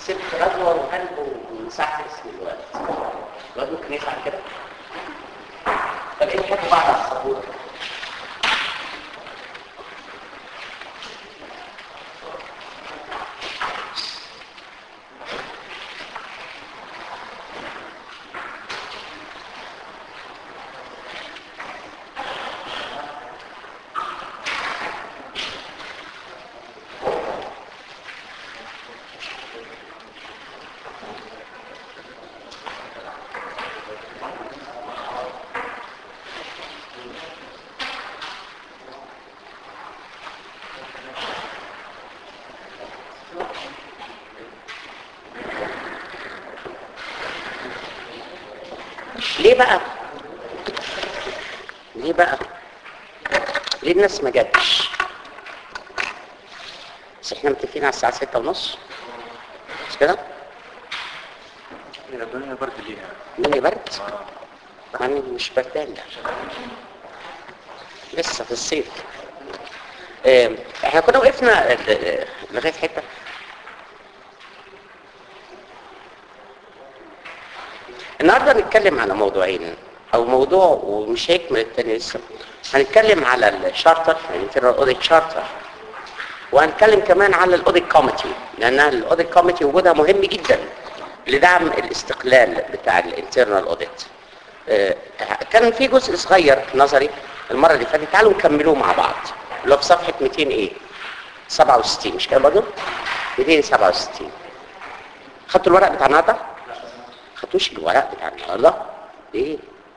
ست غدوة وقلبه من ساعة اسم الولد الولد ممكن يفعل كده طب ايه الحكم بعد على السبورة ليه بقى ليه بقى ليه الناس ما جاتش بس احنا متفقين على الساعة ستة ونص مش كده؟ هي الدنيا برد ليها الدنيا برد يعني مش بردان لا لسه في الصيف آم، احنا كنا وقفنا ال- لغاية حتة النهارده هنتكلم على موضوعين او موضوع ومش هيكمل التاني لسه هنتكلم على الشارتر الانترنال اوديت شارتر وهنتكلم كمان على الاوديت كوميتي لان الاوديت كوميتي وجودها مهم جدا لدعم الاستقلال بتاع الانترنال اوديت كان في جزء صغير نظري المره اللي فاتت تعالوا نكملوه مع بعض اللي هو في صفحه 200 ايه 67 مش كده برضه 267 خدتوا الورق بتاع النهارده خدتوش الورق بتاع النهارده ايه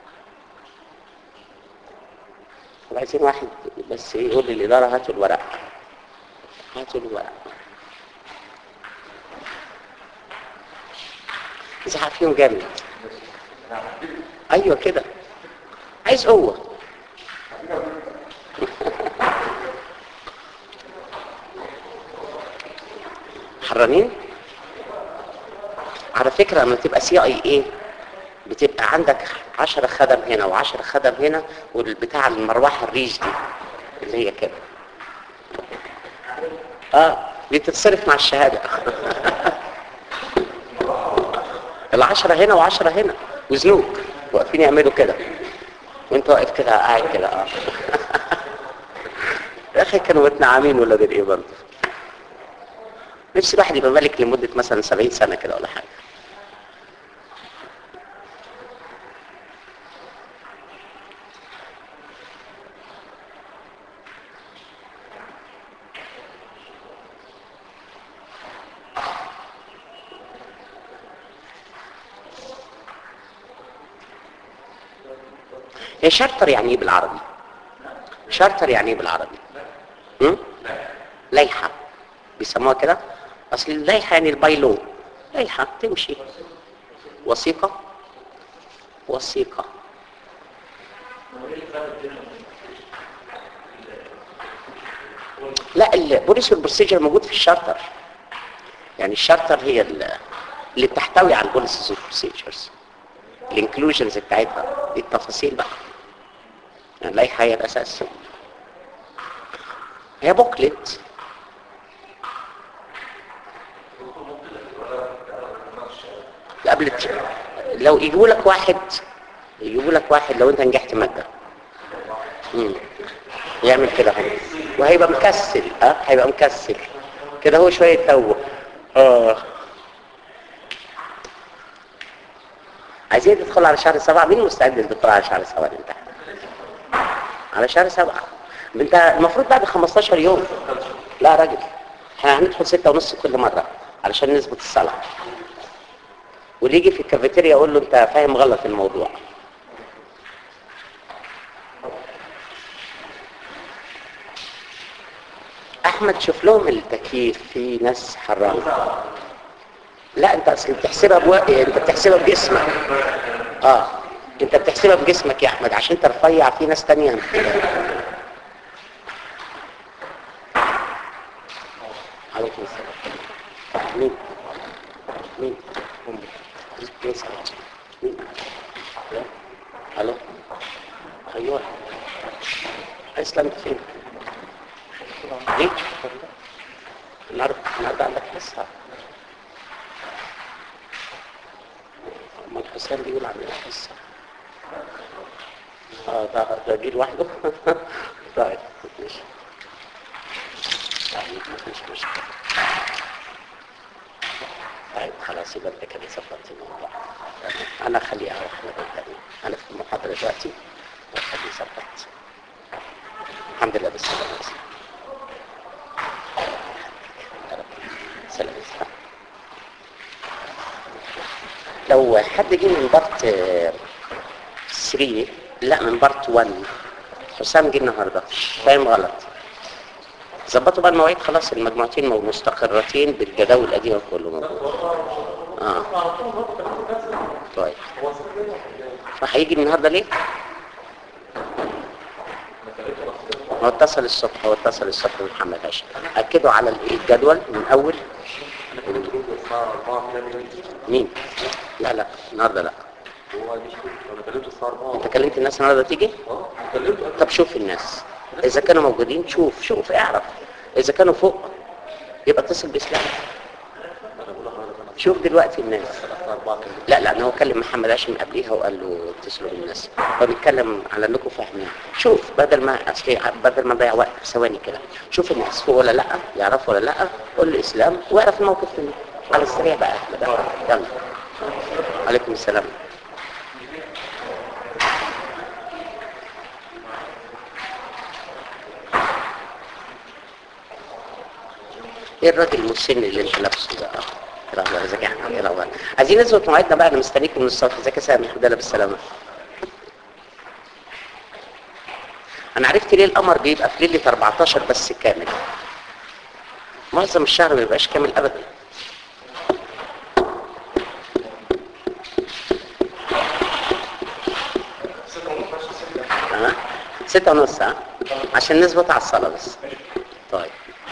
طب عايزين واحد بس ايه يقول للاداره هاتوا الورق هاتوا الورق زعق فيهم جامد ايوه كده عايز قوه حرانين على فكرة لما تبقى سي اي ايه بتبقى عندك عشرة خدم هنا وعشرة خدم هنا والبتاع المروحة الريش دي اللي هي كده اه دي تتصرف مع الشهادة العشرة هنا وعشرة هنا وزنوك واقفين يعملوا كده وانت واقف كده قاعد كده اه يا اخي كانوا متنعمين ولا ايه برضه نفسي الواحد يبقى ملك لمدة مثلا 70 سنة كده ولا حاجة هي شارتر يعني ايه بالعربي شارتر يعني ايه بالعربي هم؟ لائحة بيسموها كده اصل اللائحة يعني البايلو لائحة تمشي وثيقة وثيقة لا البوليس والبروسيجر موجود في الشارتر يعني الشارتر هي ال- اللي بتحتوي على البوليسز والبروسيجرز الانكلوجنز بتاعتها دي التفاصيل بقى يعني اللائحة هي الأساس هي بوكلت قبل الت- لو يجيبوا لك واحد يجيبوا لك واحد لو انت نجحت مادة مم. يعمل كده هو وهيبقى مكسل اه هيبقى مكسل كده هو شوية يتوه اه عايزين تدخل على شهر سبعة مين مستعد يدخل على شهر سبعة انت على شهر سبعة انت المفروض بعد 15 يوم لا يا راجل احنا هندخل ستة ونص كل مرة علشان نثبت الصلاة واللي يجي في الكافيتيريا يقول له انت فاهم غلط الموضوع احمد شوف لهم التكييف في ناس حرام لا انت اصل بتحسبها بو... انت بتحسبها بجسمك اه انت بتحسبها بجسمك يا احمد عشان انت رفيع في ناس تانية عليكم السلام مين مين مين سأل؟ مين الو الو ايوه اسلم فين ليه النهارده النهارده عندك حصه حسام بيقول عن الحصة اه ده ده جه لوحده طيب ماشي طيب مفيش مشكلة طيب خلاص يبقى انت كده ظبطت الموضوع انا اخليها واحدة قدامي انا في المحاضرة دلوقتي واخليه ظبط الحمد لله بالسلامة سلام لو حد جه من بارت 3 لا من بارت 1 حسام جه النهارده فاهم غلط ظبطوا بقى المواعيد خلاص المجموعتين مو- مستقرتين بالجداول القديمه كله موجود اه طيب فهيجي النهارده ليه؟ هو اتصل الصبح هو اتصل الصبح بمحمد هاشم اكدوا على الجدول من اول مين؟ لا لا النهارده لا انت كلمت الناس النهارده تيجي؟ طب شوف الناس اذا كانوا موجودين شوف شوف اعرف اذا كانوا فوق يبقى اتصل باسلام شوف دلوقتي الناس لا لا انا هو كلم محمد هاشم قبليها وقال له اتصلوا بالناس هو بيتكلم على انكم فاهمين شوف بدل ما اصل بدل ما نضيع وقت في ثواني كده شوف الناس فوق ولا لا يعرفوا ولا لا قول له اسلام واعرف الموقف منه على السريع بقى بقى. يلا عليكم السلام ايه الراجل المسن اللي انت لابسه ده يا رب ازيك يا احمد يا رب عايزين نظبط مواعيدنا بقى انا مستنيكم من الصبح ازيك يا سامي الحمد لله بالسلامه انا عرفت ليه القمر بيبقى في ليله 14 بس كامل معظم الشهر ما بيبقاش كامل ابدا ها ستة ونص ها عشان نظبط على الصلاة بس طيب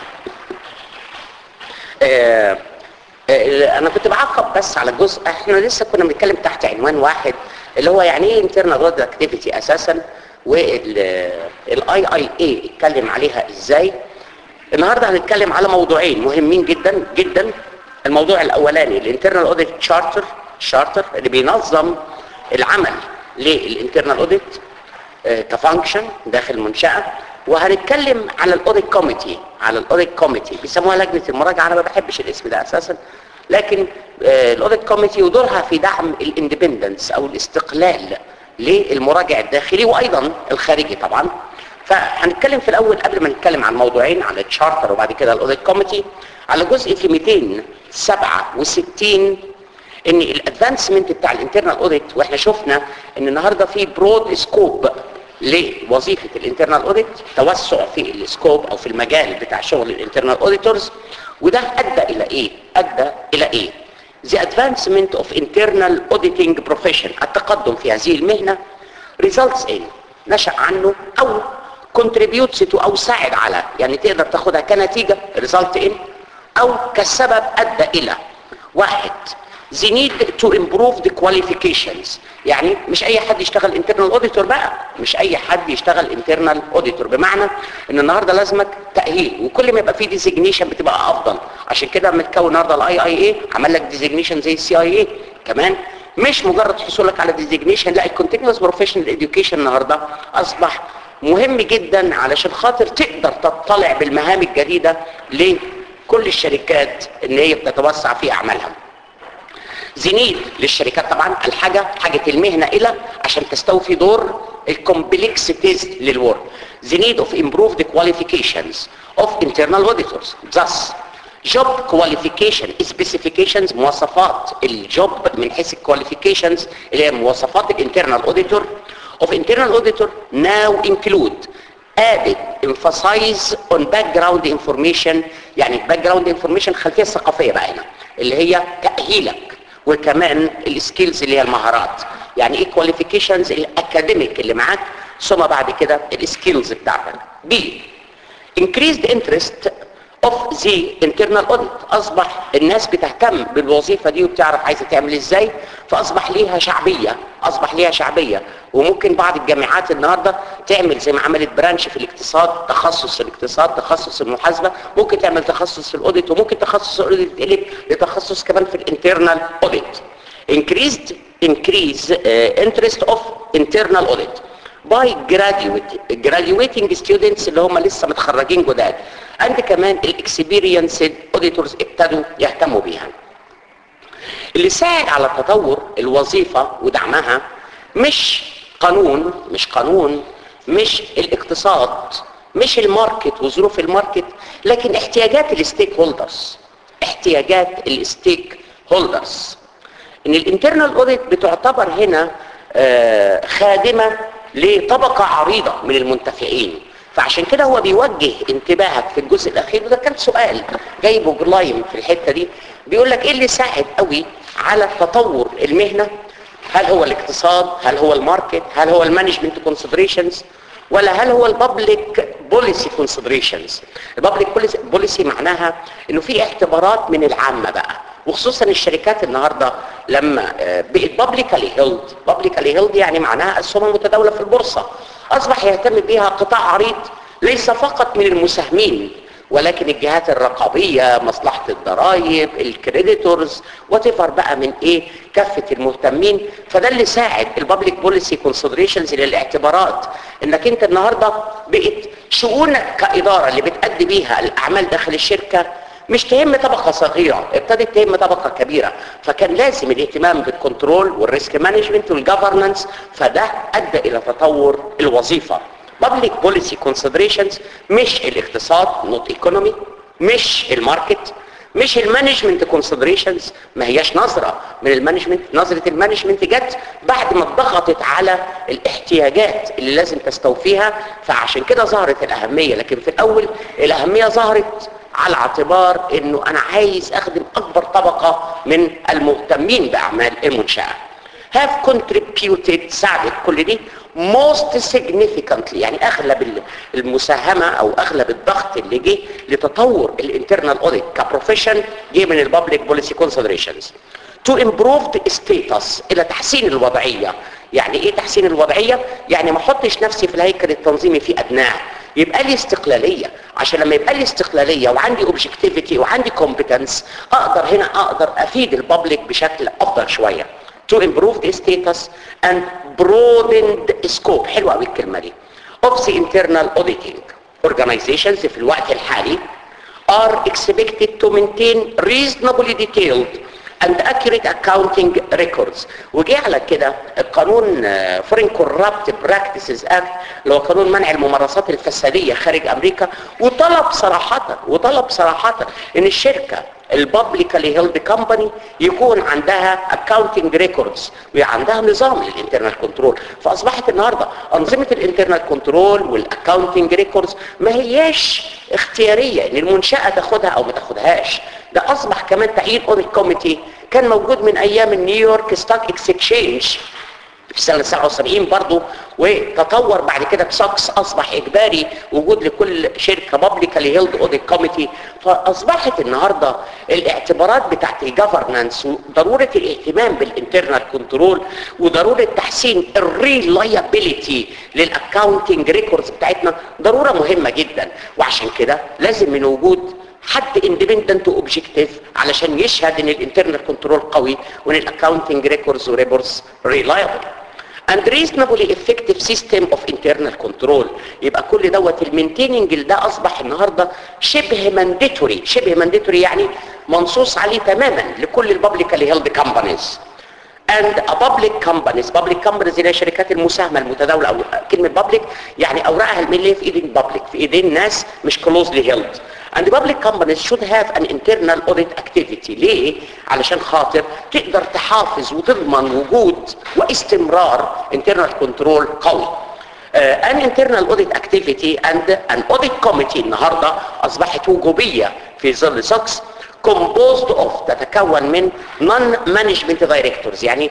آه آه انا كنت بعقب بس على جزء احنا لسه كنا بنتكلم تحت عنوان واحد اللي هو يعني ايه internal road activity اساسا والاي اي اي اتكلم عليها ازاي النهارده هنتكلم على موضوعين مهمين جدا جدا الموضوع الاولاني الانترنال اوديت شارتر شارتر اللي بينظم العمل للانترنال اوديت كفانكشن داخل المنشاه وهنتكلم على الاوديت كوميتي على الاوديت كوميتي بيسموها لجنه المراجعه انا ما بحبش الاسم ده اساسا لكن الاوديت كوميتي ودورها في دعم الاندبندنس او الاستقلال للمراجع الداخلي وايضا الخارجي طبعا فهنتكلم في الاول قبل ما نتكلم عن موضوعين على التشارتر وبعد كده الاوديت كوميتي على جزء في 267 ان الادفانسمنت بتاع الانترنال اوديت واحنا شفنا ان النهارده في برود سكوب لوظيفه الانترنال اوديت توسع في السكوب او في المجال بتاع شغل الانترنال اوديتورز وده ادى الى ايه ادى الى ايه the advancement of internal auditing profession التقدم في هذه المهنه results in نشأ عنه او contributes to او ساعد على يعني تقدر تاخدها كنتيجه result in او كسبب ادى الى واحد the need to improve the qualifications يعني مش اي حد يشتغل internal auditor بقى مش اي حد يشتغل internal auditor بمعنى ان النهارده لازمك تاهيل وكل ما يبقى فيه designation بتبقى افضل عشان كده متكون النهارده الاي اي اي عمل لك designation زي السي اي اي كمان مش مجرد حصولك على designation لا الكونتينوس بروفيشنال اديوكيشن النهارده اصبح مهم جدا علشان خاطر تقدر تطلع بالمهام الجديده لكل الشركات ان هي بتتوسع في اعمالها زنيد للشركات طبعا الحاجة حاجة المهنة إلى عشان تستوفي دور الكومبلكسيتيز للورك the need of improved qualifications of internal auditors thus job qualification specifications مواصفات الجوب من حيث الكواليفيكيشنز اللي هي مواصفات الانترنال auditor of internal auditor now include added emphasize on background information يعني background information خلفية الثقافية بقى هنا اللي هي تأهيلك وكمان السكيلز اللي هي المهارات يعني ايه كواليفيكيشنز الاكاديميك اللي معاك ثم بعد كده السكيلز بتاعتك بي increased interest of the internal audit اصبح الناس بتهتم بالوظيفه دي وبتعرف عايزه تعمل ازاي فاصبح ليها شعبيه اصبح ليها شعبيه وممكن بعض الجامعات النهارده تعمل زي ما عملت برانش في الاقتصاد تخصص الاقتصاد تخصص المحاسبه ممكن تعمل تخصص في الاوديت وممكن تخصص الاوديت يتقلب لتخصص كمان في الانترنال اوديت increased increase uh, interest of internal audit by graduate graduating students اللي هم لسه متخرجين جداد and كمان الاكسبيرينسد auditors ابتدوا يهتموا بيها اللي ساعد على تطور الوظيفة ودعمها مش قانون مش قانون مش الاقتصاد مش الماركت وظروف الماركت لكن احتياجات الستيك هولدرز احتياجات الستيك هولدرز ان الانترنال اوديت بتعتبر هنا آه خادمة لطبقة عريضة من المنتفعين فعشان كده هو بيوجه انتباهك في الجزء الاخير وده كان سؤال جايبه جلايم في الحتة دي بيقول لك ايه اللي ساعد قوي على تطور المهنة هل هو الاقتصاد هل هو الماركت هل هو المانجمنت كونسيدريشنز ولا هل هو البابليك بوليسي كونسيدريشنز البابليك بوليسي معناها انه في اعتبارات من العامه بقى وخصوصا الشركات النهارده لما بقت بابليكالي هيلد بابليكالي هيلد يعني معناها اسهم متداوله في البورصه اصبح يهتم بها قطاع عريض ليس فقط من المساهمين ولكن الجهات الرقابية مصلحة الضرائب الكريديتورز وتفر بقى من ايه كافة المهتمين فده اللي ساعد البابليك بوليسي كونسيدريشنز للاعتبارات انك انت النهاردة بقت شؤونك كإدارة اللي بتأدي بيها الاعمال داخل الشركة مش تهم طبقة صغيرة ابتدت تهم طبقة كبيرة فكان لازم الاهتمام بالكنترول والريسك مانجمنت والجفرنس فده ادى الى تطور الوظيفة public policy considerations مش الاقتصاد not economy مش الماركت مش المانجمنت كونسيدريشنز ما هياش نظرة من المانجمنت نظرة المانجمنت جت بعد ما ضغطت على الاحتياجات اللي لازم تستوفيها فعشان كده ظهرت الأهمية لكن في الأول الأهمية ظهرت على اعتبار انه انا عايز اخدم اكبر طبقة من المهتمين باعمال المنشأة have contributed ساعدت كل دي most significantly يعني اغلب المساهمة او اغلب الضغط اللي جه لتطور الانترنال اوديت كبروفيشن جه من البابليك بوليسي كونسيدريشنز to improve the status الى تحسين الوضعية يعني ايه تحسين الوضعية يعني ما احطش نفسي في الهيكل التنظيمي في ادناه يبقى لي استقلالية عشان لما يبقى لي استقلالية وعندي اوبجكتيفيتي وعندي كومبتنس اقدر هنا اقدر افيد البابليك بشكل افضل شوية to improve the status and broaden the scope حلوة قوي الكلمة دي of the internal auditing organizations في الوقت الحالي are expected to maintain reasonably detailed and accurate accounting records وجي على كده القانون Foreign Corrupt Practices Act اللي هو قانون منع الممارسات الفسادية خارج أمريكا وطلب صراحة وطلب صراحة إن الشركة البابليكالي هيلد كومباني يكون عندها اكاونتنج ريكوردز وعندها نظام للانترنال كنترول فاصبحت النهارده انظمه الانترنال كنترول والاكاونتنج ريكوردز ما هياش اختياريه ان المنشاه تاخدها او ما تاخدهاش ده اصبح كمان تعيين اوديت كوميتي كان موجود من ايام النيويورك ستوك اكسشينج في سنة 79 برضو وتطور بعد كده بساكس اصبح اجباري وجود لكل شركة بابليكالي هيلد اوديت كوميتي فاصبحت النهاردة الاعتبارات بتاعت الجفرنانس وضرورة الاهتمام بالانترنال كنترول وضرورة تحسين الريلايابيليتي للاكاونتنج ريكوردز بتاعتنا ضرورة مهمة جدا وعشان كده لازم من وجود حد اندبندنت اوبجكتيف علشان يشهد ان الانترنال كنترول قوي وان الاكاونتنج ريكوردز وريبورتس ريلايبل and reasonably effective system of internal control يبقى كل دوت المينتيننج ده اصبح النهارده شبه مانديتوري شبه مانديتوري يعني منصوص عليه تماما لكل البابليكالي هيلد كومبانيز and a public companies public companies اللي هي الشركات المساهمه المتداوله او كلمه public يعني اوراقها الماليه في ايدين public في ايدين ناس مش closely held and the public companies should have an internal audit activity ليه علشان خاطر تقدر تحافظ وتضمن وجود واستمرار internal control قوي uh, an internal audit activity and an audit committee النهارده اصبحت وجوبيه في ظل سوكس composed of تتكون من non-management directors يعني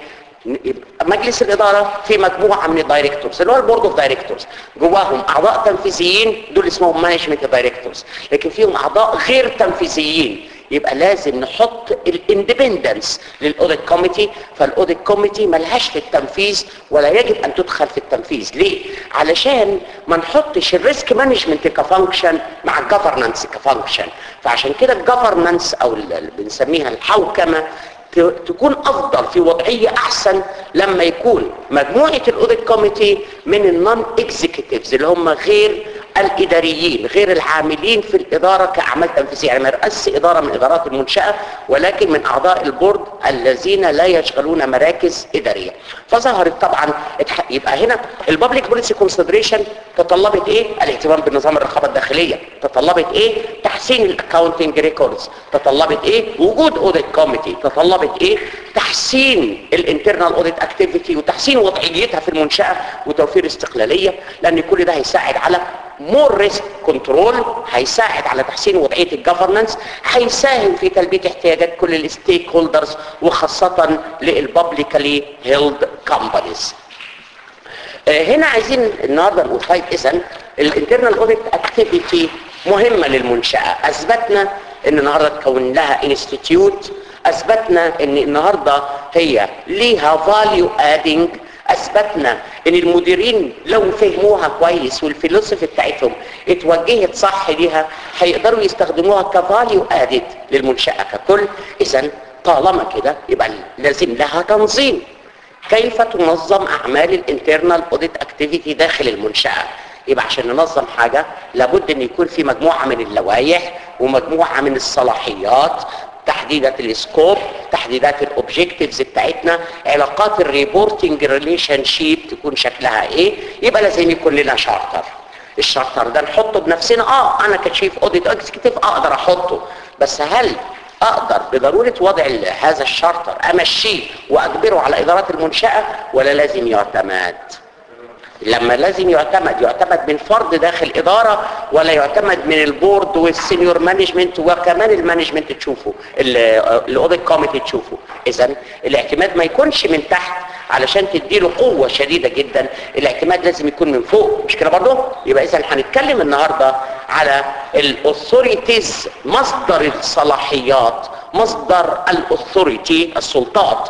مجلس الإدارة في مجموعة من الدايركتورز اللي هو البورد اوف دايركتورز جواهم أعضاء تنفيذيين دول اسمهم مانجمنت دايركتورز لكن فيهم أعضاء غير تنفيذيين يبقى لازم نحط الاندبندنس للاوديت كوميتي فالاوديت كوميتي ملهاش في التنفيذ ولا يجب ان تدخل في التنفيذ ليه علشان ما نحطش الريسك مانجمنت كفانكشن مع الجفرنانس كفانكشن فعشان كده الجفرنانس او اللي بنسميها الحوكمه ت- تكون افضل في وضعيه احسن لما يكون مجموعه الاوديت كوميتي من النون اكزيكتيفز اللي هم غير الاداريين غير العاملين في الاداره كاعمال تنفيذيه يعني ما يرأس اداره من ادارات المنشاه ولكن من اعضاء البورد الذين لا يشغلون مراكز اداريه فظهرت طبعا اتح- يبقى هنا البابليك بوليسي كونسيدريشن تطلبت ايه الاهتمام بنظام الرقابه الداخليه تطلبت ايه تحسين الاكاونتنج ريكوردز تطلبت ايه وجود اوديت كوميتي تطلبت ايه تحسين الانترنال اوديت اكتيفيتي وتحسين وضعيتها في المنشاه وتوفير استقلاليه لان كل ده هيساعد على مور ريسك كنترول هيساعد على تحسين وضعيه الجفرنس هيساهم في تلبيه احتياجات كل الستيك هولدرز وخاصه للببليكالي هيلد كومبانيز هنا عايزين النهارده نقول طيب اذا الانترنال اوديت اكتيفيتي مهمه للمنشاه اثبتنا ان النهارده تكون لها انستيتيوت اثبتنا ان النهارده هي ليها فاليو ادنج اثبتنا ان المديرين لو فهموها كويس والفلسفه بتاعتهم اتوجهت صح ليها هيقدروا يستخدموها كفاليو ادد للمنشاه ككل اذا طالما كده يبقى لازم لها تنظيم كيف تنظم اعمال الانترنال اوديت اكتيفيتي داخل المنشاه يبقى عشان ننظم حاجه لابد ان يكون في مجموعه من اللوائح ومجموعه من الصلاحيات تحديدات السكوب تحديدات الاوبجكتيفز بتاعتنا علاقات الريبورتنج ريليشن شيب تكون شكلها ايه يبقى لازم يكون لنا شارتر الشارتر ده نحطه بنفسنا اه انا كشيف اوديت اكزيكتيف اقدر احطه بس هل اقدر بضرورة وضع ال- هذا الشارتر امشيه واجبره على ادارات المنشأة ولا لازم يعتمد لما لازم يعتمد يعتمد من فرد داخل اداره ولا يعتمد من البورد والسينيور مانجمنت وكمان المانجمنت تشوفه الاوديت كوميتي تشوفه اذا الاعتماد ما يكونش من تحت علشان تديله قوه شديده جدا الاعتماد لازم يكون من فوق مش كده برضه يبقى اذا هنتكلم النهارده على الاثوريتيز مصدر الصلاحيات مصدر الاثوريتي السلطات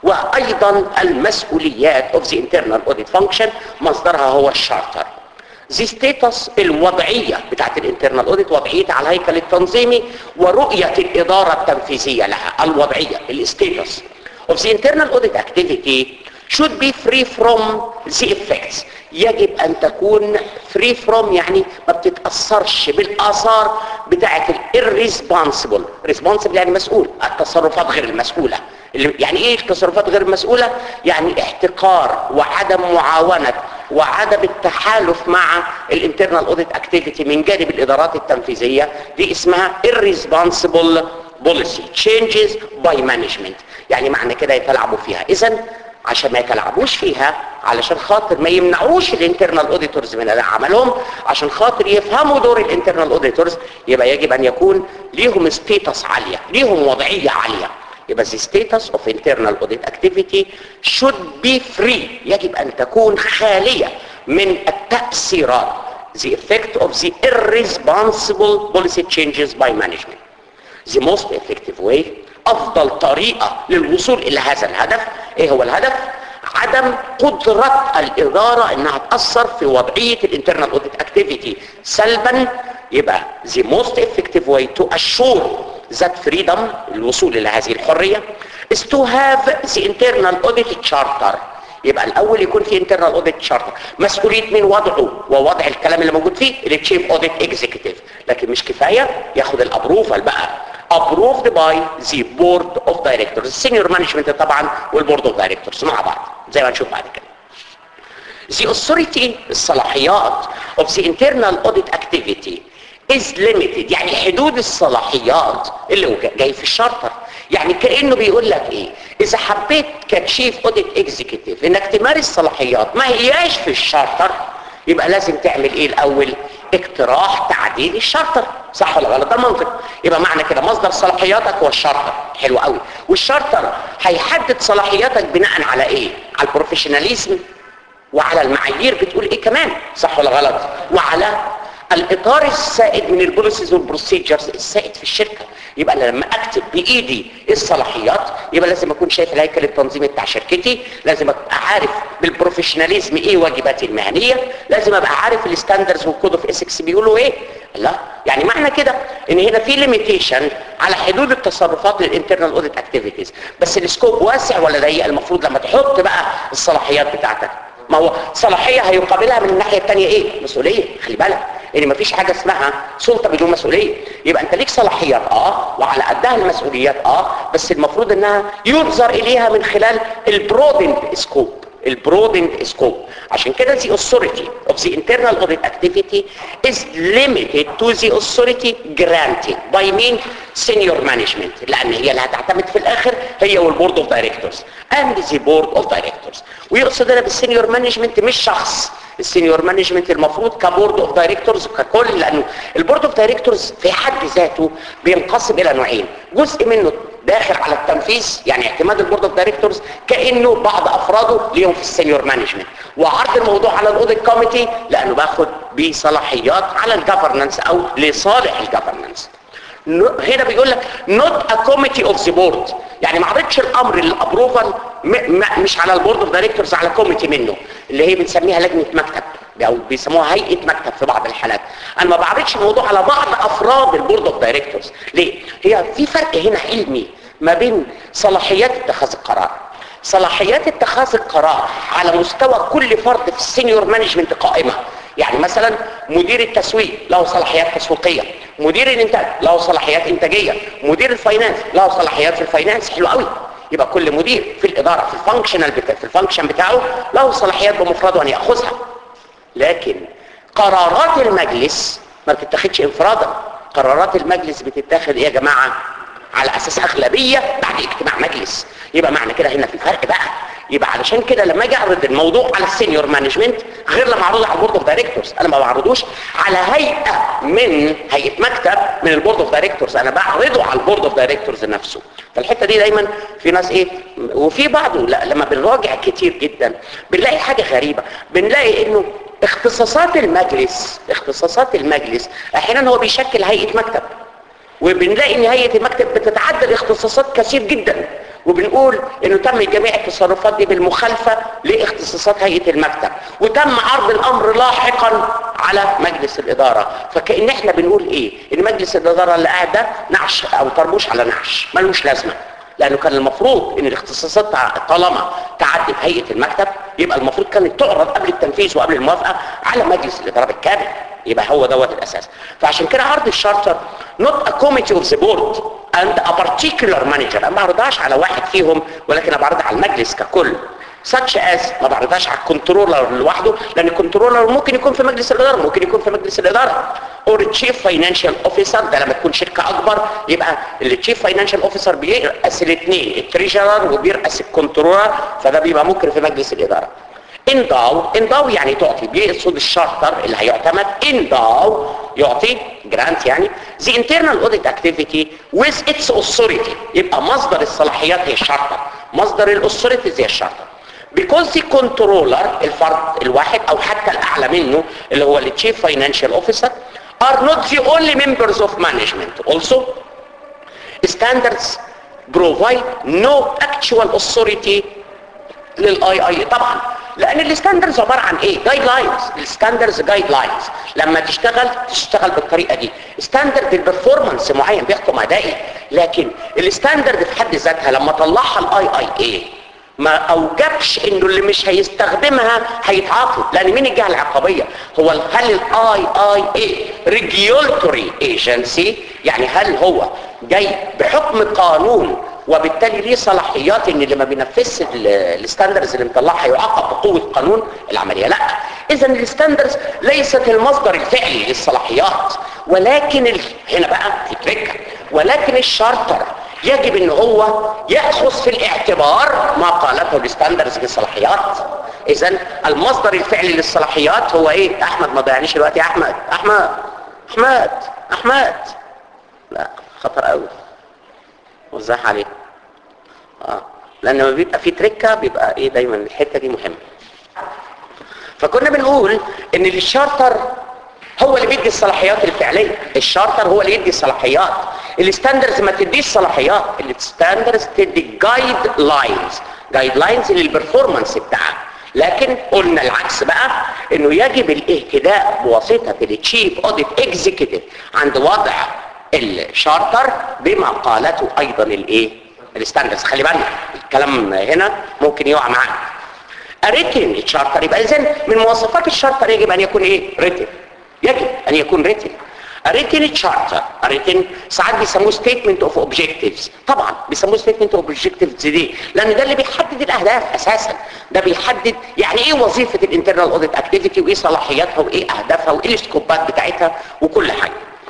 وايضا المسؤوليات of the internal audit function مصدرها هو الشارتر زي ستيتس الوضعية بتاعت الانترنال اوديت وضعيتها على الهيكل التنظيمي ورؤية الإدارة التنفيذية لها الوضعية الستيتس of the internal audit activity should be free from the effects يجب أن تكون free from يعني ما بتتأثرش بالآثار بتاعت irresponsible responsible يعني مسؤول التصرفات غير المسؤولة اللي- يعني ايه التصرفات غير المسؤولة يعني احتقار وعدم معاونة وعدم التحالف مع الانترنال اوديت اكتيفيتي من جانب الادارات التنفيذية دي اسمها irresponsible policy changes by management يعني معنى كده يتلعبوا فيها اذا عشان ما يتلعبوش فيها علشان خاطر ما يمنعوش الانترنال اوديتورز من عملهم عشان خاطر يفهموا دور الانترنال اوديتورز يبقى يجب ان يكون ليهم ستيتس عالية ليهم وضعية عالية يبقى the status of internal audit activity should be free يجب أن تكون خالية من التأثيرات the effect of the irresponsible policy changes by management the most effective way أفضل طريقة للوصول إلى هذا الهدف إيه هو الهدف؟ عدم قدرة الإدارة إنها تأثر في وضعية الانترنال audit activity سلبا يبقى the most effective way to assure that freedom الوصول إلى هذه الحرية is to have the internal audit charter يبقى الأول يكون في internal audit charter مسؤولية من وضعه ووضع الكلام اللي موجود فيه اللي تشيف audit executive لكن مش كفاية ياخد الابروفال بقى approved by the board of directors السينيور مانجمنت طبعا والبورد اوف دايركتورز مع بعض زي ما هنشوف بعد كده The authority الصلاحيات of the internal audit activity is limited يعني حدود الصلاحيات اللي هو جاي في الشارتر يعني كأنه بيقول لك ايه اذا حبيت كتشيف اوديت اكزيكتيف انك تمارس صلاحيات ما هياش في الشارتر يبقى لازم تعمل ايه الاول اقتراح تعديل الشارتر صح ولا غلط ده المنطق يبقى معنى كده مصدر صلاحياتك هو الشارتر حلو قوي والشارتر هيحدد صلاحياتك بناء على ايه على البروفيشناليزم وعلى المعايير بتقول ايه كمان صح ولا غلط وعلى الاطار السائد من البوليسيز والبروسيجرز السائد في الشركه يبقى انا لما اكتب بايدي الصلاحيات يبقى لازم اكون شايف الهيكل التنظيمي بتاع شركتي لازم ابقى عارف بالبروفيشناليزم ايه واجباتي المهنيه لازم ابقى عارف الستاندرز والكود اوف اسكس بيقولوا ايه لا يعني معنى كده ان هنا في ليميتيشن على حدود التصرفات للانترنال اوديت اكتيفيتيز بس السكوب واسع ولا ضيق المفروض لما تحط بقى الصلاحيات بتاعتك ما هو صلاحيه هيقابلها من الناحيه الثانيه ايه مسؤوليه خلي بالك ان مفيش حاجه اسمها سلطه بدون مسؤوليه يبقى انت ليك صلاحيات اه وعلى قدها المسؤوليات اه بس المفروض انها ينظر اليها من خلال البرودنج سكوب البرودنج سكوب عشان كده the authority of the internal audit activity is limited to the authority granted by mean senior management لان هي اللي هتعتمد في الاخر هي والبورد اوف دايركتورز and the board of directors ويقصد هنا بالسينيور مانجمنت مش شخص السينيور مانجمنت المفروض كبورد اوف دايركتورز ككل لانه البورد اوف دايركتورز في حد ذاته بينقسم الى نوعين جزء منه داخل على التنفيذ يعني اعتماد البورد اوف دايركتورز كانه بعض افراده ليهم في السينيور مانجمنت وعرض الموضوع على الاوديت كوميتي لانه باخد بصلاحيات على الجفرنس او لصالح الجفرنس هنا بيقول لك not a committee of the board يعني ما عرضش الامر للابروفال مش على البورد اوف دايركتورز على كوميتي منه اللي هي بنسميها لجنه مكتب او بيسموها هيئه مكتب في بعض الحالات انا ما بعرضش الموضوع على بعض افراد البورد اوف دايركتورز ليه هي في فرق هنا علمي ما بين صلاحيات اتخاذ القرار صلاحيات اتخاذ القرار على مستوى كل فرد في السينيور مانجمنت قائمه يعني مثلا مدير التسويق له صلاحيات تسويقيه مدير الانتاج له صلاحيات انتاجيه مدير الفاينانس له صلاحيات في الفاينانس حلو قوي يبقى كل مدير في الاداره في الفانكشنال بتا... في الفانكشن بتاعه له صلاحيات بمفرده ان ياخذها لكن قرارات المجلس ما بتتاخدش انفرادا قرارات المجلس بتتاخد ايه يا جماعه على اساس اغلبيه بعد اجتماع مجلس يبقى معنى كده هنا في فرق بقى يبقى علشان كده لما اجي اعرض الموضوع على السينيور مانجمنت غير لما اعرضه على البورد اوف دايركتورز انا ما بعرضوش على هيئه من هيئه مكتب من البورد اوف دايركتورز انا بعرضه على البورد اوف دايركتورز نفسه فالحته دي دايما في ناس ايه وفي بعضه لا لما بنراجع كتير جدا بنلاقي حاجه غريبه بنلاقي انه اختصاصات المجلس اختصاصات المجلس احيانا هو بيشكل هيئه مكتب وبنلاقي ان هيئه المكتب بتتعدى الاختصاصات كثير جدا وبنقول انه تم جميع التصرفات دي بالمخالفه لاختصاصات هيئه المكتب وتم عرض الامر لاحقا على مجلس الاداره فكان احنا بنقول ايه ان مجلس الاداره اللي قاعد ده نعش او طربوش على نعش ملوش لازمه لانه كان المفروض ان الاختصاصات طالما تعدي في هيئه المكتب يبقى المفروض كانت تعرض قبل التنفيذ وقبل الموافقه على مجلس الاداره بالكامل يبقى هو دوت الاساس فعشان كده عرض الشارتر not a committee of the board and a particular manager انا ما بعرضهاش على واحد فيهم ولكن بعرضها على المجلس ككل such as ما بعرضهاش على الكنترولر لوحده لان الكنترولر ممكن يكون في مجلس الاداره ممكن يكون في مجلس الاداره اور تشيف فاينانشال اوفيسر ده لما تكون شركه اكبر يبقى التشيف فاينانشال اوفيسر بيرأس الاثنين التريجرر وبيرأس الكنترولر فده بيبقى ممكن في مجلس الاداره انداو انداو يعني تعطي بيقصد الشارتر اللي هيعتمد انداو يعطي جرانت يعني the internal audit activity with its authority يبقى مصدر الصلاحيات هي الشارتر مصدر الاثوريتي زي الشارتر because the controller الفرد الواحد او حتى الاعلى منه اللي هو التشيف financial officer are not the only members of management also standards provide no actual authority للاي اي طبعا لان الستاندرز عباره عن ايه جايد لاينز الستاندرز جايد لاينز لما تشتغل تشتغل بالطريقه دي ستاندرد البرفورمانس معين بيحكم ادائي لكن الستاندرد في حد ذاتها لما طلعها الاي اي اي ما اوجبش انه اللي مش هيستخدمها هيتعاقب لان مين الجهه العقابيه هو هل الاي اي اي ريجيولتوري ايجنسي يعني هل هو جاي بحكم قانون وبالتالي ليه صلاحيات ان اللي ما بينفذش الستاندرز اللي مطلعها يعاقب بقوه قانون العمليه لا اذا الستاندرز ليست المصدر الفعلي للصلاحيات ولكن ال... هنا بقى في تريك ولكن الشارتر يجب ان هو ياخذ في الاعتبار ما قالته الستاندرز بالصلاحيات اذا المصدر الفعلي للصلاحيات هو ايه احمد ما ضيعنيش الوقت يا احمد احمد احمد احمد لا خطر قوي وزاح عليه اه لان لما بيبقى في تركه بيبقى ايه دايما الحته دي مهمه فكنا بنقول ان الشارتر هو اللي بيدي الصلاحيات الفعليه الشارتر هو اللي يدي الصلاحيات الستاندرز ما تديش صلاحيات الستاندرز تدي جايد لاينز جايد لاينز للبرفورمانس بتاعك لكن قلنا العكس بقى انه يجب الاهتداء بواسطه التشيف اوديت اكزيكتيف عند وضع الشارتر بما قالته ايضا الايه الستاندرز خلي بالنا الكلام هنا ممكن يقع معاك ريتن الشارتر يبقى اذا من مواصفات الشارتر يجب ان يكون ايه ريتن يجب ان يكون ريتن ريتن تشارتر ريتن ساعات بيسموه ستيتمنت اوف اوبجكتيفز طبعا بيسموه ستيتمنت اوف اوبجكتيفز دي لان ده اللي بيحدد الاهداف اساسا ده بيحدد يعني ايه وظيفه الانترنال اوديت اكتيفيتي وايه صلاحياتها وايه اهدافها وايه السكوبات بتاعتها وكل حاجه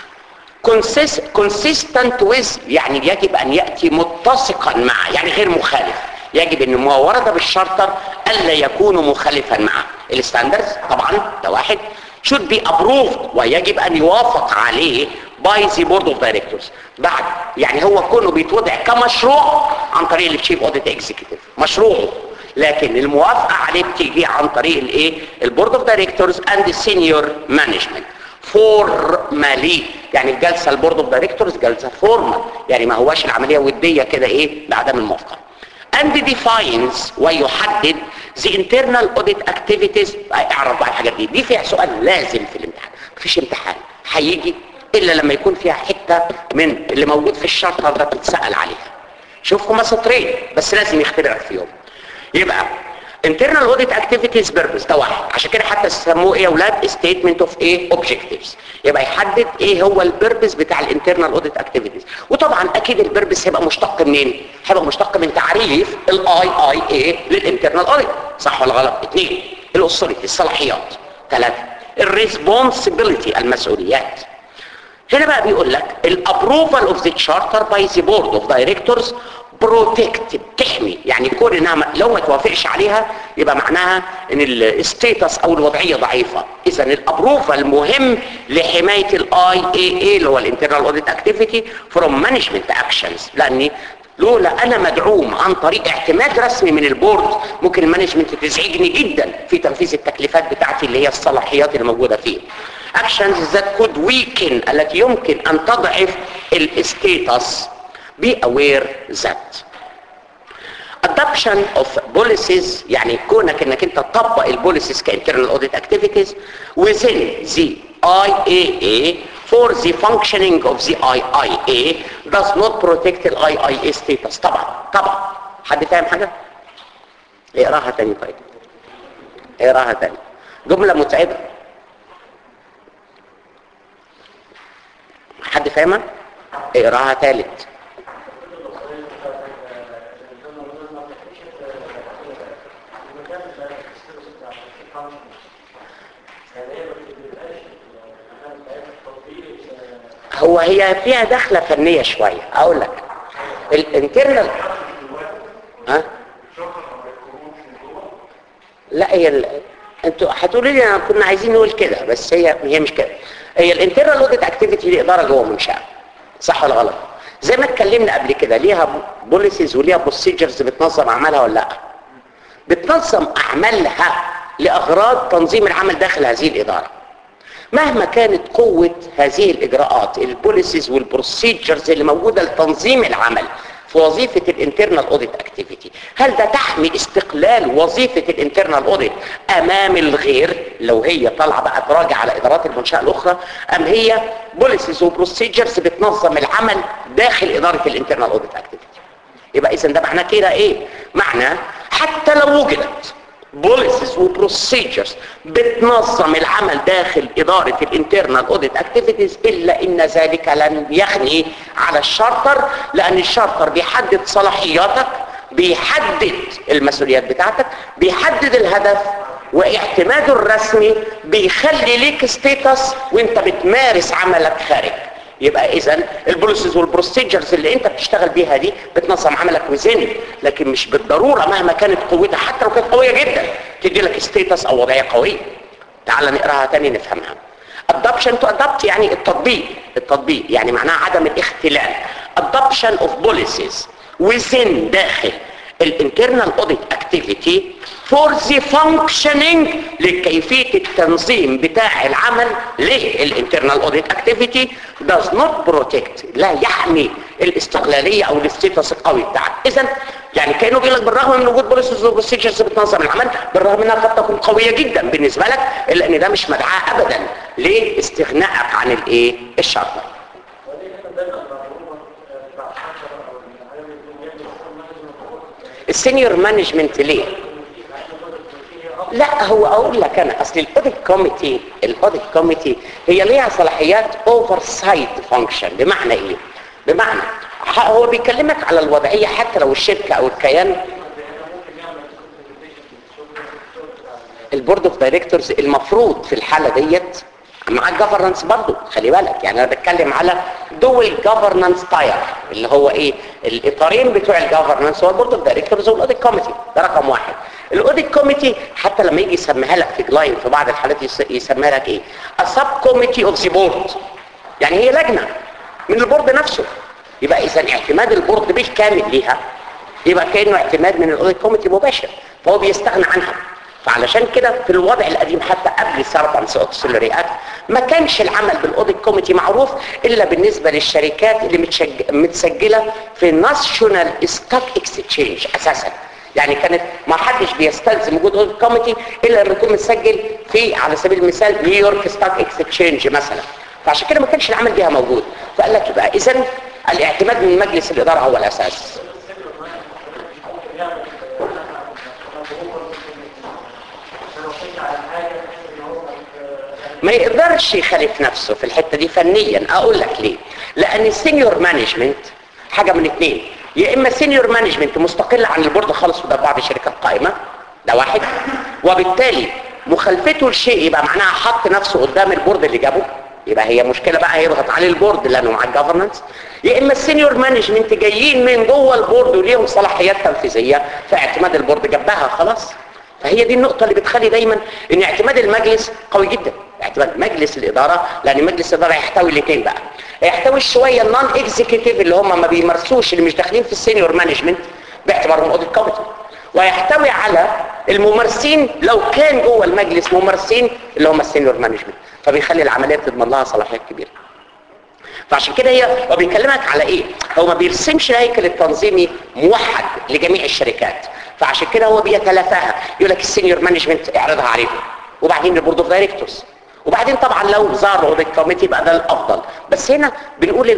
consistent with يعني يجب ان ياتي متسقا مع يعني غير مخالف يجب ان ما ورد بالشارتر الا يكون مخالفا مع الستاندرز طبعا ده واحد should be approved ويجب ان يوافق عليه by the board of directors بعد يعني هو كونه بيتوضع كمشروع عن طريق التشيف اوديت اكزيكتيف مشروعه لكن الموافقه عليه بتيجي عن طريق الايه البورد اوف دايركتورز اند السينيور مانجمنت فورمالي يعني الجلسه البورد اوف دايركتورز جلسه فورمال يعني ما هواش العمليه وديه كده ايه بعدم الموافقه and defines ويحدد the internal audit activities اعرف بقى الحاجات دي دي فيها سؤال لازم في الامتحان مفيش امتحان هيجي الا لما يكون فيها حته من اللي موجود في الشارتر ده تتسال عليها شوف هما سطرين بس لازم يختبرك فيهم يبقى internal audit activities purpose ده واحد عشان كده حتى سموه ايه يا اولاد statement of ايه objectives يبقى يحدد ايه هو البيربس بتاع الانترنال اوديت اكتيفيتيز وطبعا اكيد البيربس هيبقى مشتق منين هيبقى مشتق من تعريف الاي اي اي للانترنال اوديت صح ولا غلط اثنين الاصوليتي الصلاحيات ثلاثه الريسبونسبيلتي المسؤوليات هنا بقى بيقول لك الابروفال اوف ذا تشارتر باي ذا بورد اوف دايركتورز بروتكت بتحمي يعني كون انها لو ما توافقش عليها يبقى معناها ان الستيتس او الوضعيه ضعيفه اذا الابروفال مهم لحمايه الاي اي اي اللي هو الانترنال اوديت اكتيفيتي فروم مانجمنت اكشنز لاني لولا انا مدعوم عن طريق اعتماد رسمي من البورد ممكن المانجمنت تزعجني جدا في تنفيذ التكليفات بتاعتي اللي هي الصلاحيات اللي موجوده فيه actions that could weaken التي يمكن ان تضعف الستيتس be aware that adoption of policies يعني كونك انك انت تطبق البوليسيز كانترنال اوديت activities within the IAA for the functioning of the IIA does not protect the IIA status طبعا طبعا حد فاهم حاجة؟ اقراها تاني طيب اقراها تاني جملة متعبة حد فاهمها؟ اقراها تالت هو هي فيها دخلة فنية شوية اقول لك الانترنال ها لا هي ال... انتوا هتقولوا لي انا كنا عايزين نقول كده بس هي هي مش كده هي الانترنال اوديت اكتيفيتي دي اداره جوه منشاه صح ولا غلط زي ما اتكلمنا قبل كده ليها بوليسيز وليها بروسيجرز بتنظم اعمالها ولا لا بتنظم اعمالها لاغراض تنظيم العمل داخل هذه الاداره مهما كانت قوة هذه الإجراءات البوليسيز والبروسيجرز اللي موجودة لتنظيم العمل في وظيفة الانترنال اوديت اكتيفيتي هل ده تحمي استقلال وظيفة الانترنال اوديت امام الغير لو هي طالعة بقى تراجع على ادارات المنشأة الاخرى ام هي بوليسيز وبروسيجرز بتنظم العمل داخل ادارة الانترنال اوديت اكتيفيتي يبقى اذا ده معناه كده ايه معناه حتى لو وجدت بوليسز وبروسيجرز بتنظم العمل داخل إدارة الانترنال اوديت اكتيفيتيز إلا إن ذلك لن يغني على الشارتر لأن الشارتر بيحدد صلاحياتك بيحدد المسؤوليات بتاعتك بيحدد الهدف واعتماده الرسمي بيخلي ليك ستيتس وانت بتمارس عملك خارج يبقى اذا البوليسيز والبروسيجرز اللي انت بتشتغل بيها دي بتنظم عملك وزن لكن مش بالضروره مهما كانت قوتها حتى لو كانت قويه جدا تدي لك ستيتس او وضعيه قويه تعال نقراها تاني نفهمها adoption to adopt يعني التطبيق التطبيق يعني معناها عدم الاختلال adoption of policies within داخل الانترنال اوديت اكتيفيتي فور ذا فانكشننج لكيفيه التنظيم بتاع العمل للانترنال اوديت اكتيفيتي does not protect لا يحمي الاستقلاليه او الاستيتس القوي بتاعك اذا يعني كانه بيقول لك بالرغم من وجود بوليسز وبروسيجرز بتنظم العمل بالرغم انها قد تكون قويه جدا بالنسبه لك الا ان ده مش مدعاه ابدا لاستغنائك عن الايه الشرطه السينيور مانجمنت ليه لا هو اقول لك انا اصل الاوديت كوميتي الاوديت كوميتي هي ليها صلاحيات اوفر سايت فانكشن بمعنى ايه بمعنى هو بيكلمك على الوضعيه حتى لو الشركه او الكيان البورد اوف دايركتورز المفروض في الحاله ديت مع الجفرنس برضو خلي بالك يعني انا بتكلم على دول جفرنس تاير اللي هو ايه الاطارين بتوع الجفرنس هو البورد اوف دايركتورز والاوديت كوميتي ده رقم واحد الاوديت كوميتي حتى لما يجي يسميها لك في جلاين في بعض الحالات يسميها لك ايه السب كوميتي اوف ذا بورد يعني هي لجنه من البورد نفسه يبقى اذا اعتماد البورد بالكامل ليها يبقى كانه اعتماد من الاوديت كوميتي مباشر فهو بيستغنى عنها فعلشان كده في الوضع القديم حتى قبل السرطانس اوكسيلري اكت ما كانش العمل بالاوديت كوميتي معروف الا بالنسبه للشركات اللي متشج... متسجله في ناشونال ستوك اكسشينج اساسا يعني كانت ما حدش بيستلزم وجود اوديت كوميتي الا انه يكون متسجل في على سبيل المثال نيويورك ستوك اكسشينج مثلا فعشان كده ما كانش العمل بيها موجود فقال لك يبقى اذا الاعتماد من مجلس الاداره هو الاساس ما يقدرش يخالف نفسه في الحته دي فنيا اقول لك ليه لان السينيور مانجمنت حاجه من اثنين يا اما سينيور مانجمنت مستقل عن البورد خالص وده بعض الشركات قائمه ده واحد وبالتالي مخالفته لشيء يبقى معناها حط نفسه قدام البورد اللي جابه يبقى هي مشكله بقى هيضغط عليه البورد لانه مع الجفرنس يا اما السينيور مانجمنت جايين من جوه البورد وليهم صلاحيات تنفيذيه فاعتماد البورد جنبها خلاص فهي دي النقطة اللي بتخلي دايما ان اعتماد المجلس قوي جدا اعتماد مجلس الادارة لان مجلس الادارة يحتوي الاثنين بقى يحتوي شوية النون اكزيكتيف اللي هم ما بيمارسوش اللي مش داخلين في السينيور مانجمنت باعتبارهم اوديت كوميتي ويحتوي على الممارسين لو كان جوه المجلس ممارسين اللي هم السينيور مانجمنت فبيخلي العملية تضمن لها صلاحيات كبيرة فعشان كده هي هو بيكلمك على ايه هو ما بيرسمش الهيكل التنظيمي موحد لجميع الشركات فعشان كده هو بيتلافاها يقول لك السينيور مانجمنت اعرضها عليهم وبعدين البورد اوف دايركتورز وبعدين طبعا لو ظهر اوديت كوميتي يبقى ده الافضل بس هنا بنقول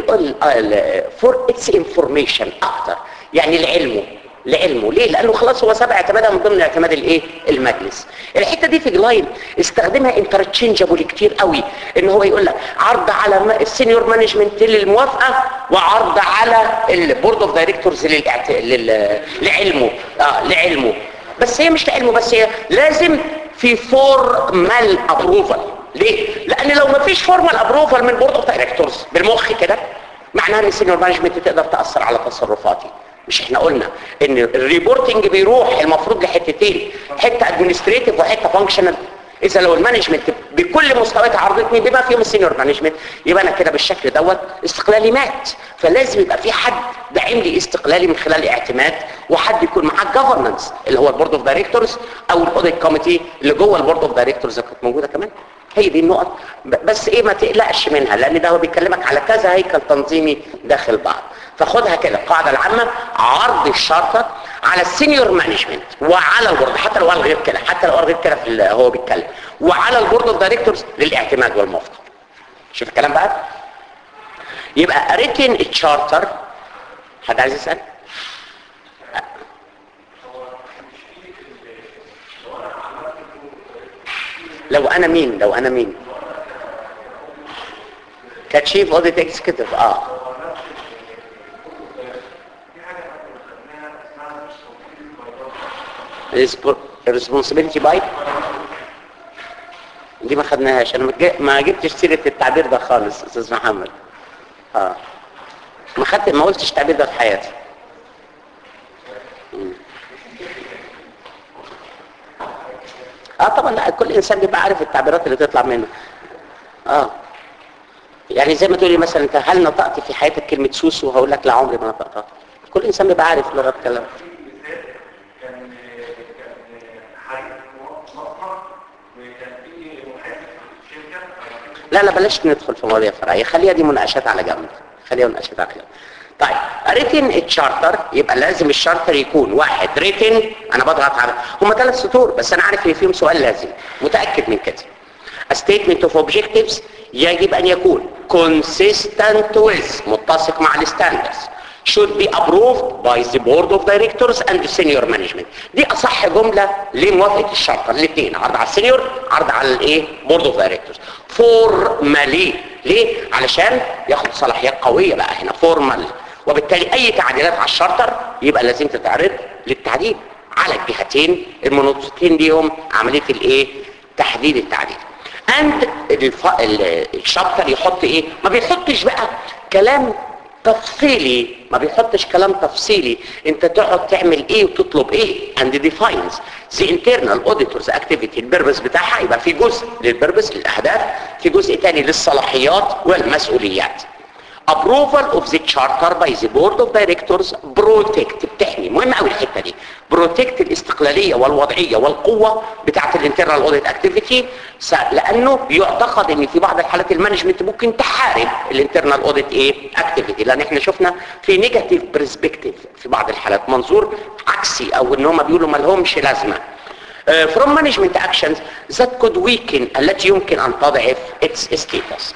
فور اتس انفورميشن اكتر يعني لعلمه لعلمه ليه لانه خلاص هو سبق اعتمادها من ضمن اعتماد الايه المجلس الحته دي في جلاين استخدمها انترتشينجابل كتير قوي ان هو يقول لك عرض على السينيور مانجمنت للموافقه وعرض على البورد اوف دايركتورز للإعت... لل... لعلمه اه لعلمه بس هي مش لعلمه بس هي لازم في فورمال ابروفال ليه لان لو ما فيش فورمال ابروفال من بورد اوف دايركتورز بالمخ كده معناها ان السينيور مانجمنت تقدر تاثر على تصرفاتي مش احنا قلنا ان الريبورتنج بيروح المفروض لحتتين حته ادمنستريتيف وحته فانكشنال اذا لو المانجمنت بكل مستوياتها عرضتني بما فيهم السينيور مانجمنت يبقى انا كده بالشكل دوت استقلالي مات فلازم يبقى في حد داعم لي استقلالي من خلال اعتماد وحد يكون معاه الجفرنس اللي هو البورد اوف دايركتورز او الاوديت كوميتي اللي جوه البورد اوف دايركتورز كانت موجوده كمان هي دي النقط بس ايه ما تقلقش منها لان ده هو بيكلمك على كذا هيكل تنظيمي داخل بعض فخدها كده القاعده العامه عرض الشرطه على السينيور مانجمنت وعلى البورد حتى لو قال غير كده حتى لو قال غير كده في هو بيتكلم وعلى البورد اوف دايركتورز للاعتماد والموافقه شوف الكلام بقى يبقى ريتن التشارتر حد عايز يسال لو انا مين لو انا مين كتشيف اوديت اكسكيوتيف اه responsibility باي دي ما خدناهاش انا ما جبتش سيره التعبير ده خالص استاذ محمد اه ما خدت ما قلتش التعبير ده في حياتي اه طبعا لا كل انسان بيبقى عارف التعبيرات اللي تطلع منه اه يعني زي ما تقولي مثلا انت هل نطقت في حياتك كلمه سوسو هقول لك لا عمري ما نطقتها كل انسان بيبقى عارف لغه كلام لا لا بلاش ندخل في مواضيع فرعيه خليها دي مناقشات على جنب خليها مناقشات على جنب طيب ريتن الشارتر يبقى لازم الشارتر يكون واحد ريتن انا بضغط على هم ثلاث سطور بس انا عارف ان فيهم سؤال لازم متاكد من كده A statement of objectives يجب ان يكون consistent with متسق مع الستاندرز should be approved by the board of directors and the senior management دي اصح جمله لموافقه الشرطه الاثنين عرض على السينيور عرض على الايه board of directors formally ليه علشان ياخد صلاحيات قويه بقى هنا فورمال وبالتالي اي تعديلات على الشارتر يبقى لازم تتعرض للتعديل على الجهتين المنوطين ليهم عمليه الايه تحديد التعديل اند الشابتر يحط ايه ما بيحطش بقى كلام تفصيلي ما بيحطش كلام تفصيلي انت تقعد تعمل ايه وتطلب ايه and defines the internal auditors activity البربس بتاعها يبقى في جزء للبربس للاهداف في جزء تاني للصلاحيات والمسؤوليات approval of the charter by the board of directors protect بتحمي مهم قوي الحته دي protect الاستقلاليه والوضعيه والقوه بتاعه الانترنال اوديت اكتيفيتي لانه يعتقد ان في بعض الحالات المانجمنت ممكن تحارب الانترنال اوديت ايه اكتيفيتي لان احنا شفنا في نيجاتيف برسبكتيف في بعض الحالات منظور عكسي او ان هم بيقولوا ما لهمش لازمه uh, from management actions that could weaken التي يمكن ان تضعف its status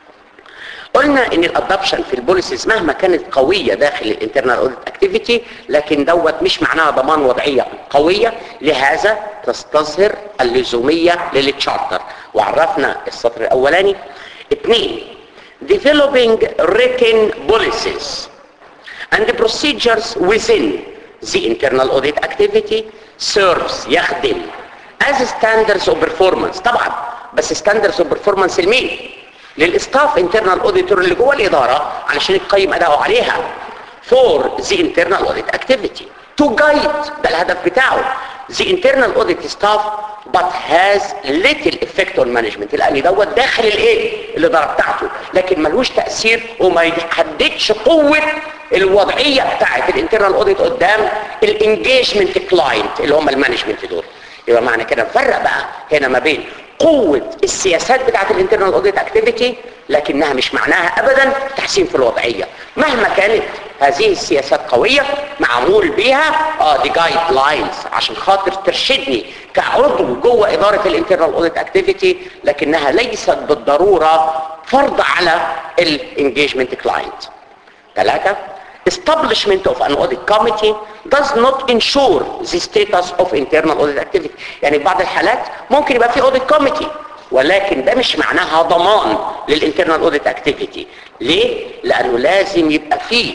قلنا ان الادابشن في البوليسيز مهما كانت قوية داخل الانترنال اوديت اكتيفيتي لكن دوت مش معناها ضمان وضعية قوية لهذا تستظهر اللزومية للتشارتر وعرفنا السطر الاولاني اثنين developing written policies and the procedures within the internal audit activity serves يخدم as standards of performance طبعا بس standards of performance لمين للاستاف انترنال اوديتور اللي جوه الاداره علشان يقيم اداؤه عليها فور ذا انترنال اوديت اكتيفيتي تو جايد ده الهدف بتاعه the internal audit staff but has little effect on management لان دوت داخل الايه الاداره بتاعته لكن ملوش تاثير وما يحددش قوه الوضعيه بتاعه الانترنال اوديت قدام الانجيجمنت كلاينت اللي هم المانجمنت دول يبقى معنى كده نفرق بقى هنا ما بين قوة السياسات بتاعت الانترنال اوديت اكتيفيتي لكنها مش معناها ابدا تحسين في الوضعية مهما كانت هذه السياسات قوية معمول بيها اه دي جايد لاينز عشان خاطر ترشدني كعضو جوه ادارة الانترنال اوديت اكتيفيتي لكنها ليست بالضرورة فرض على الانجيجمنت كلاينت ثلاثة establishment of an audit committee does not ensure the status of internal audit activity يعني في بعض الحالات ممكن يبقى في audit committee ولكن ده مش معناها ضمان للانترنال اوديت اكتيفيتي ليه لانه لازم يبقى فيه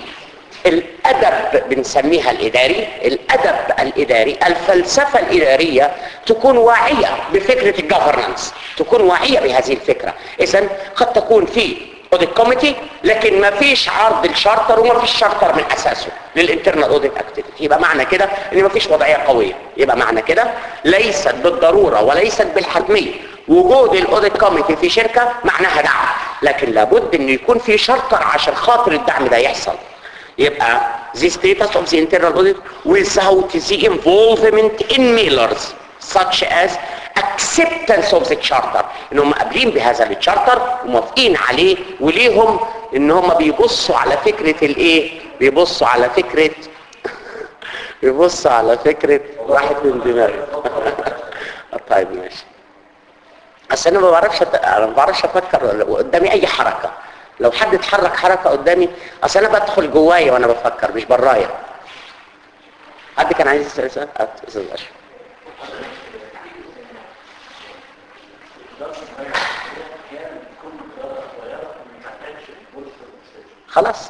الادب بنسميها الاداري الادب الاداري الفلسفه الاداريه تكون واعيه بفكره الجفرنس تكون واعيه بهذه الفكره اذا قد تكون في اوديت كوميتي لكن ما فيش عرض الشارتر وما فيش شارتر من اساسه للانترنال اوديت اكتيفيتي يبقى معنى كده ان ما فيش وضعيه قويه يبقى معنى كده ليست بالضروره وليست بالحتميه وجود الاوديت كوميتي في شركه معناها دعم لكن لابد ان يكون في شارتر عشان خاطر الدعم ده يحصل يبقى the status of the internal audit without the involvement in mailers such as acceptance of the charter ان هم قابلين بهذا التشارتر وموافقين عليه وليهم ان هم بيبصوا على فكرة الايه بيبصوا على فكرة بيبصوا على فكرة واحد من دماغي طيب ماشي اصل انا ما بعرفش أت... انا ما بعرفش افكر قدامي اي حركة لو حد اتحرك حركة قدامي اصل انا بدخل جوايا وانا بفكر مش برايا حد كان عايز يسأل سؤال؟ استاذ اشرف خلاص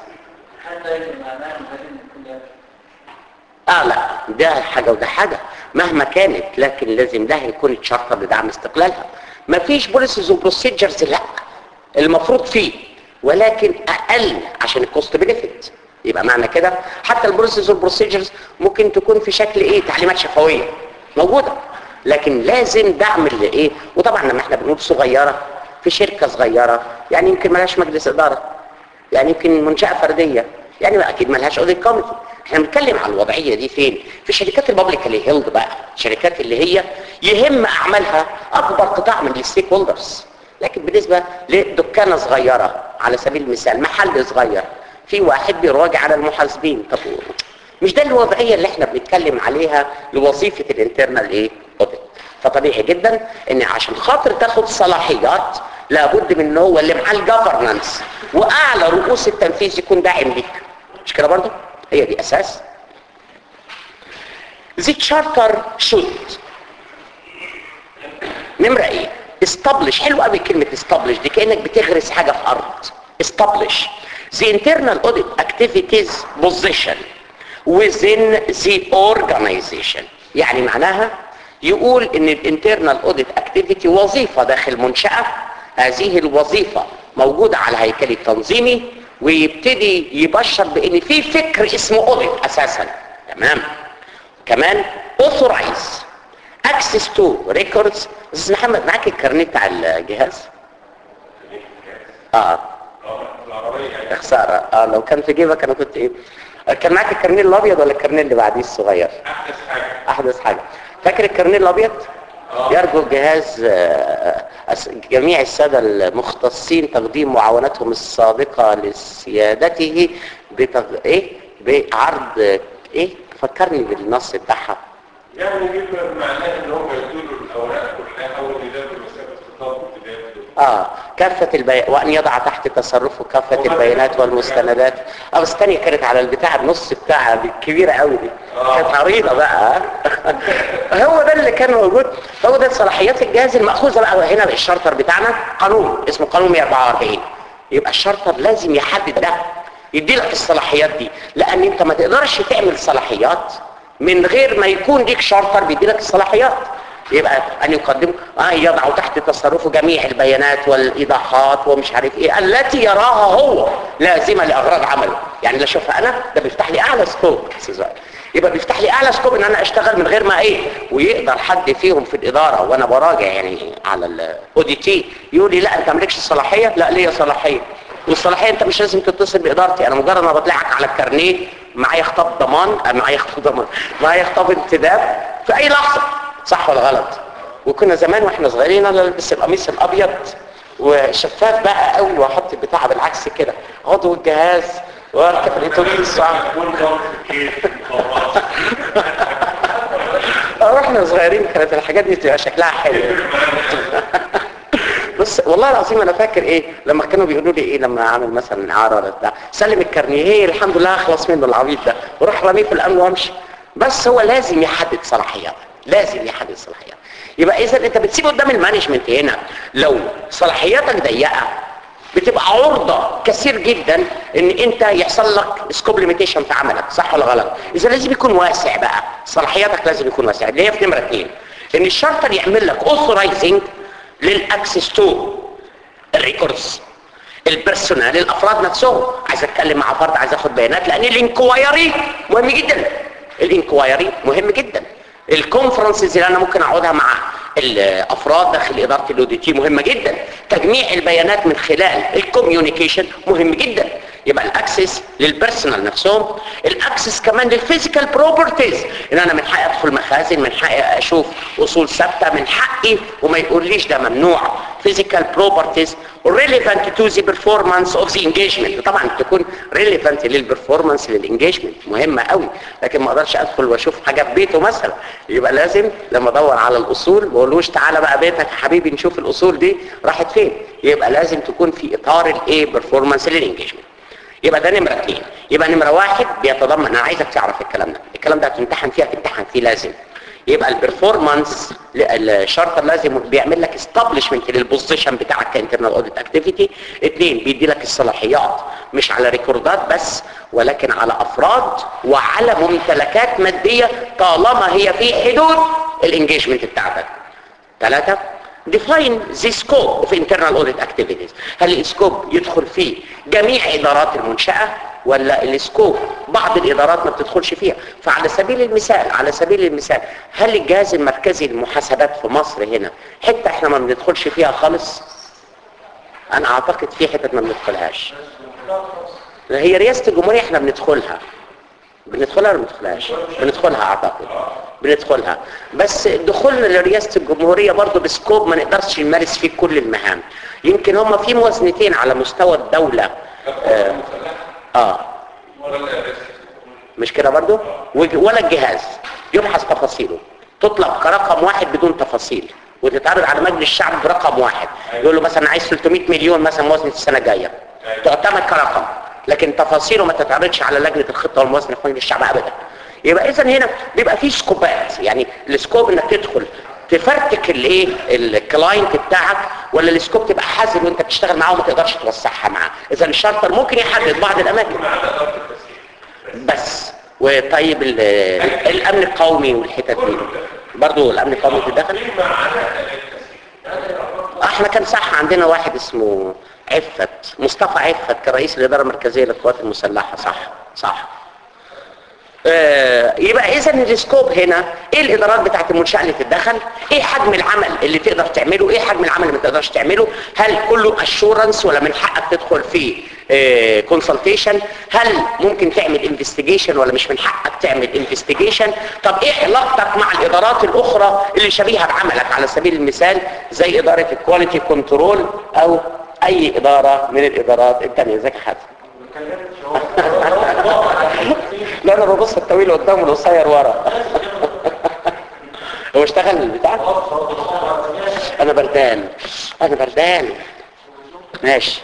اه لا ده حاجة وده حاجة مهما كانت لكن لازم ده يكون اتشرطة لدعم استقلالها مفيش بوليسيز وبروسيجرز لا المفروض فيه ولكن اقل عشان الكوست بنفيت يبقى معنى كده حتى البروسيس والبروسيجرز ممكن تكون في شكل ايه تعليمات شفويه موجوده لكن لازم دعم لايه وطبعا لما احنا بنقول صغيره في شركه صغيره يعني يمكن ملهاش مجلس اداره يعني يمكن منشاه فرديه يعني بقى اكيد ملهاش اوديت كوميتي احنا بنتكلم عن الوضعيه دي فين في شركات البابليك اللي هيلد بقى شركات اللي هي يهم اعمالها اكبر قطاع من الستيك هولدرز لكن بالنسبه لدكانه صغيره على سبيل المثال محل صغير في واحد بيراجع على المحاسبين طب مش ده الوضعيه اللي احنا بنتكلم عليها لوظيفه الانترنال ايه اوديت فطبيعي جدا ان عشان خاطر تاخد صلاحيات لابد من ان هو اللي معاه الجفرنانس واعلى رؤوس التنفيذ يكون داعم ليك مش كده برضه هي دي اساس The charter should نمرة ايه establish حلو قوي كلمة establish دي كأنك بتغرس حاجة في أرض establish the internal audit activities position within the organization يعني معناها يقول ان الانترنال اوديت اكتيفيتي وظيفة داخل منشأة هذه الوظيفة موجودة على الهيكل التنظيمي ويبتدي يبشر بان في فكر اسمه اوديت اساسا تمام كمان authorize access to records استاذ محمد معاك الكارنيه بتاع الجهاز اه يا خساره اه لو كان في جيبك انا كنت ايه كان معاك الكارنيه الابيض ولا الكارنيه اللي بعديه الصغير احدث حاجه احدث حاجه فاكر الكارنيه الابيض يرجو الجهاز آه، أس- جميع السادة المختصين تقديم معاونتهم الصادقة لسيادته بتغ... ايه بعرض آه، ايه فكرني بالنص بتاعها يعني بيبقى معناه ان هم يدوا الاوراق كلها اول بدايه مسافه خطاب وبدايه اه كافة البي... وأن يضع تحت تصرفه كافة البيانات والمستندات اه بس الثانية كانت على البتاع النص بتاعها دي الكبيرة قوي دي كانت عريضة بقى هو ده اللي كان موجود هو ده صلاحيات الجهاز المأخوذة بقى هنا الشارتر بتاعنا قانون اسمه قانون 144 يبقى الشارتر لازم يحدد ده يدي لك الصلاحيات دي لأن انت ما تقدرش تعمل صلاحيات من غير ما يكون ليك شارتر بيدي لك الصلاحيات يبقى ان يقدم آه يضع تحت تصرفه جميع البيانات والايضاحات ومش عارف ايه التي يراها هو لازمه لاغراض عمله يعني لا اشوفها انا ده بيفتح لي اعلى سكوب يبقى بيفتح لي اعلى سكوب ان انا اشتغل من غير ما ايه ويقدر حد فيهم في الاداره وانا براجع يعني على الاو دي تي يقول لي لا انت مالكش صلاحيه لا ليا صلاحيه والصلاحيه انت مش لازم تتصل بادارتي انا مجرد ما بطلعك على الكارنيه معايا خطاب ضمان آه، معايا خطاب ضمان معايا خطاب انتداب في اي لحظه صح ولا غلط وكنا زمان واحنا صغيرين انا البس القميص الابيض وشفاف بقى قوي واحط البتاع بالعكس كده عضو الجهاز واركب الاتوبيس وأعمل- ونظام كتير خلاص اه واحنا صغيرين كانت الحاجات دي بتبقى شكلها حلو بص والله العظيم انا فاكر ايه لما كانوا بيقولوا لي ايه لما اعمل مثلا اعاره ولا بتاع سلم الكارنيه هي الحمد لله اخلص منه العبيط ده وراح رميه في الامن وامشي بس هو لازم يحدد صلاحياته لازم يحدد صلاحياته يبقى اذا انت بتسيب قدام المانجمنت هنا لو صلاحياتك ضيقه بتبقى عرضة كثير جدا ان انت يحصل لك سكوب ليميتيشن في عملك صح ولا غلط اذا لازم يكون واسع بقى صلاحياتك لازم يكون واسع اللي هي في نمرة اتنين ان الشارتر يعمل لك اوثرايزنج للاكسس تو الريكوردز البيرسونال الافراد نفسهم عايز اتكلم مع فرد عايز اخد بيانات لان الانكوايري مهم جدا الانكوايري مهم جدا الكونفرنسز اللي انا ممكن اقعدها مع الافراد داخل اداره الاو دي تي مهمه جدا تجميع البيانات من خلال الكوميونيكيشن مهم جدا يبقى الاكسس للبيرسونال نفسهم الاكسس كمان للفيزيكال بروبرتيز ان انا من حقي ادخل مخازن من حقي اشوف اصول ثابته من حقي وما يقوليش ده ممنوع physical properties relevant to the performance of the engagement طبعا تكون relevant للبرفورمانس للانجيجمنت مهمه قوي لكن ما اقدرش ادخل واشوف حاجه في بيته مثلا يبقى لازم لما ادور على الاصول ما اقولوش تعالى بقى بيتك يا حبيبي نشوف الاصول دي راحت فين يبقى لازم تكون في اطار الايه برفورمانس للانجيجمنت يبقى ده نمرة اثنين يبقى نمرة واحد بيتضمن انا عايزك تعرف الكلام ده الكلام ده هتمتحن فيها تمتحن فيه لازم يبقى البرفورمانس الشارتر لازم بيعمل لك استابلشمنت للبوزيشن بتاعك كانترنال اوديت اكتيفيتي اثنين بيدي لك الصلاحيات مش على ريكوردات بس ولكن على افراد وعلى ممتلكات ماديه طالما هي في حدود الانجيجمنت بتاعتك ثلاثة define the scope of internal audit activities هل السكوب يدخل فيه جميع ادارات المنشأة ولا السكوب بعض الادارات ما بتدخلش فيها فعلى سبيل المثال على سبيل المثال هل الجهاز المركزي للمحاسبات في مصر هنا حتة احنا ما بندخلش فيها خالص انا اعتقد في حتت ما بندخلهاش هي رئاسة الجمهورية احنا بندخلها بندخلها ولا ما بندخلهاش بندخلها اعتقد بندخلها بس دخولنا لرئاسة الجمهورية برضو بسكوب ما نقدرش نمارس فيه كل المهام يمكن هم في موازنتين على مستوى الدولة آه، اه ولا الارست مش كده برضو وج- ولا الجهاز يبحث تفاصيله تطلب كرقم واحد بدون تفاصيل وتتعرض على مجلس الشعب برقم واحد يقول له مثلا عايز 300 مليون مثلا موازنه السنه الجايه تعتمد كرقم لكن تفاصيله ما تتعرضش على لجنه الخطه والموازنه في مجلس الشعب ابدا يبقى اذا هنا بيبقى في سكوبات يعني السكوب انك تدخل تفرتك الايه الكلاينت بتاعك ولا السكوب تبقى حذر وانت بتشتغل معاه وما تقدرش توسعها معاه اذا الشارتر ممكن يحدد بعض الاماكن ما عدا ضبط التسجيل بس وطيب ال- الامن القومي والحتت دي برضه الامن القومي بيتدخل ما عدا التسجيل احنا كان صح عندنا واحد اسمه عفت مصطفى عفت كرئيس الاداره المركزيه للقوات المسلحه صح صح آه، يبقى اذا السكوب هنا ايه الادارات بتاعت المنشاه اللي تتدخل ايه حجم العمل اللي تقدر تعمله ايه حجم العمل اللي ما تقدرش تعمله هل كله اشورنس ولا من حقك تدخل في كونسلتيشن هل ممكن تعمل انفستيجيشن ولا مش من حقك تعمل انفستيجيشن طب ايه علاقتك مع الادارات الاخرى اللي شبيهه بعملك على سبيل المثال زي اداره الكواليتي كنترول او اي اداره من الادارات الثانيه زي حد لا انا ببص الطويل قدام والقصير ورا هو اشتغل البتاع انا بردان انا بردان ماشي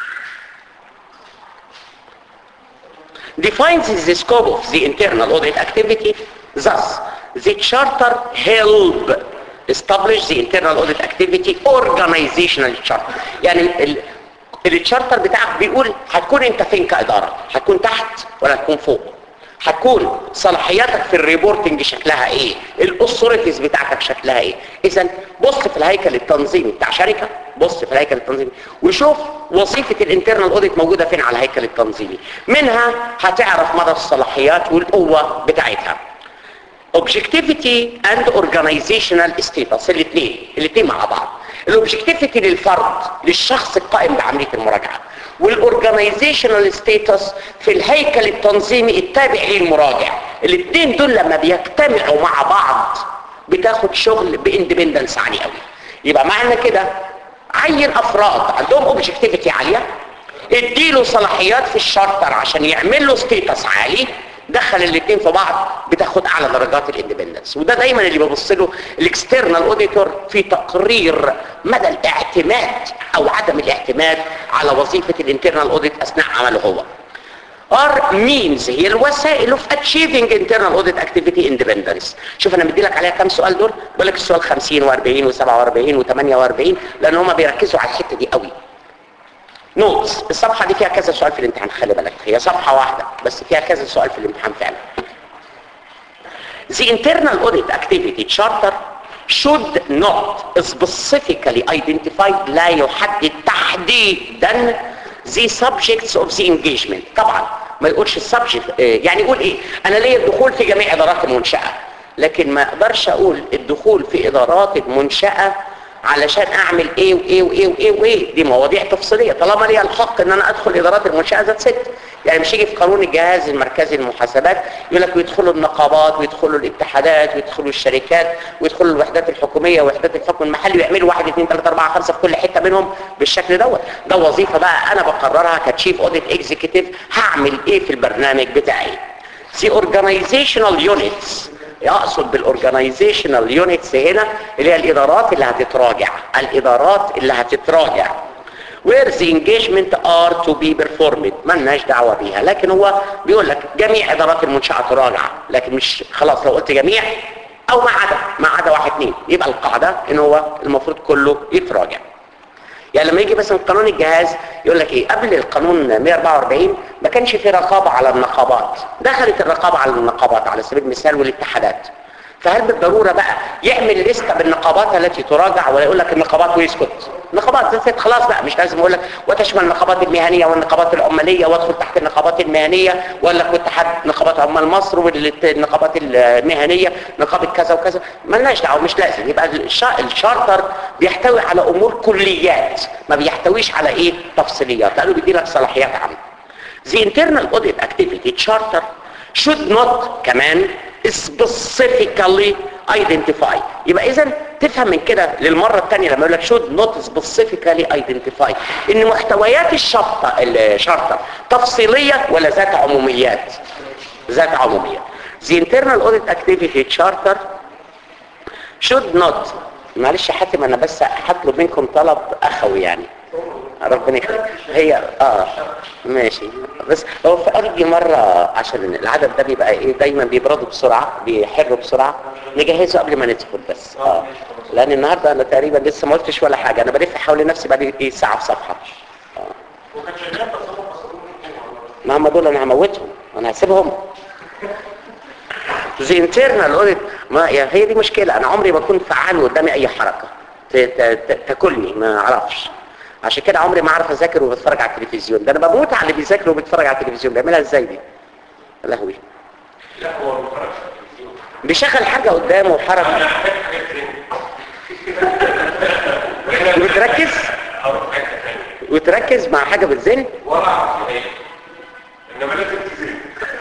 defines the scope of the internal audit activity thus the charter help establish the internal audit activity organizational chart يعني ال- التشارتر بتاعك بيقول هتكون انت فين كاداره هتكون تحت ولا هتكون فوق هتكون صلاحياتك في الريبورتنج شكلها ايه الاثوريتيز بتاعتك شكلها ايه اذا بص في الهيكل التنظيمي بتاع شركه بص في الهيكل التنظيمي وشوف وظيفه الانترنال اوديت موجوده فين على الهيكل التنظيمي منها هتعرف مدى الصلاحيات والقوه بتاعتها objectivity and organizational status الاثنين الاثنين مع بعض الاوبجكتيفيتي للفرد للشخص القائم بعمليه المراجعه والاورجنايزيشنال ستيتس في الهيكل التنظيمي التابع للمراجع الاثنين دول لما بيجتمعوا مع بعض بتاخد شغل باندبندنس عالي قوي يبقى معنى كده عين افراد عندهم اوبجكتيفيتي عاليه اديله صلاحيات في الشارتر عشان يعمل له ستيتس عالي دخل الاثنين في بعض بتاخد اعلى درجات الاندبندنس وده دايما اللي بيبص له الاكسترنال اوديتور في تقرير مدى الاعتماد او عدم الاعتماد على وظيفه الانترنال اوديت اثناء عمله هو are means هي الوسائل of achieving internal audit activity independence شوف انا مدي لك عليها كام سؤال دول بقول لك السؤال 50 و40 و47 و48 لان هم بيركزوا على الحته دي قوي نوتس الصفحه دي فيها كذا سؤال في الامتحان خلي بالك هي صفحه واحده بس فيها كذا سؤال في الامتحان فعلا The internal audit activity charter should not specifically identify لا يحدد تحديدا the subjects of the engagement طبعا ما يقولش السبجكت يعني يقول ايه انا ليا الدخول في جميع ادارات المنشأة لكن ما اقدرش اقول الدخول في ادارات المنشأة علشان اعمل ايه وايه وايه وايه وايه دي مواضيع تفصيليه طالما ليا الحق ان انا ادخل ادارات المنشاه ذات ست يعني مش يجي في قانون الجهاز المركزي للمحاسبات يقول لك ويدخلوا النقابات ويدخلوا الاتحادات ويدخلوا الشركات ويدخلوا الوحدات الحكوميه ووحدات الحكم المحلي ويعملوا واحد اثنين ثلاثه اربعه خمسه في كل حته منهم بالشكل دوت ده وظيفه بقى انا بقررها كتشيف اوديت اكزيكتيف هعمل ايه في البرنامج بتاعي The organizational units يقصد بالاورجنايزيشنال يونتس هنا اللي هي الادارات اللي هتتراجع الادارات اللي هتتراجع where the engagement are to be performed مالناش دعوه بيها لكن هو بيقول لك جميع ادارات المنشاه تراجع لكن مش خلاص لو قلت جميع او ما عدا ما عدا واحد اثنين يبقى القاعده ان هو المفروض كله يتراجع يعني لما يجي مثلا قانون الجهاز يقول لك ايه قبل القانون 144 ما كانش في رقابه على النقابات دخلت الرقابه على النقابات على سبيل المثال والاتحادات فهل بالضروره بقى يعمل لسته بالنقابات التي تراجع ولا يقول لك النقابات ويسكت النقابات زفت خلاص بقى مش لازم اقول لك وتشمل النقابات المهنيه والنقابات العماليه وادخل تحت النقابات المهنيه ولا كنت اتحاد نقابات عمال مصر والنقابات المهنيه نقابه كذا وكذا مالناش دعوه مش لازم يبقى الشا- الشارتر بيحتوي على امور كليات ما بيحتويش على ايه تفصيليات لانه بيدي لك صلاحيات عامه The internal audit activity charter should not كمان specifically identify يبقى اذا تفهم من كده للمره الثانيه لما يقول لك شود نوت سبيسيفيكالي ايدنتيفاي ان محتويات الشرطه الشرطه تفصيليه ولا ذات عموميات ذات عموميات The internal audit activity charter should not معلش يا حاتم انا بس هطلب منكم طلب اخوي يعني ربنا يخليك هي اه ماشي بس هو في ارجي مره عشان العدد ده بيبقى ايه دايما بيبردوا بسرعه بيحروا بسرعه نجهزه قبل ما ندخل بس اه لان النهارده انا تقريبا لسه ما قلتش ولا حاجه انا بلف حول نفسي بقى ايه ساعه في صفحه اه وكان شغال تصرف تصرف ما هم دول انا هموتهم انا هسيبهم زي انترنال اوديت ما يعني هي دي مشكله انا عمري ما كنت فعال قدامي اي حركه ت- ت- ت- تاكلني ما اعرفش عشان كده عمري ما اعرف اذاكر وبتفرج على التلفزيون ده انا بموت على اللي بيذاكر وبيتفرج على التلفزيون بيعملها ازاي دي يا لهوي لا هو ما بيتفرجش على التلفزيون بيشغل حاجه قدامه انا وحركه محتاج حاجات تانية وتركز اروح حاجه ثانيه وتركز مع حاجه بتزن ولا اعرف ايه انما لازم تزيد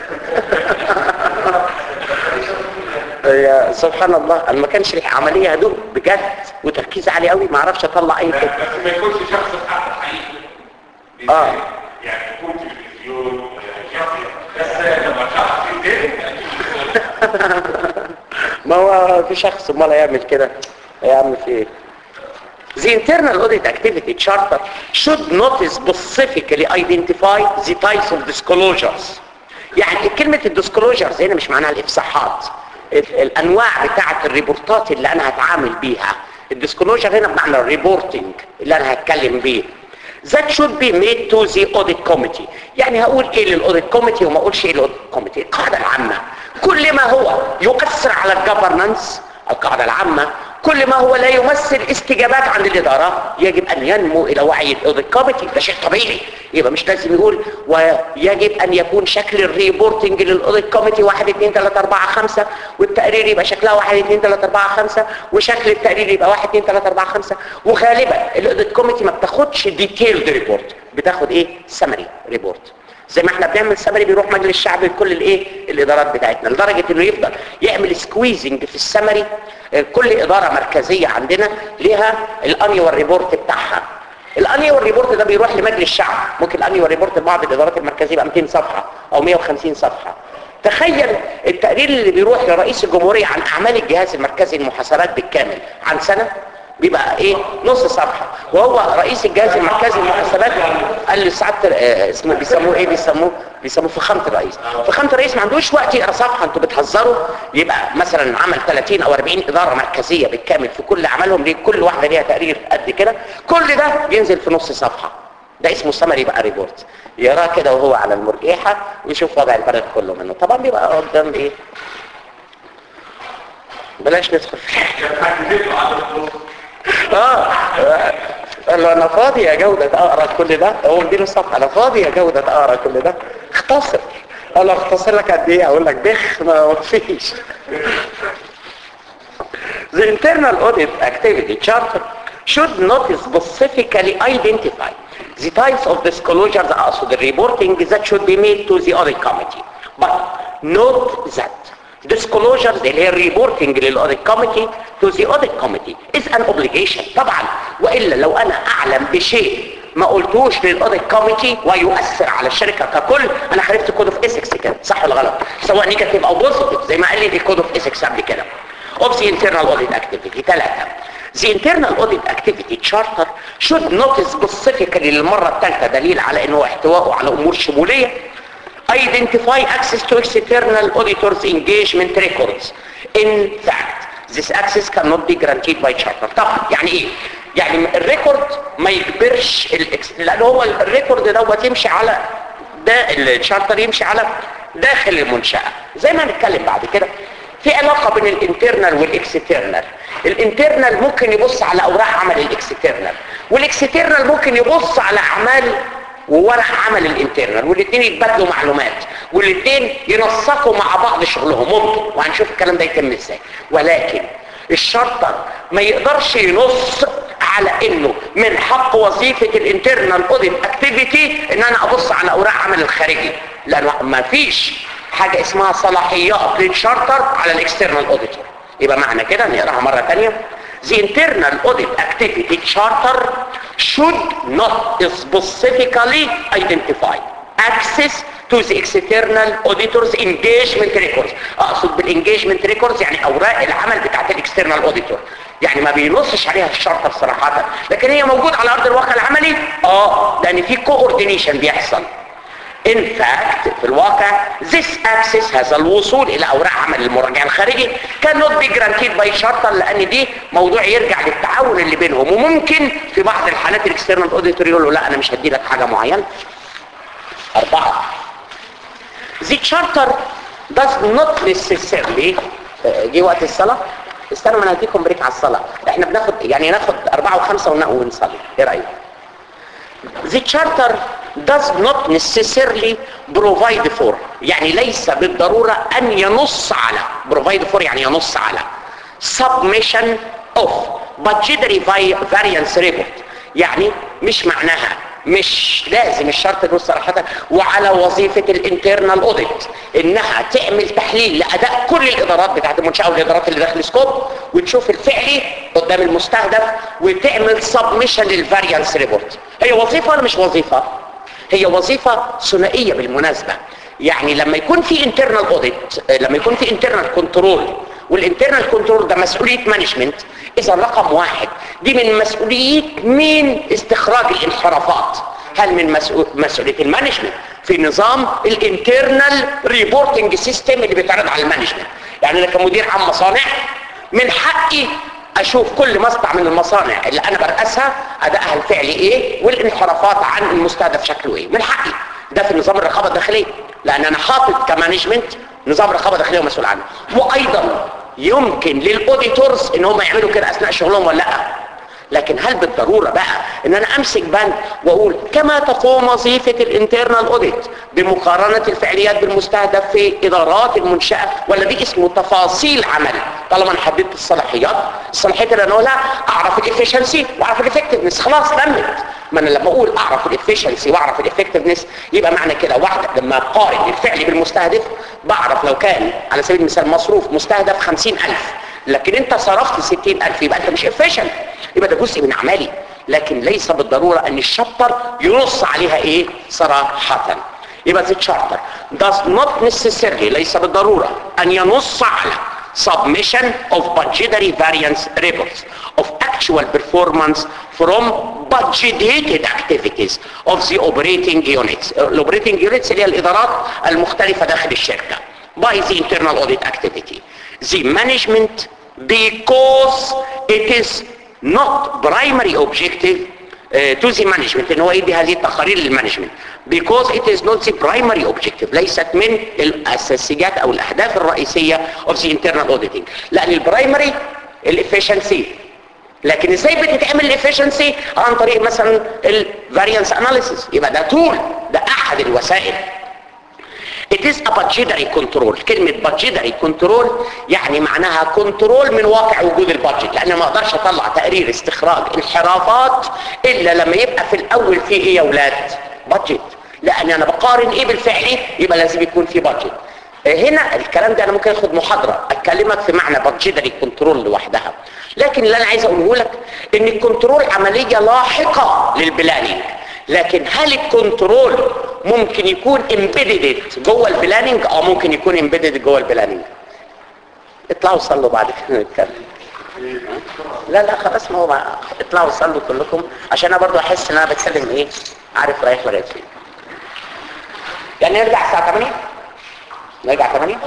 يا سبحان الله انا ما كانش العمليه هدوء بجد وتركيز عالي قوي ما اعرفش اطلع اي كده بس ما يكونش شخص في حق حقيقي آه. يعني يكون تلفزيون شخص بس لما شخص يزيد ما هو في شخص امال هيعمل كده يا عم في ايه The internal audit activity charter should not specifically identify the types of disclosures. يعني كلمة الديسكلوجرز هنا مش معناها الافصاحات ال- الانواع بتاعة الريبورتات اللي انا هتعامل بيها الديسكلوجر هنا بمعنى الريبورتنج اللي انا هتكلم بيه that should be made to the audit committee يعني هقول ايه للاوديت كوميتي وما اقولش ايه للاوديت كوميتي القاعدة العامة كل ما هو يؤثر على الجفرنانس القاعدة العامة كل ما هو لا يمثل استجابات عن الإدارة يجب أن ينمو إلى وعي الأوديت كوميتي ده شيء طبيعي يبقى مش لازم يقول ويجب أن يكون شكل الريبورتنج للأوديت كوميتي 1 2 3 4 5 والتقرير يبقى شكلها 1 2 3 4 5 وشكل التقرير يبقى 1 2 3 4 5 وغالبا الأوديت كوميتي ما بتاخدش ديتيلد ريبورت بتاخد ايه سمري ريبورت زي ما احنا بنعمل سمري بيروح مجلس الشعب لكل الايه الادارات بتاعتنا لدرجه انه يفضل يعمل سكويزنج في السمري اه، كل اداره مركزيه عندنا ليها الانيوال ريبورت بتاعها الانيوال ريبورت ده بيروح لمجلس الشعب ممكن الانيوال ريبورت لبعض الادارات المركزيه يبقى 200 صفحه او 150 صفحه تخيل التقرير اللي بيروح لرئيس الجمهوريه عن اعمال الجهاز المركزي للمحاسبات بالكامل عن سنه بيبقى ايه نص صفحه وهو رئيس الجهاز المركزي للمحاسبات قال لسعاده آه، اسمه بيسموه ايه بيسموه بيسموه فخامه الرئيس فخامه الرئيس ما عندوش وقت يقرا صفحه انتوا بتهزروا يبقى مثلا عمل 30 او 40 اداره مركزيه بالكامل في كل اعمالهم ليه كل واحده ليها تقرير قد كده كل ده بينزل في نص صفحه ده اسمه سمري بقى ريبورت يقراه كده وهو على المرجحه ويشوف وضع البلد كله منه طبعا بيبقى قدام ايه بلاش ندخل في كان حد يدفع على الفلوس اه قال له انا فاضي يا جودة اقرا كل ده هو مديله الصفحه انا فاضي يا جودة اقرا كل ده اختصر قال له اختصر لك قد ايه اقول لك بخ ما فيش The internal audit activity charter should not specifically identify the types of disclosures also the reporting that should be made to the audit committee. But note that disclosures اللي هي الريبورتنج للاوديت كوميتي to the audit committee is an obligation طبعا والا لو انا اعلم بشيء ما قلتوش للاوديت كوميتي ويؤثر على الشركه ككل انا خالفت كود اوف ايثكس كده صح ولا غلط سواء نيجاتيف او بوزيتيف زي ما قال لي الكود اوف ايثكس قبل كده of the internal audit activity ثلاثة The internal audit activity charter should not specifically للمرة الثالثة دليل على انه احتوائه على امور شمولية identify access to external auditors engagement records in fact this access cannot be guaranteed by charter طبعا يعني ايه يعني الريكورد ما يجبرش الإكس... لان هو الريكورد دوت يمشي على ده الشارتر يمشي على داخل المنشأة زي ما هنتكلم بعد كده في علاقة بين الانترنال والاكسترنال الانترنال ممكن يبص على اوراق عمل الاكسترنال والاكسترنال ممكن يبص على اعمال وورق عمل الانترنال والاثنين يتبادلوا معلومات والاثنين ينسقوا مع بعض شغلهم ممكن وهنشوف الكلام ده يتم ازاي ولكن الشرطر ما يقدرش ينص على انه من حق وظيفة الانترنال اوديت اكتيفيتي ان انا ابص على اوراق عمل الخارجي لانه ما فيش حاجة اسمها صلاحيات للشارتر على الاكسترنال اوديتور يبقى معنى كده نقراها مرة تانية the internal audit activity charter should not specifically identify access to the external auditors engagement records اقصد بالengagement records يعني اوراق العمل بتاعت الاكسترنال auditor يعني ما بينصش عليها الشرطة صراحة لكن هي موجود على ارض الواقع العملي اه لان في coordination بيحصل In fact في الواقع this access هذا الوصول الى اوراق عمل المراجع الخارجي cannot be granted by charter لان دي موضوع يرجع للتعاون اللي بينهم وممكن في بعض الحالات الاكسترنال اوديتور يقول له لا انا مش هدي لك حاجه معينه اربعه The charter does not necessarily آه، جه وقت الصلاه استنوا انا هديكم بريك على الصلاه احنا بناخد يعني ناخد اربعه وخمسه ون- ونصلي ايه رايك The charter does not necessarily provide for يعني ليس بالضرورة أن ينص على provide for يعني ينص على submission of budgetary vi- variance report يعني مش معناها مش لازم الشرط يقول صراحة وعلى وظيفة الانترنال اوديت انها تعمل تحليل لاداء كل الادارات بتاعت المنشأة والادارات اللي داخل سكوب وتشوف الفعلي قدام المستهدف وتعمل سبمشن للفاريانس ريبورت هي وظيفة ولا مش وظيفة هي وظيفة ثنائية بالمناسبة يعني لما يكون في انترنال اوديت لما يكون في انترنال كنترول والانترنال كنترول ده مسؤولية مانجمنت اذا رقم واحد دي من مسؤولية مين استخراج الانحرافات هل من مسؤول مسؤولية المانجمنت في نظام الانترنال ريبورتنج سيستم اللي بيتعرض على المانجمنت يعني انا كمدير عام مصانع من حقي اشوف كل مصنع من المصانع اللي انا برأسها ادائها الفعلي ايه والانحرافات عن المستهدف شكله ايه من حقي ده في نظام الرقابه الداخليه لان انا حاطط كمانجمنت نظام رقابه داخليه ومسؤول عنه وايضا يمكن للاوديتورز ان هم يعملوا كده اثناء شغلهم ولا لا لكن هل بالضرورة بقى ان انا امسك بند واقول كما تقوم وظيفة الانترنال اوديت بمقارنة الفعاليات بالمستهدف في ادارات المنشأة ولا دي اسمه تفاصيل عمل طالما انا حددت الصلاحيات الصلاحيات اللي انا اقولها اعرف الافشنسي واعرف الافكتفنس خلاص تمت ما انا لما اقول اعرف الافشنسي واعرف الافكتفنس يبقى معنى كده واحدة لما اقارن الفعل بالمستهدف بعرف لو كان على سبيل المثال مصروف مستهدف خمسين الف لكن انت صرفت ستين الف يبقى انت مش efficient يبقى ده جزء من اعمالي لكن ليس بالضرورة ان الشابتر ينص عليها ايه صراحة يبقى the charter does not necessarily ليس بالضرورة ان ينص على submission of budgetary variance reports of actual performance from budgeted activities of the operating units operating units اللي هي الادارات المختلفة داخل الشركة by the internal audit activity the management because it is not primary objective uh, to the management ان هو يدي هذه التقارير للمانجمنت because it is not the primary objective ليست من الاساسيات او الاهداف الرئيسية of the internal auditing لان البرايمري الافشنسي لكن ازاي بتتعمل الافشنسي عن طريق مثلا الفاريانس اناليسيس يبقى ده تول ده احد الوسائل It is a budgetary control كلمة budgetary control يعني معناها كنترول من واقع وجود البادجت لأن ما اقدرش اطلع تقرير استخراج انحرافات إلا لما يبقى في الأول في إيه يا ولاد بادجت لأن أنا بقارن إيه بالفعلي يبقى لازم يكون في بادجت هنا الكلام ده أنا ممكن أخد محاضرة أتكلمك في معنى budgetary control لوحدها لكن اللي أنا عايز أقوله لك إن الكنترول عملية لاحقة للبلانينج لكن هل الكنترول ممكن يكون امبيدد جوه البلاننج اه ممكن يكون امبيدد جوه البلاننج اطلعوا صلوا بعد كده نتكلم لا لا خلاص ما هو بقى. اطلعوا صلوا كلكم عشان انا برضو احس ان انا بتكلم ايه عارف رايح لغايه فين يعني نرجع الساعه 8 نرجع 8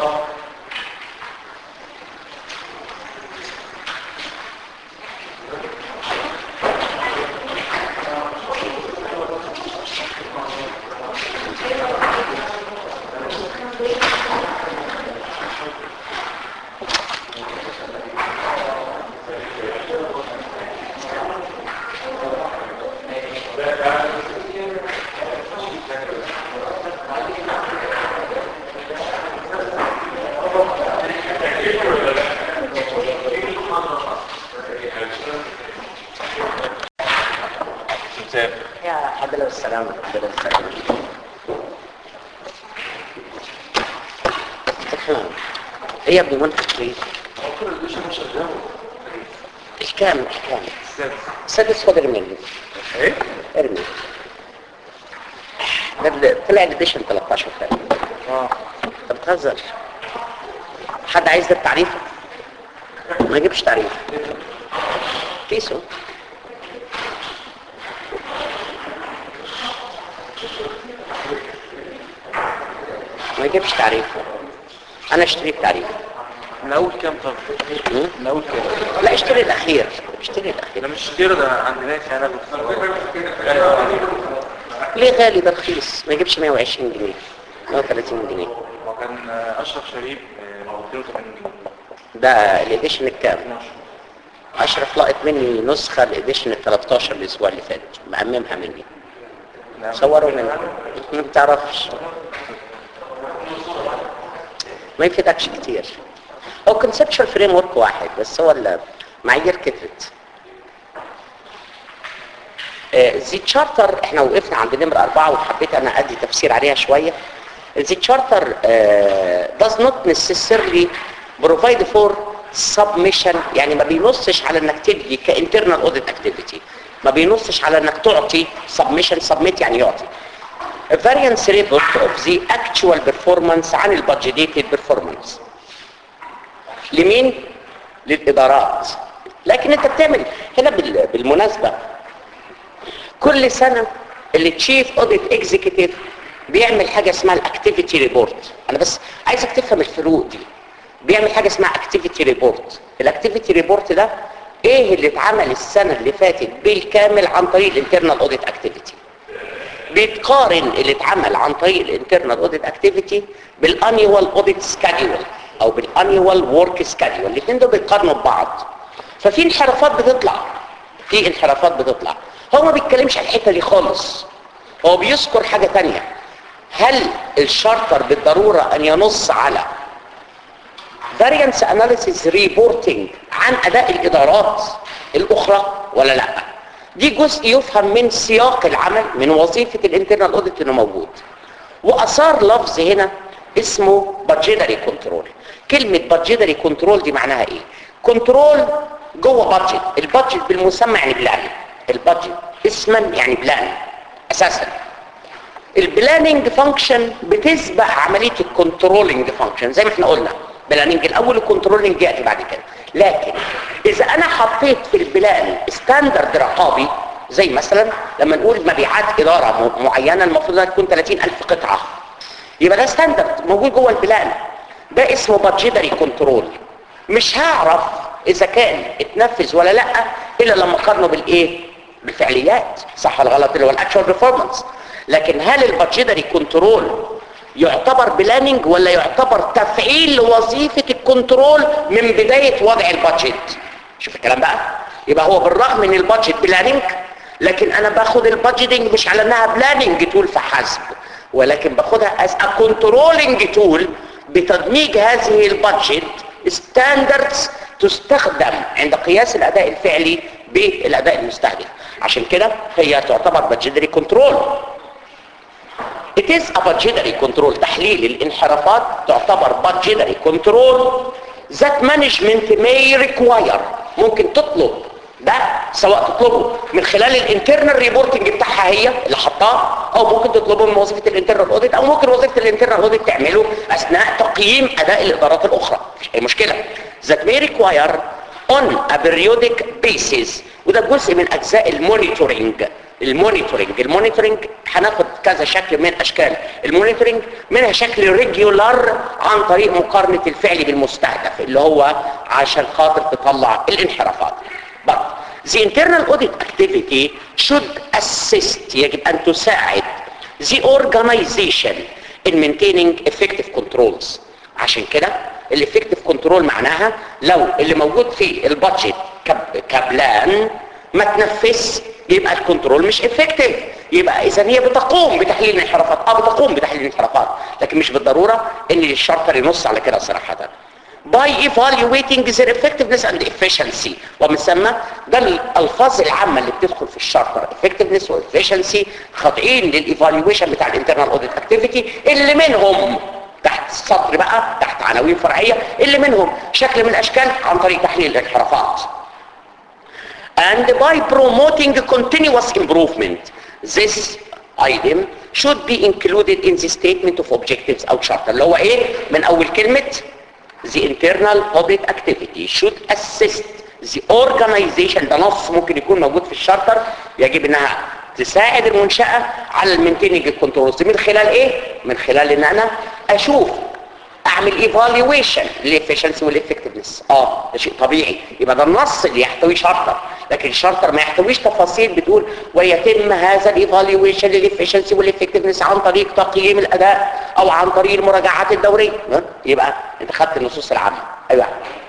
يا حد له السلامة حد له السلامة ايه يا ابني منفق ليه الكام الكام السادس السادس خد ارمي ايه؟ ارمي ده اللي طلع الاديشن 13 فعلا اه انت بتهزر حد عايز ده التعريف ما يجيبش تعريف كيسو ما يجيبش تعريف انا اشتري التعريف من اول كام طب؟ م? من اول كام؟ لا اشتري الاخير اشتري الاخير ده مش كتير ده عندنا انا ليه غالي ده رخيص ما يجيبش 120 جنيه 130 جنيه هو كان اشرف شريف آه، 280 جنيه ده الاديشن الكام 12 اشرف لقط مني نسخه الاديشن ال 13 الاسبوع اللي فات مأممها مني نعم. صوروا مني ما بتعرفش ما يفيدكش كتير هو كونسبشوال فريم ورك واحد بس هو المعايير كترت زي تشارتر احنا وقفنا عند نمرة أربعة وحبيت أنا أدي تفسير عليها شوية زي تشارتر does not necessarily provide for submission يعني ما بينصش على انك تدي كانترنال اوديت اكتيفيتي ما بينصش على انك تعطي submission submit يعني يعطي A variance report of the actual performance عن البادجيتد performance لمين؟ للإدارات لكن انت بتعمل هنا بال- بالمناسبة كل سنة اللي تشيف اوديت اكزيكتيف بيعمل حاجة اسمها الاكتيفيتي ريبورت انا بس عايزك تفهم الفروق دي بيعمل حاجة اسمها اكتيفيتي ريبورت الاكتيفيتي ريبورت ده ايه اللي اتعمل السنة اللي فاتت بالكامل عن طريق الانترنال اوديت اكتيفيتي بيتقارن اللي اتعمل عن طريق الانترنال اوديت اكتيفيتي بالانيوال اوديت سكادول او بالانيوال ورك سكادول الاثنين دول بيتقارنوا ببعض ففي انحرافات بتطلع في انحرافات بتطلع هو ما بيتكلمش عن الحته دي خالص هو بيذكر حاجه تانية هل الشارتر بالضروره ان ينص على variance analysis reporting عن اداء الادارات الاخرى ولا لا دي جزء يفهم من سياق العمل من وظيفة الانترنال اوديت انه موجود واثار لفظ هنا اسمه budgetary control كلمة budgetary control دي معناها ايه كنترول جوه بادجت البادجت بالمسمى يعني بلان البادجت اسما يعني بلان اساسا البلاننج فانكشن بتسبق عمليه الكنترولنج فانكشن زي ما احنا قلنا بلاننج الاول الكنترولنج ياتي بعد كده لكن اذا انا حطيت في البلان ستاندرد رقابي زي مثلا لما نقول مبيعات اداره م- معينه المفروض انها تكون 30000 قطعه يبقى ده ستاندرد موجود جوه البلان ده اسمه بادجيتري كنترول مش هعرف اذا كان اتنفذ ولا لا الا لما اقارنه بالايه بالفعليات صح ولا غلط اللي هو الاكشوال بيرفورمانس لكن هل البادجيتري كنترول يعتبر بلاننج ولا يعتبر تفعيل لوظيفة الكنترول من بداية وضع البادجت شوف الكلام بقى يبقى هو بالرغم من البادجت بلاننج لكن انا باخد البادجيتنج مش على انها بلاننج تول فحسب ولكن باخدها از ا كنترولنج تول بتدميج هذه البادجت ستاندردز تستخدم عند قياس الاداء الفعلي بالاداء المستهدف عشان كده هي تعتبر بادجيتري كنترول It is a budgetary control تحليل الانحرافات تعتبر budgetary control that management may require ممكن تطلب ده سواء تطلبه من خلال الانترنال ريبورتنج بتاعها هي اللي حطاه او ممكن تطلبه من وظيفه الانترنال اوديت او ممكن وظيفه الانترنال اوديت تعمله اثناء تقييم اداء الادارات الاخرى مش اي مشكله that may require on a periodic basis وده جزء من اجزاء المونيتورنج المونيتورنج المونيتورنج هناخد كذا شكل من اشكال المونيتورنج منها شكل ريجولار عن طريق مقارنه الفعل بالمستهدف اللي هو عشان خاطر تطلع الانحرافات but the internal audit activity should assist يجب ان تساعد the organization in maintaining effective controls عشان كده الافكتيف كنترول معناها لو اللي موجود في البادجت كب- كبلان ما تنفذ يبقى الكنترول مش افكتيف يبقى اذا هي بتقوم بتحليل الانحرافات اه بتقوم بتحليل الانحرافات لكن مش بالضروره ان الشارتر ينص على كده صراحه by evaluating their effectiveness and efficiency ومن ثم ده الالفاظ العامه اللي بتدخل في الشارتر effectiveness و efficiency خاضعين للايفالويشن بتاع الانترنال اوديت اكتيفيتي اللي منهم تحت سطر بقى تحت عناوين فرعيه اللي منهم شكل من الاشكال عن طريق تحليل الانحرافات and by promoting continuous improvement this item should be included in the statement of objectives او charter اللي هو ايه من اول كلمة the internal audit activity should assist the organization ده نص ممكن يكون موجود في الشارتر يجب انها تساعد المنشأة على المينتيننج الكنترولز من خلال ايه من خلال ان انا اشوف اعمل ايفالويشن للافشنسي والافكتفنس اه ده شيء طبيعي يبقى ده النص اللي يحتوي شارتر لكن الشارتر ما يحتويش تفاصيل بتقول ويتم هذا الايفالويشن للافشنسي والافكتفنس عن طريق تقييم الاداء او عن طريق المراجعات الدوريه ها؟ يبقى انت خدت النصوص العامه ايوه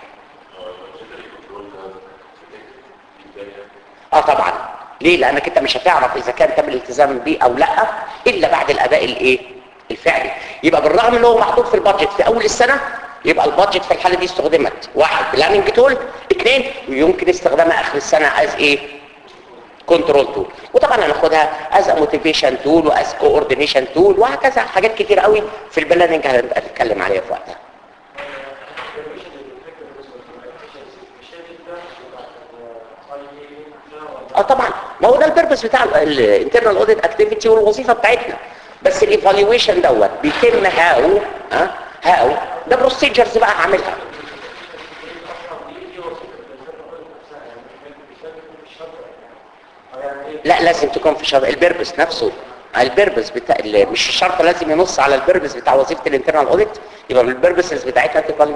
اه طبعا ليه لانك انت مش هتعرف اذا كان تم الالتزام بيه او لا الا بعد الاداء الايه الفعلي يبقى بالرغم ان هو محطوط في البادجت في اول السنه يبقى البادجت في الحاله دي استخدمت واحد بلاننج تول اثنين ويمكن استخدامها اخر السنه از ايه كنترول تول وطبعا هناخدها از موتيفيشن تول واز كوردينيشن تول وهكذا حاجات كتير قوي في البلاننج هنبقى نتكلم عليها في وقتها اه طبعا ما هو ده البيربس بتاع الانترنال اوديت اكتيفيتي والوظيفه بتاعتنا بس الايفالويشن دوت بيتم هاو ها هاو ده بروسيجرز بقى هعملها لا لازم تكون في شرط البيربس نفسه البيربس بتاع ال- مش الشرط لازم ينص على البيربس بتاع وظيفه الانترنال اوديت يبقى البيربسز بتاعتها تبقى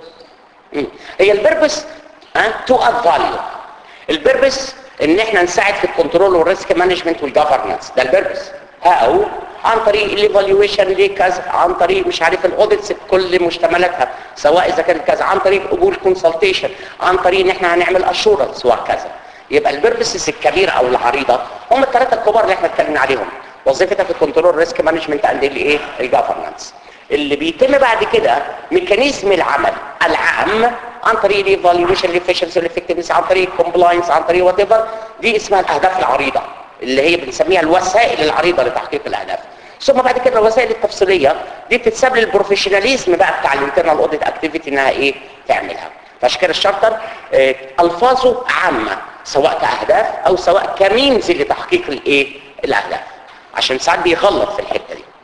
مم. هي البيربس ها تو اد فاليو البيربس ان احنا نساعد في الكنترول والريسك مانجمنت والجفرنس ده البيربس او عن طريق الايفالويشن لكذا عن طريق مش عارف الاوديتس بكل مشتملاتها سواء اذا كانت كذا عن طريق قبول كونسلتيشن عن طريق ان احنا هنعمل اشورنس وهكذا يبقى البيربسز الكبيره او العريضه هم الثلاثه الكبار اللي احنا اتكلمنا عليهم وظيفتها في الكنترول ريسك مانجمنت اند الايه الجفرنس اللي بيتم بعد كده ميكانيزم العمل العام عن طريق الايفالويشن الافشنسي والافكتفنس عن طريق الكومبلاينس عن طريق وات ايفر دي اسمها الاهداف العريضه اللي هي بنسميها الوسائل العريضه لتحقيق الاهداف ثم بعد كده الوسائل التفصيليه دي بتتساب للبروفيشناليزم بقى بتاع الانترنال اوديت اكتيفيتي انها ايه تعملها فعشان كده الشارتر آه، الفاظه عامه سواء كاهداف او سواء كمينز لتحقيق الايه الاهداف عشان ساعات بيغلط في الحته دي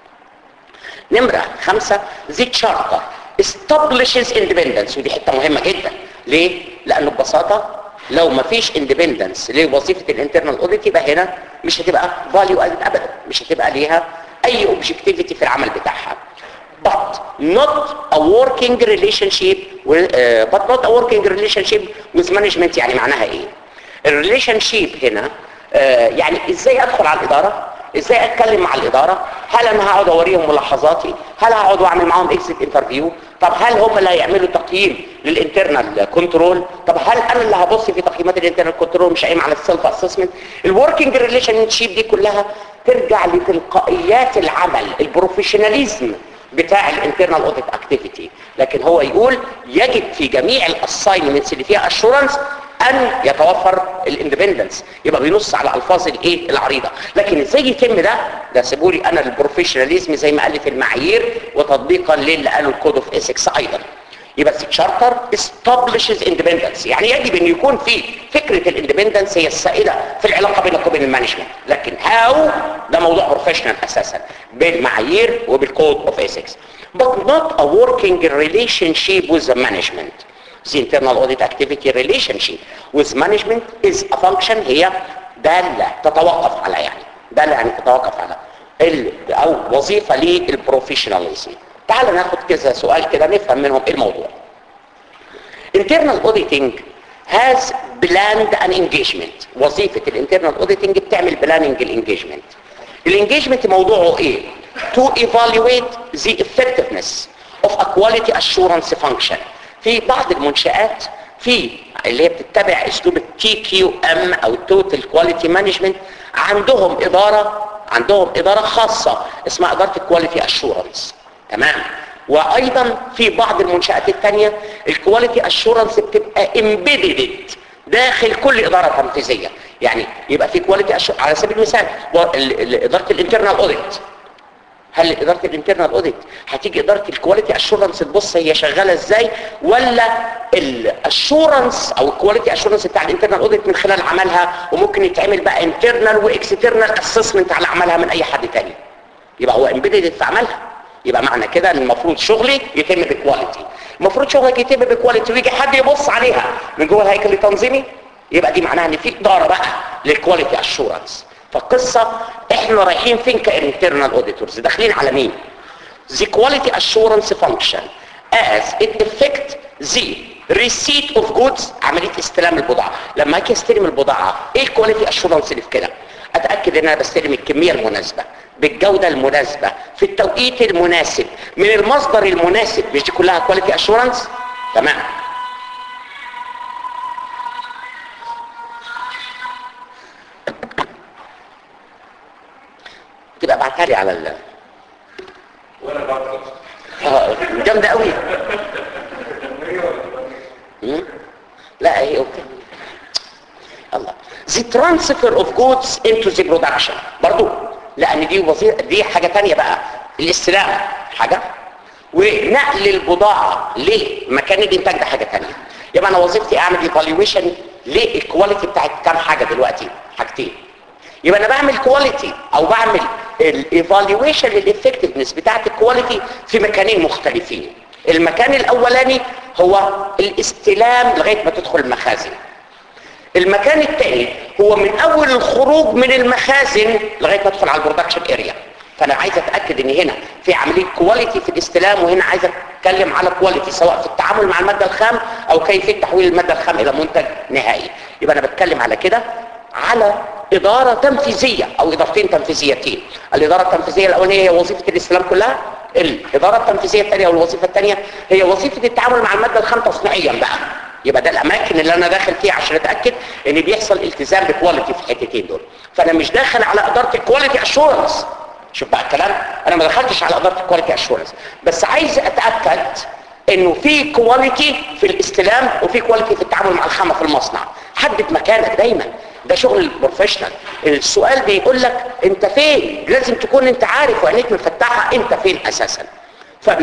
نمرة خمسة the charter establishes independence ودي حتة مهمة جدا ليه؟ لأنه ببساطة لو ما فيش independence لوظيفة الانترنال اوديت يبقى هنا مش هتبقى value added أبدا مش هتبقى ليها أي objectivity في العمل بتاعها but not a working relationship with, uh, but not a working relationship with management يعني معناها ايه الريليشن شيب هنا آه يعني ازاي ادخل على الاداره ازاي اتكلم مع الاداره هل انا هقعد اوريهم ملاحظاتي هل هقعد واعمل معاهم اكزيت انترفيو طب هل هم اللي هيعملوا تقييم للانترنال كنترول طب هل انا اللي هبص في تقييمات الانترنال كنترول مش قايم على السيلف اسسمنت الوركينج ريليشن شيب دي كلها ترجع لتلقائيات العمل البروفيشناليزم بتاع الانترنال اوديت اكتيفيتي لكن هو يقول يجب في جميع الاساينمنتس اللي فيها اشورنس ان يتوفر الاندبندنس يبقى بينص على الفاظ الايه العريضه لكن ازاي يتم ده ده سيبولي انا البروفيشناليزم زي ما قال في المعايير وتطبيقا للي قاله الكود اوف ايثكس ايضا يبقى الشارتر establishes independence يعني يجب ان يكون في فكره الاندبندنس هي السائده في العلاقه بينك وبين المانجمنت لكن هاو ده موضوع بروفيشنال اساسا بالمعايير وبالكود اوف ايثكس but not a working relationship with the management the internal audit activity relationship with management is a function هي دالة تتوقف على يعني دالة يعني تتوقف على ال او وظيفة للبروفيشناليزم تعال ناخد كذا سؤال كده نفهم منهم ايه الموضوع internal auditing has planned an engagement وظيفة الانترنال auditing بتعمل planning الانجيجمنت الانجيجمنت موضوعه ايه to evaluate the effectiveness of a quality assurance function في بعض المنشآت في اللي هي بتتبع اسلوب التي كيو ام او التوتال كواليتي مانجمنت عندهم اداره عندهم اداره خاصه اسمها اداره الكواليتي اشورنس تمام وايضا في بعض المنشآت الثانيه الكواليتي اشورنس بتبقى امبيدد داخل كل اداره تنفيذيه يعني يبقى في كواليتي على سبيل المثال اداره الانترنال اوديت هل اداره الانترنال اوديت هتيجي اداره الكواليتي اشورنس تبص هي شغاله ازاي ولا الاشورنس او الكواليتي اشورنس بتاع الانترنال اوديت من خلال عملها وممكن يتعمل بقى انترنال واكسترنال اسسمنت على عملها من اي حد تاني يبقى هو امبيدد في عملها يبقى معنى كده ان المفروض شغلي يتم بكواليتي المفروض شغلك يتم بكواليتي ويجي حد يبص عليها من جوه الهيكل التنظيمي يبقى دي معناها ان في اداره بقى للكواليتي اشورنس فالقصه احنا رايحين فين كانترنال اوديتورز داخلين على مين the quality assurance function as it affect the receipt of goods عمليه استلام البضاعه لما اجي استلم البضاعه ايه الكواليتي اشورنس اللي في كده اتاكد ان انا بستلم الكميه المناسبه بالجوده المناسبه في التوقيت المناسب من المصدر المناسب مش دي كلها كواليتي اشورنس تمام تبقى ابعتها لي على ال وانا برضه اه جامده قوي مم؟ لا هي اوكي الله the transfer of goods into the production برضو لان دي وظيفه دي حاجه تانية بقى الاستلام حاجه ونقل البضاعه لمكان الانتاج ده حاجه تانية يبقى انا وظيفتي اعمل ايفالويشن للكواليتي بتاعت كام حاجه دلوقتي حاجتين يبقى انا بعمل كواليتي او بعمل الايفالويشن للافكتفنس بتاعت الكواليتي في مكانين مختلفين المكان الاولاني هو الاستلام لغايه ما تدخل المخازن المكان الثاني هو من اول الخروج من المخازن لغايه ما ادخل على البرودكشن اريا فانا عايز اتاكد ان هنا في عمليه كواليتي في الاستلام وهنا عايز اتكلم على كواليتي سواء في التعامل مع الماده الخام او كيفيه تحويل الماده الخام الى منتج نهائي يبقى انا بتكلم على كده على إدارة تنفيذية أو إدارتين تنفيذيتين الإدارة التنفيذية الأولانية هي وظيفة الاستلام كلها الإدارة التنفيذية الثانية أو الوظيفة الثانية هي وظيفة التعامل مع المادة الخام تصنيعيا بقى يبقى ده الأماكن اللي أنا داخل فيها عشان أتأكد إن بيحصل التزام بكواليتي في الحتتين دول فأنا مش داخل على إدارة الكواليتي أشورنس شوف بقى الكلام أنا ما دخلتش على إدارة الكواليتي أشورنس بس عايز أتأكد انه في كواليتي في الاستلام وفي كواليتي في التعامل مع الخامه في المصنع حدد مكانك دايما ده شغل البروفيشنال السؤال بيقول لك انت فين لازم تكون انت عارف وعينيك مفتحه انت فين اساسا فبي...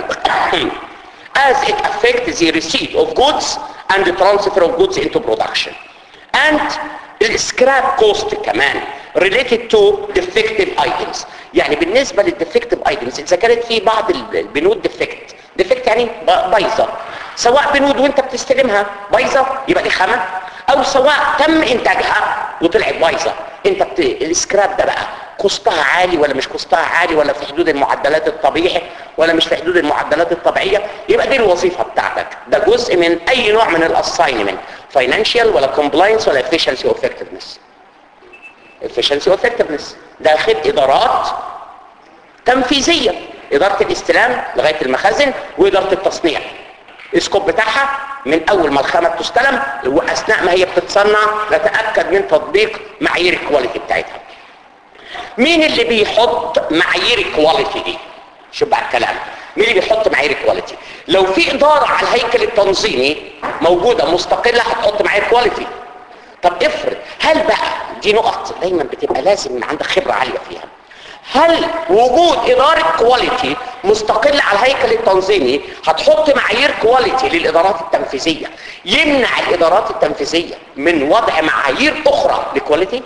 as it affects the receipt of goods and the transfer of goods into production and السكراب كوست كمان related to defective items يعني بالنسبة للديفكتيف ايتمز اذا كانت في بعض البنود ديفكت ديفكت يعني بايظة سواء بنود وانت بتستلمها بايظة يبقى دي خامة او سواء تم انتاجها وطلعت بايظة انت بت... السكراب ده بقى كوستها عالي ولا مش كوستها عالي ولا في حدود المعدلات الطبيعية ولا مش في حدود المعدلات الطبيعية يبقى دي الوظيفة بتاعتك ده جزء من اي نوع من الاساينمنت فاينانشال ولا كومبلاينس ولا efficiency effectiveness efficiency effectiveness ده خد ادارات تنفيذية ادارة الاستلام لغاية المخازن وادارة التصنيع السكوب بتاعها من اول ما الخامة بتستلم واثناء ما هي بتتصنع نتأكد من تطبيق معايير الكواليتي بتاعتها مين اللي بيحط معايير الكواليتي دي شوف بقى الكلام مين اللي بيحط معايير الكواليتي لو في ادارة على الهيكل التنظيمي موجودة مستقلة هتحط معايير كواليتي طب افرض هل بقى دي نقط دايما بتبقى لازم عندك خبرة عالية فيها هل وجود إدارة كواليتي مستقلة على الهيكل التنظيمي هتحط معايير كواليتي للإدارات التنفيذية يمنع الإدارات التنفيذية من وضع معايير أخرى لكواليتي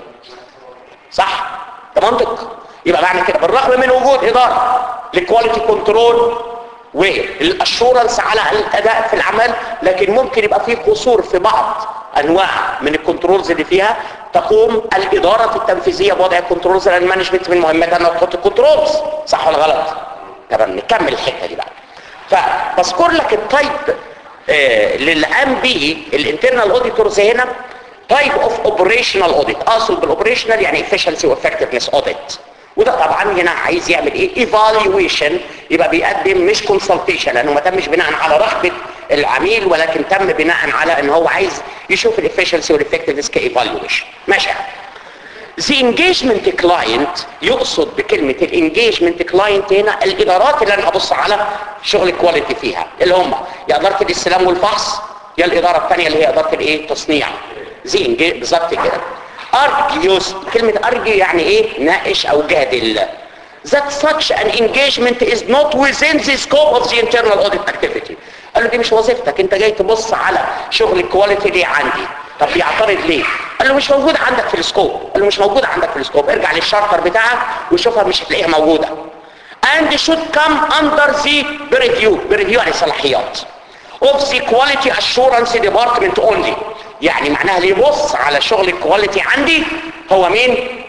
صح ده منطق يبقى معنى كده بالرغم من وجود إدارة لكواليتي كنترول والاشورنس على الاداء في العمل لكن ممكن يبقى فيه قصور في بعض انواع من الكنترولز اللي فيها تقوم الاداره التنفيذيه بوضع الكنترولز لان المانجمنت من مهمتها انها تحط الكنترولز صح ولا غلط تمام نكمل الحته دي بقى فبذكر لك التايب آه للي قام به الانترنال اوديتورز هنا تايب اوف اوبريشنال اوديت اقصد بالاوبريشنال يعني efficiency وافكتفنس اوديت وده طبعا هنا عايز يعمل ايه ايفالويشن يبقى بيقدم مش كونسلتيشن لانه ما تمش بناء على رغبه العميل ولكن تم بناء على ان هو عايز يشوف الافشنسي والافكتفنس كايفالويشن ماشي The engagement client يقصد بكلمة الانجيجمنت كلاينت هنا الادارات اللي انا هبص على شغل الكواليتي فيها اللي هم يا ادارة الاستلام والفحص يا الادارة الثانية اللي هي ادارة الايه تصنيع زي بالظبط كده ارجيوس كلمة ارجي يعني ايه ناقش او جادل that such an engagement is not within the scope of the internal audit activity قال له دي مش وظيفتك انت جاي تبص على شغل الكواليتي ليه عندي طب بيعترض ليه قال له مش موجود عندك في السكوب قال له مش موجود عندك في السكوب ارجع للشارتر بتاعك وشوفها مش هتلاقيها موجوده and should come under the review review يعني صلاحيات of the quality assurance department only يعني معناها اللي يبص على شغل الكواليتي عندي هو مين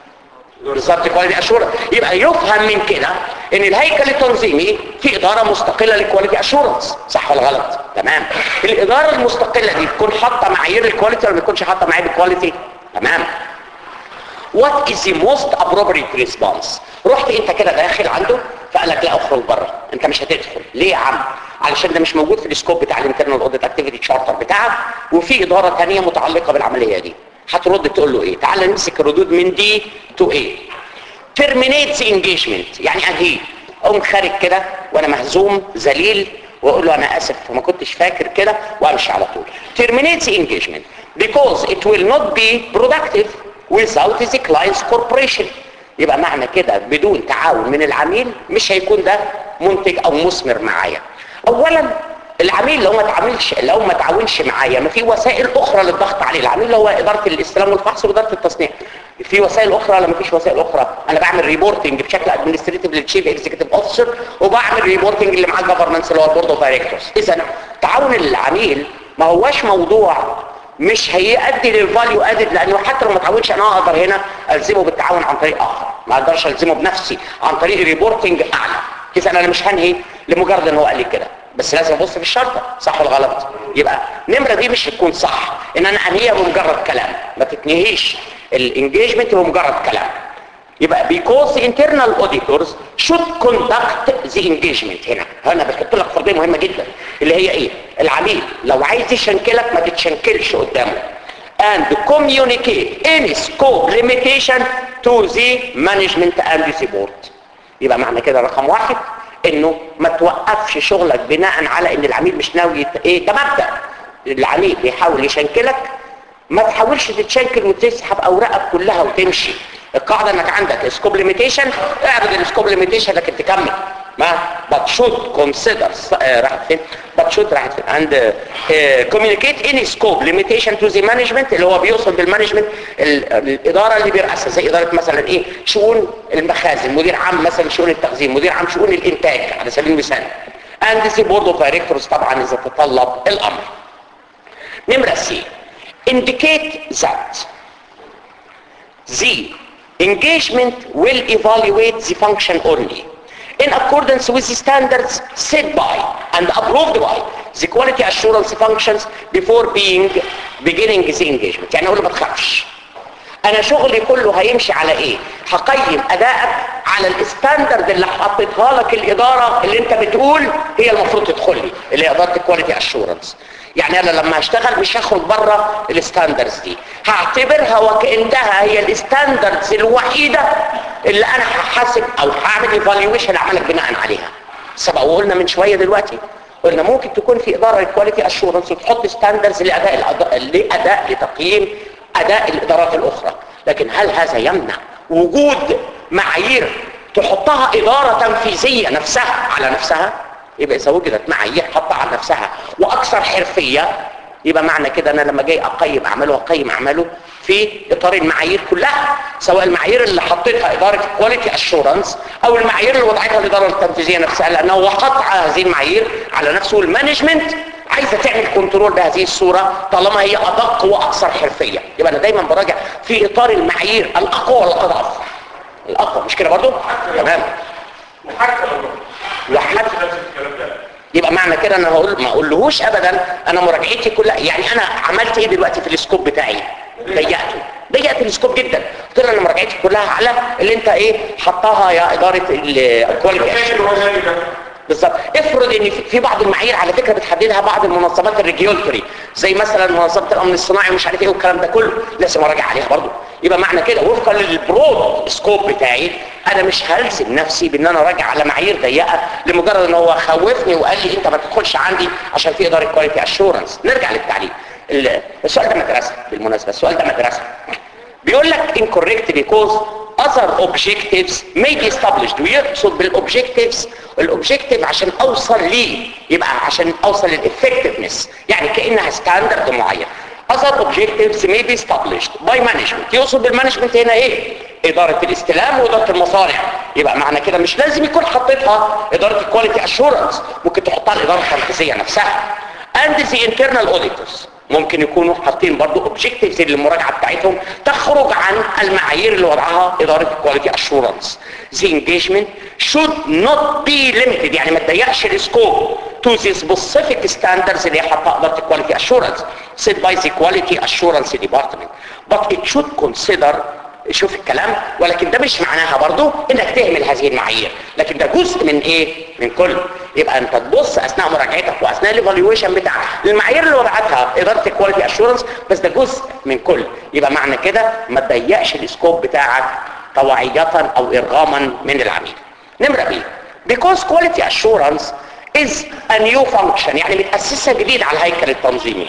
بالظبط كواليتي اشورنس يبقى يفهم من كده ان الهيكل التنظيمي في اداره مستقله للكواليتي اشورنس صح ولا غلط تمام الاداره المستقله دي تكون حاطه معايير الكواليتي ولا ما تكونش حاطه معايير الكواليتي تمام what is the most appropriate response رحت انت كده داخل عنده فقال لك لا اخرج بره انت مش هتدخل ليه يا عم علشان ده مش موجود في السكوب بتاع الانترنال اوديت اكتيفيتي تشارتر بتاعك وفي اداره ثانيه متعلقه بالعمليه دي هترد تقول له ايه تعال نمسك الردود من دي تو ايه terminate the engagement يعني انهيه اقوم خارج كده وانا مهزوم ذليل واقول له انا اسف وما كنتش فاكر كده وامشي على طول terminate the engagement because it will not be productive without the client's corporation يبقى معنى كده بدون تعاون من العميل مش هيكون ده منتج او مثمر معايا اولا العميل لو ما تعاملش لو ما تعاونش معايا ما في وسائل اخرى للضغط عليه العميل اللي هو اداره الاستلام والفحص واداره التصنيع في وسائل اخرى ولا ما فيش وسائل اخرى انا بعمل ريبورتنج بشكل ادمنستريتيف للتشيف اكزيكتيف اوفيسر وبعمل ريبورتنج اللي معاه الجفرنس اللي هو البورد اوف دايركتورز اذا تعاون العميل ما هواش موضوع مش هيؤدي للفاليو ادد لانه حتى لو ما تعاونش انا اقدر هنا الزمه بالتعاون عن طريق اخر ما اقدرش الزمه بنفسي عن طريق ريبورتنج اعلى اذا انا مش هنهي لمجرد ان هو قال لي كده بس لازم ابص في الشرطه صح ولا غلط يبقى النمره دي مش هتكون صح ان انا انهيها بمجرد كلام ما تتنهيش الانجيجمنت بمجرد كلام يبقى because the internal auditors should conduct the engagement هنا هنا بحط لك فرضيه مهمه جدا اللي هي ايه العميل لو عايز يشنكلك ما تتشنكلش قدامه and communicate any scope limitation to the management and the board يبقى معنى كده رقم واحد انه ما توقفش شغلك بناء على ان العميل مش ناوي يت... ايه ده مبدا العميل بيحاول يشنكلك ما تحاولش تتشنكل وتسحب اوراقك كلها وتمشي القاعده انك عندك سكوب ليميتيشن اعرض السكوب ليميتيشن لكن تكمل ما but should consider آه راحت فين but should راحت فين and uh, communicate any scope limitation to the management اللي هو بيوصل بالمانجمنت الاداره اللي بيرأسها زي اداره مثلا ايه شؤون المخازن مدير عام مثلا شؤون التخزين مدير عام شؤون الانتاج على سبيل المثال and the board of directors طبعا اذا تطلب الامر نمره سي indicate that the engagement will evaluate the function only in accordance with the standards set by and approved by the quality assurance functions before being beginning the engagement يعني اقول له ما تخافش انا شغلي كله هيمشي على ايه هقيم ادائك على الستاندرد اللي حطيتها لك الاداره اللي انت بتقول هي المفروض تدخل لي اللي هي اداره الكواليتي اشورنس يعني انا لما هشتغل مش هخرج بره الستاندردز دي هعتبرها وكانها هي الستاندردز الوحيده اللي انا هحاسب او هعمل ايفالويشن اعملك بناء عليها سبق وقلنا من شويه دلوقتي قلنا ممكن تكون في اداره الكواليتي اشورنس وتحط ستاندردز لاداء الأداء لاداء لتقييم اداء الادارات الاخرى لكن هل هذا يمنع وجود معايير تحطها اداره تنفيذيه نفسها على نفسها يبقى اذا وجدت معايير حطها على نفسها واكثر حرفيه يبقى معنى كده انا لما جاي اقيم اعماله اقيم اعماله في اطار المعايير كلها سواء المعايير اللي حطيتها اداره كواليتي اشورنس او المعايير اللي وضعتها الاداره التنفيذيه نفسها لانه وقطع هذه المعايير على نفسه والمانجمنت عايزه تعمل كنترول بهذه الصوره طالما هي ادق واكثر حرفيه يبقى انا دايما براجع في اطار المعايير الاقوى والاضعف الاقوى مش كده برضو تمام وحتى لو وحتى نفس الكلام ده يبقى معنى كده انا هقول ما اقولهوش ابدا انا مراجعتي كلها يعني انا عملت ايه دلوقتي في السكوب بتاعي ضيقته ضيقت السكوب جدا قلت له انا مراجعتي كلها على اللي انت ايه حطها يا اداره الكواليتي فاكر هو غالي ده بالظبط افرض ان في- في بعض المعايير على فكره بتحددها بعض المنظمات الريجيولتري زي مثلا منظمه الامن الصناعي ومش عارف ايه والكلام ده كله لازم اراجع عليها برضه يبقى معنى كده وفقا للبرود سكوب بتاعي انا مش هلزم نفسي بان انا راجع على معايير ضيقه لمجرد ان هو خوفني وقال لي انت ما تدخلش عندي عشان في اداره كواليتي اشورنس نرجع للتعليم ال- السؤال ده مدرسه بالمناسبه السؤال ده مدرسه بيقول لك incorrect because other objectives may be established ويقصد بالاوبجكتيفز الاوبجكتيف عشان اوصل ليه يبقى عشان اوصل للافكتفنس يعني كانها ستاندرد معين other objectives may be established by management يقصد بالمانجمنت هنا ايه اداره الاستلام واداره المصانع يبقى معنى كده مش لازم يكون حطيتها اداره الكواليتي اشورنس ممكن تحطها الاداره التنفيذيه نفسها and the internal auditors ممكن يكونوا حاطين برضو اوبجكتيفز للمراجعه بتاعتهم تخرج عن المعايير اللي وضعها اداره الكواليتي اشورنس the engagement should not be limited يعني ما تضيقش السكوب to the specific standards اللي حطها اداره الكواليتي اشورنس set by the quality assurance department but it should consider شوف الكلام ولكن ده مش معناها برضو انك تهمل هذه المعايير لكن ده جزء من ايه من كل يبقى انت تبص اثناء مراجعتك واثناء الايفالويشن بتاعك المعايير اللي وضعتها اداره الكواليتي اشورنس بس ده جزء من كل يبقى معنى كده ما تضيقش السكوب بتاعك طوعيه او ارغاما من العميل نمره بي because quality assurance is a new function يعني متاسسه جديد على الهيكل التنظيمي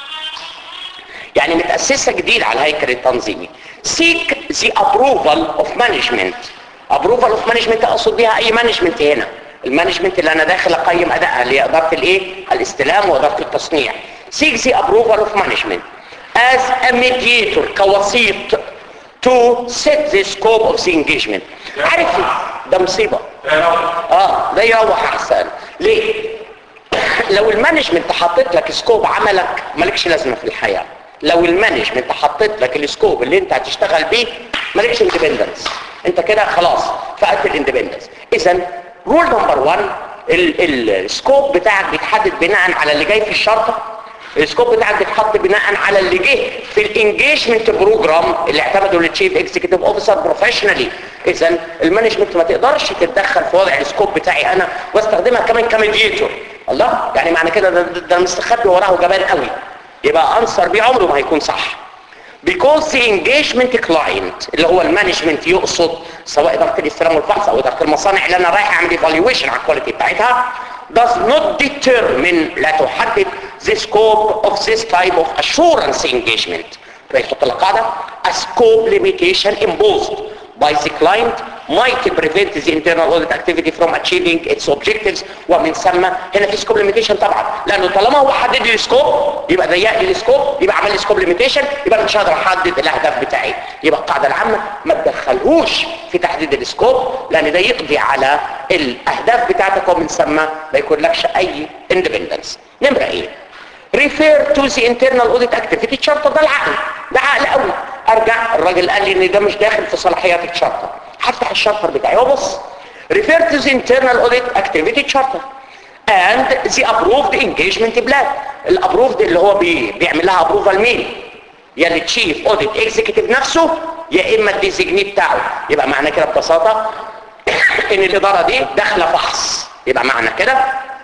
يعني متأسسة جديد على الهيكل التنظيمي seek the approval of management approval of management اقصد بيها اي management هنا المانجمنت اللي انا داخل اقيم ادائها اللي هي اداره الايه الاستلام واداره التصنيع seek the approval of management as a mediator كوسيط to set the scope of the engagement عارف ده مصيبه اه ده يروح احسن ليه لو المانجمنت حطيت لك سكوب عملك مالكش لازمه في الحياه لو المانجمنت حطيت لك السكوب اللي انت هتشتغل بيه مالكش اندبندنس انت كده خلاص فقدت الاندبندنس اذا رول نمبر 1 السكوب بتاعك بيتحدد بناء على اللي جاي في الشرطه السكوب بتاعك بيتحط بناء على اللي جه في الانجيجمنت بروجرام اللي اعتمده التشيف اكزيكتيف اوفيسر بروفيشنالي اذا المانجمنت ما تقدرش تتدخل في وضع السكوب بتاعي انا واستخدمها كمان كميديتور الله يعني معنى كده ده, ده, ده مستخبي وراه جبان قوي يبقى انسر بيه عمره ما هيكون صح because the engagement client اللي هو المانجمنت يقصد سواء اداره الاستلام والفحص او اداره المصانع اللي انا رايح اعمل ايفالويشن على الكواليتي بتاعتها does not determine لا تحدد the scope of this type of assurance engagement فيحط لك قاعده a scope limitation imposed by the client might prevent the internal audit activity from achieving its objectives ومن ثم هنا في سكوب ليميتيشن طبعا لانه طالما هو حدد لي السكوب يبقى ضيق لي السكوب يبقى عمل لي سكوب ليميتيشن يبقى انا مش هقدر احدد الاهداف بتاعي يبقى القاعده العامه ما تدخلهوش في تحديد السكوب لان ده يقضي على الاهداف بتاعتك ومن ثم ما يكون لكش اي اندبندنس نمره ايه refer to the internal audit activity charter ده العقل ده عقل قوي ارجع الراجل قال لي ان ده مش داخل في صلاحيات الشارتر هفتح الشارتر بتاعي وبص refer to the internal audit activity charter and the approved engagement plan الابروفد اللي هو بي بيعمل لها ابروفال مين يا التشيف اوديت اكزيكتيف نفسه يا اما الديزيجني بتاعه يبقى معنى كده ببساطه ان الاداره دي داخله فحص يبقى معنى كده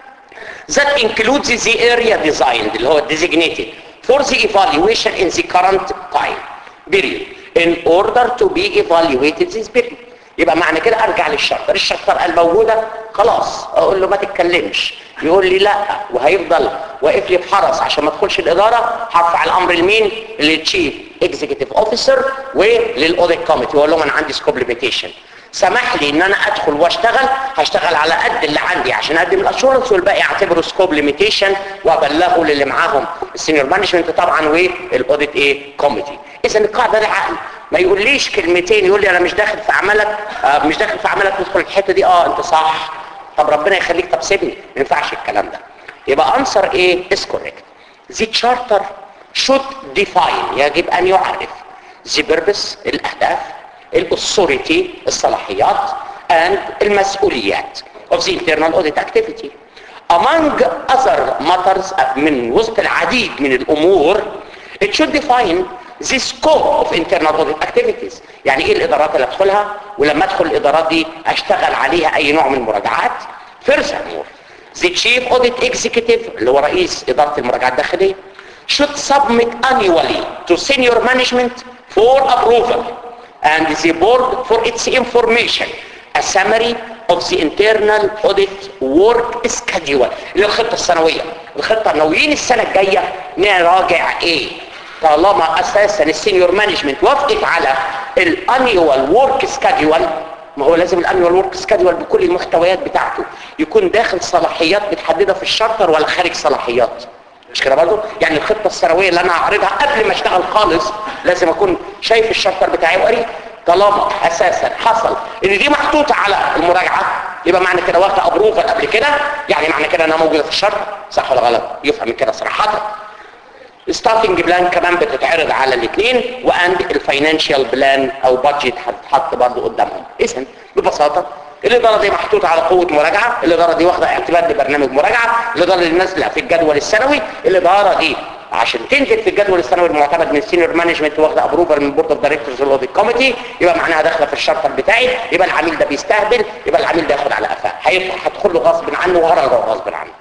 that includes the area designed اللي هو designated for the evaluation in the current time period in order to be evaluated this period يبقى معنى كده ارجع للشرطر الشرطر قال موجودة خلاص اقول له ما تتكلمش يقول لي لا وهيفضل واقف لي بحرس عشان ما ادخلش الاداره هرفع الامر لمين للتشيف اكزيكتيف اوفيسر وللاوديت كوميتي واقول لهم انا عندي سكوب ليميتيشن سمح لي ان انا ادخل واشتغل هشتغل على قد اللي عندي عشان اقدم الاشورنس والباقي اعتبره سكوب ليميتيشن وابلغه للي معاهم السينيور مانجمنت طبعا والاوديت ايه كوميتي اذا القاعده ده عقل ما يقوليش كلمتين يقول لي انا مش داخل في عملك آه مش داخل في عملك تدخل الحته دي اه انت صح طب ربنا يخليك طب سيبني ما ينفعش الكلام ده يبقى انسر ايه is correct the charter should define يجب ان يعرف the purpose الاهداف الاثوريتي الصلاحيات and المسؤوليات of the internal audit activity among other matters من وسط العديد من الامور it should define the scope of internal audit activities يعني ايه الادارات اللي ادخلها ولما ادخل الادارات دي اشتغل عليها اي نوع من المراجعات furthermore the chief audit executive اللي هو رئيس اداره المراجعات الداخليه should submit annually to senior management for approval and the board for its information a summary of the internal audit work schedule اللي الخطه السنويه الخطه الناويين السنه الجايه نراجع ايه طالما اساسا السينيور مانجمنت وافقت على الانيوال ورك سكادول ما هو لازم الانيوال ورك سكادول بكل المحتويات بتاعته يكون داخل صلاحيات متحدده في الشارتر ولا خارج صلاحيات مش كده برضه يعني الخطه السنويه اللي انا هعرضها قبل ما اشتغل خالص لازم اكون شايف الشارتر بتاعي وقريه طالما اساسا حصل ان دي محطوطه على المراجعه يبقى معنى كده واخده ابروفل قبل كده يعني معنى كده انها موجوده في الشرط صح ولا غلط يفهم من كده صراحه ستارتنج بلان كمان بتتعرض على الاثنين واند الفاينانشال بلان او بادجت هتتحط برضه قدامهم اذا ببساطه الاداره دي محطوطه على قوه مراجعه الاداره دي واخده اعتماد لبرنامج مراجعه الاداره اللي نازله في الجدول السنوي الاداره دي عشان تنزل في الجدول السنوي المعتمد من السينيور مانجمنت واخده ابروفر من بورد اوف دايركتورز والاوديت كوميتي يبقى معناها داخله في الشارتر بتاعي يبقى العميل ده بيستهبل يبقى العميل ده ياخد على قفاه هيفتح هتدخل له غصب عنه وهرجع غصب عنه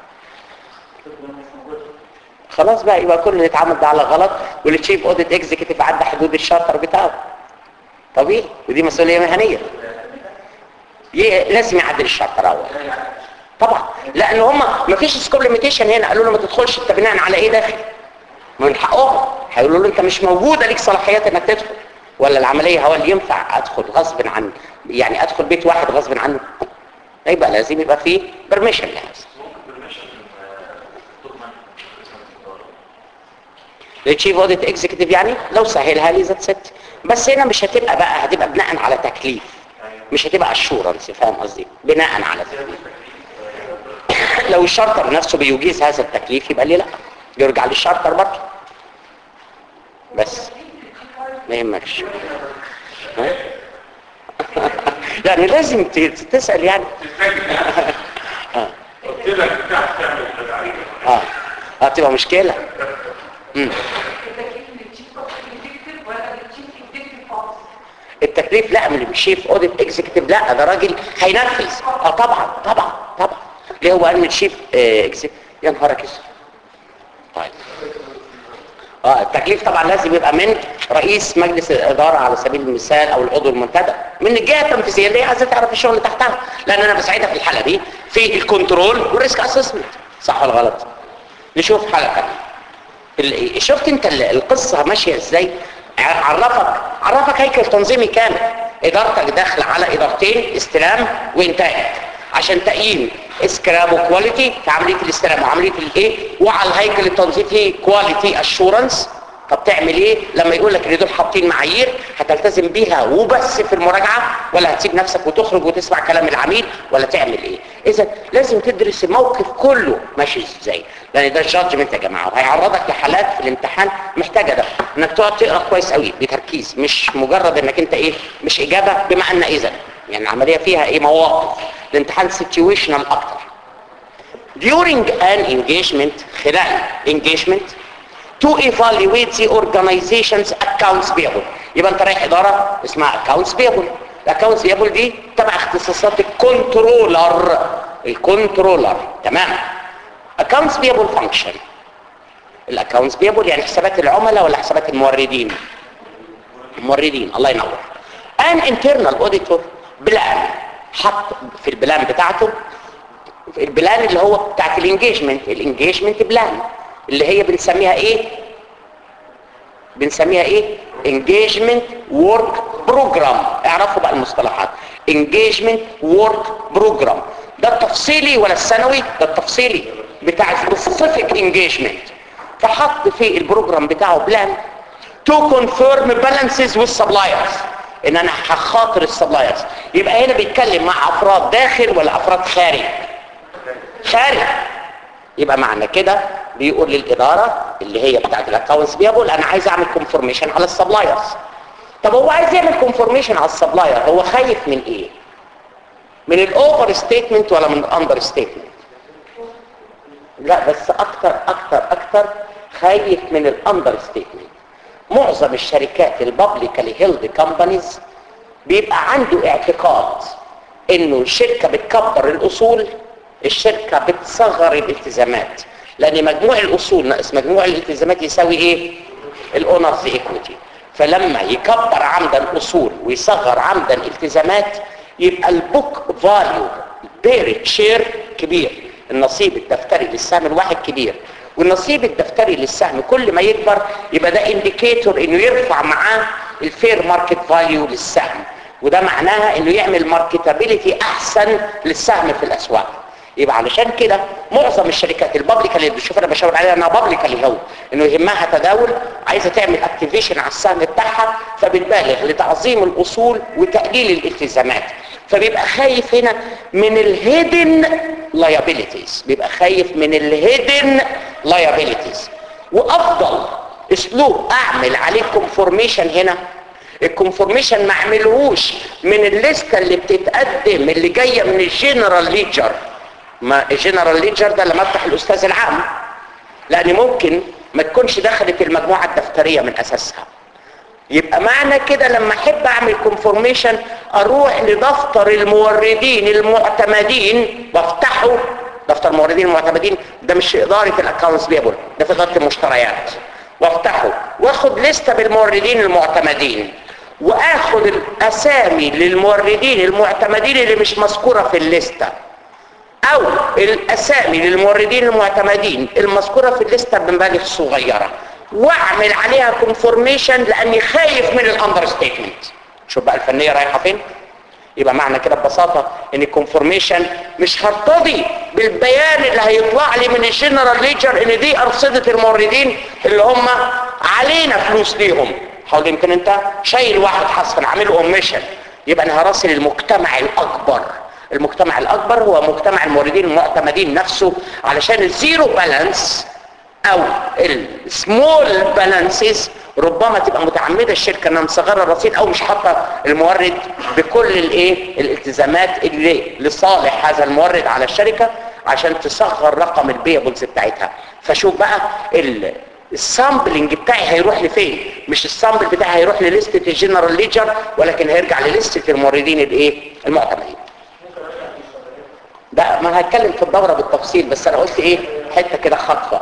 خلاص بقى يبقى كل اللي اتعمل ده على غلط والتشيف اوديت اكزيكتيف عدى حدود الشارتر بتاعه طبيعي ودي مسؤوليه مهنيه ي- لازم يعدل الشارتر اول طبعا لان هم ما فيش سكوب ليميتيشن هنا قالوا له ما تدخلش انت بناء على ايه داخل من حقهم هيقولوا له انت مش موجوده ليك صلاحيات انك تدخل ولا العمليه هو اللي ينفع ادخل غصب عن يعني ادخل بيت واحد غصب عنه يبقى لازم يبقى فيه برميشن لهذا التشيف اوديت اكزيكتيف يعني لو سهلها لي ذات ست بس هنا مش هتبقى بقى هتبقى بناء على تكليف مش هتبقى اشورنس فاهم قصدي بناء على تكليف لو الشارتر نفسه بيجيز هذا التكليف يبقى ليه لا يرجع للشارتر برضه بس ما يهمكش ها؟ يعني لازم ت- تسأل يعني اه قلت لك بتعرف تعمل حاجه عليها اه هتبقى مشكلة مم. التكليف لا من الشيف اوديت اكزيكتيف لا ده راجل هينفذ اه طبعا طبعا طبعا ليه هو قال من الشيف اكزيكتيف يا نهارك اسود طيب اه التكليف طبعا لازم يبقى من رئيس مجلس الاداره على سبيل المثال او العضو المنتدب من الجهه التنفيذيه اللي هي عايزه تعرف الشغل اللي تحتها لان انا بساعدها في الحاله دي في الكنترول والريسك اسسمنت صح ولا غلط نشوف حاله ثانيه ال- شفت انت ال- القصة ماشية ازاي ع- عرفك عرفك هيكل تنظيمي كامل ادارتك داخل على ادارتين استلام وانتاج عشان تقييم اسكراب وكواليتي في عملية الاستلام وعملية الايه وعلى الهيكل التنظيفي كواليتي اشورنس طب تعمل ايه لما يقول لك ان دول حاطين معايير هتلتزم بيها وبس في المراجعه ولا هتسيب نفسك وتخرج وتسمع كلام العميل ولا تعمل ايه اذا لازم تدرس الموقف كله ماشي ازاي لان ده الجادجمنت يا جماعه وهيعرضك لحالات في الامتحان محتاجه ده انك تقعد تقرا كويس قوي بتركيز مش مجرد انك انت ايه مش اجابه بما ان اذا يعني العمليه فيها ايه مواقف الامتحان سيتويشنال اكتر during an engagement خلال engagement to evaluate the organization's accounts payable يبقى انت رايح اداره اسمها accounts payable الاكونتس payable دي تبع اختصاصات الكنترولر الكنترولر تمام accounts payable function الاكونتس payable يعني حسابات العملاء ولا حسابات الموردين الموردين الله ينور an internal auditor بلان حط في البلان بتاعته البلان اللي هو بتاعت الانجيجمنت الانجيجمنت بلان اللي هي بنسميها ايه بنسميها ايه engagement work program اعرفوا بقى المصطلحات engagement work program ده التفصيلي ولا السنوي ده التفصيلي بتاع specific engagement فحط في البروجرام بتاعه بلان to confirm balances with suppliers ان انا هخاطر السبلايرز يبقى هنا بيتكلم مع افراد داخل ولا افراد خارج خارج يبقى معنى كده بيقول للإدارة اللي هي بتاعت الاكونتس بيقول انا عايز اعمل كونفورميشن على السبلايرز طب هو عايز يعمل كونفورميشن على السبلاير هو خايف من ايه من الاوفر ستيتمنت ولا من الاندر ستيتمنت لا بس اكتر اكتر اكتر خايف من الاندر ستيتمنت معظم الشركات البابليكالي هيلد كومبانيز بيبقى عنده اعتقاد انه الشركه بتكبر الاصول الشركه بتصغر الالتزامات لان مجموع الاصول ناقص مجموع الالتزامات يساوي ايه الاونرز ايكويتي فلما يكبر عمدا اصول ويصغر عمدا التزامات يبقى البوك فاليو بيرت شير كبير النصيب الدفتري للسهم الواحد كبير والنصيب الدفتري للسهم كل ما يكبر يبقى ده انديكيتور انه يرفع معاه الفير ماركت فاليو للسهم وده معناها انه يعمل ماركتابيليتي احسن للسهم في الاسواق يبقى علشان كده معظم الشركات البابليك اللي بتشوف انا بشاور عليها انها بابليك اللي هو انه يهمها تداول عايزه تعمل اكتيفيشن على السهم بتاعها فبتبالغ لتعظيم الاصول وتقليل الالتزامات فبيبقى خايف هنا من الهيدن liabilities بيبقى خايف من الهيدن liabilities وافضل اسلوب اعمل عليه كونفورميشن هنا الكونفورميشن ما اعملهوش من الليسته اللي بتتقدم اللي جايه من الجنرال ليجر ما الجنرال ليجر ده لما افتح الاستاذ العام لان ممكن ما تكونش دخلت المجموعه الدفتريه من اساسها يبقى معنى كده لما احب اعمل كونفورميشن اروح لدفتر الموردين المعتمدين وافتحه دفتر الموردين المعتمدين ده مش في اداره الاكونتس بيبل ده في اداره المشتريات وافتحه واخد لستة بالموردين المعتمدين واخد الاسامي للموردين المعتمدين اللي مش مذكورة في الليستة او الاسامي للموردين المعتمدين المذكورة في الليستة بمبالغ صغيرة واعمل عليها كونفورميشن لاني خايف من الاندر ستيتمنت شوف بقى الفنية رايحة فين يبقى معنى كده ببساطة ان الكونفورميشن مش هرتضي بالبيان اللي هيطلع لي من الجنرال ليجر ان دي ارصدة الموردين اللي هم علينا فلوس ليهم حاول يمكن انت شايل واحد حصل عامله اوميشن يبقى انا هراسل المجتمع الاكبر المجتمع الاكبر هو مجتمع الموردين المعتمدين نفسه علشان الزيرو بالانس او السمول بالانسز ربما تبقى متعمدة الشركة انها مصغرة الرصيد او مش حاطة المورد بكل الايه الالتزامات اللي لصالح هذا المورد على الشركة عشان تصغر رقم البيبلز بتاعتها فشوف بقى ال السامبلنج بتاعي هيروح لفين مش السامبل بتاعي هيروح لليستة الجنرال ليجر ولكن هيرجع لليستة الموردين الايه المعتمدين ده ما هتكلم في الدورة بالتفصيل بس انا قلت ايه حتة كده خطفة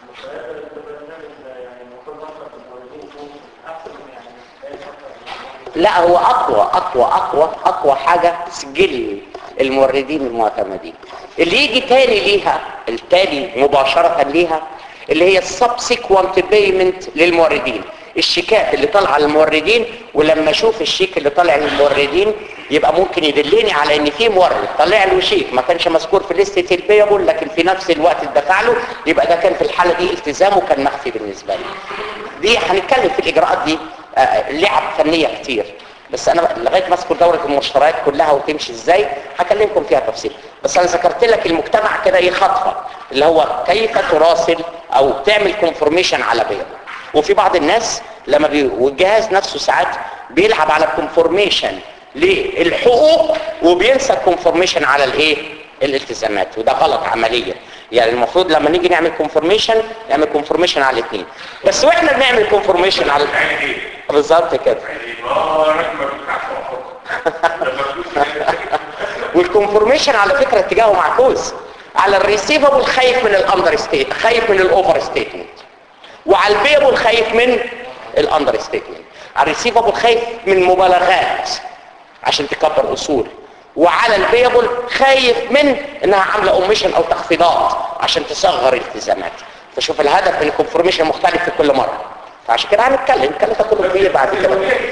لا هو اقوى اقوى اقوى اقوى حاجة سجل الموردين المعتمدين اللي يجي تاني ليها التالي مباشرة ليها اللي هي السبسيكوانت بيمنت للموردين الشيكات اللي طالعه للموردين ولما اشوف الشيك اللي طالع للموردين يبقى ممكن يدلني على ان في مورد طلع له شيك ما كانش مذكور في لسته البيبل لكن في نفس الوقت اتدفع له يبقى ده كان في الحاله دي التزامه كان مخفي بالنسبه لي دي هنتكلم في الاجراءات دي آه، لعب فنيه كتير بس انا لغايه ما اذكر دوره المشتريات كلها وتمشي ازاي هكلمكم فيها تفصيل بس انا ذكرت لك المجتمع كده ايه خطفه اللي هو كيف تراسل او تعمل كونفورميشن على بيض وفي بعض الناس لما بي... والجهاز نفسه ساعات بيلعب على الكونفورميشن للحقوق وبينسى الكونفورميشن على الايه الالتزامات وده غلط عمليا يعني المفروض لما نيجي نعمل كونفورميشن نعمل كونفورميشن على الاثنين بس واحنا بنعمل كونفورميشن على بالظبط كده والكونفورميشن على فكره اتجاهه معكوس على الريسيفبل خايف من الاندر ستيت خايف من الاوفر ستيتمنت وعلى البيبل خايف من الاندر ستيتمنت على الريسيفبل خايف من مبالغات عشان تكبر اصول وعلى البيبل خايف من انها عامله اوميشن او تخفيضات عشان تصغر التزامات فشوف الهدف من الكونفورميشن مختلف في كل مره فعشان كده هنتكلم الكلام ده كله فيه بعد كده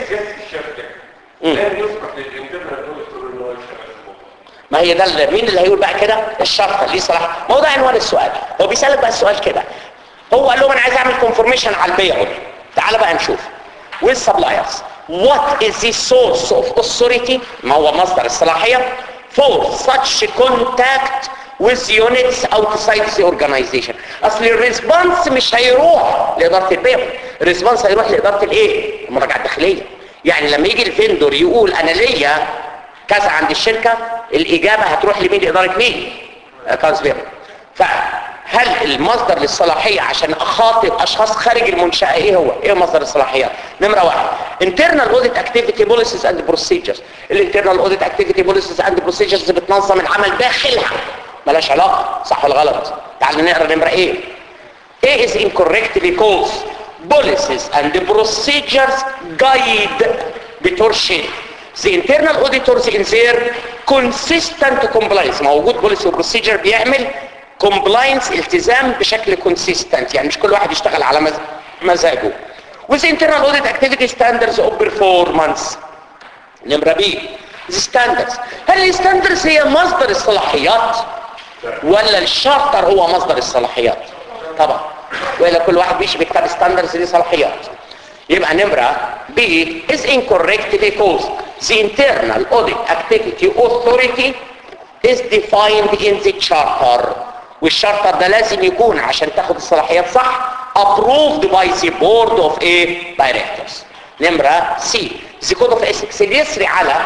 ما هي ده اللي- مين اللي هيقول بقى كده الشرط اللي صلاح ما هو ده عنوان السؤال هو بيسالك بقى السؤال كده هو قال لهم انا عايز اعمل كونفورميشن على البيع تعال بقى نشوف with suppliers what is the source of authority ما هو مصدر الصلاحية for such contact with units outside the organization اصل الريسبونس مش هيروح لاداره البيع الريسبونس هيروح لاداره الايه المراجعه الداخليه يعني لما يجي الفندور يقول انا ليا كذا عند الشركه الاجابه هتروح لمين لاداره مين اكونتس بيبل فهل المصدر للصلاحيه عشان اخاطب اشخاص خارج المنشاه ايه هو ايه مصدر الصلاحيات نمره واحد internal audit activity policies and procedures الانترنال audit activity policies and procedures بتنظم العمل داخلها ملاش علاقه صح ولا غلط تعالوا نقرا نمره ايه A is incorrect because policies and the procedures guide بترشد the internal auditors in their consistent compliance ما هو وجود policy وبروسيجر بيعمل compliance التزام بشكل consistent يعني مش كل واحد يشتغل على مز- مزاجه with internal audit activity standards of performance نمرة بي the standards هل الستاندرز هي مصدر الصلاحيات ولا الشارتر هو مصدر الصلاحيات طبعا ولا كل واحد بيشي بيكتب ستاندرز دي صلاحيات يبقى نمرة B is incorrect because the internal audit activity authority is defined in the charter والشارتر ده لازم يكون عشان تاخد الصلاحيات صح approved by the board of a directors نمرة C the code of ethics اللي يسري على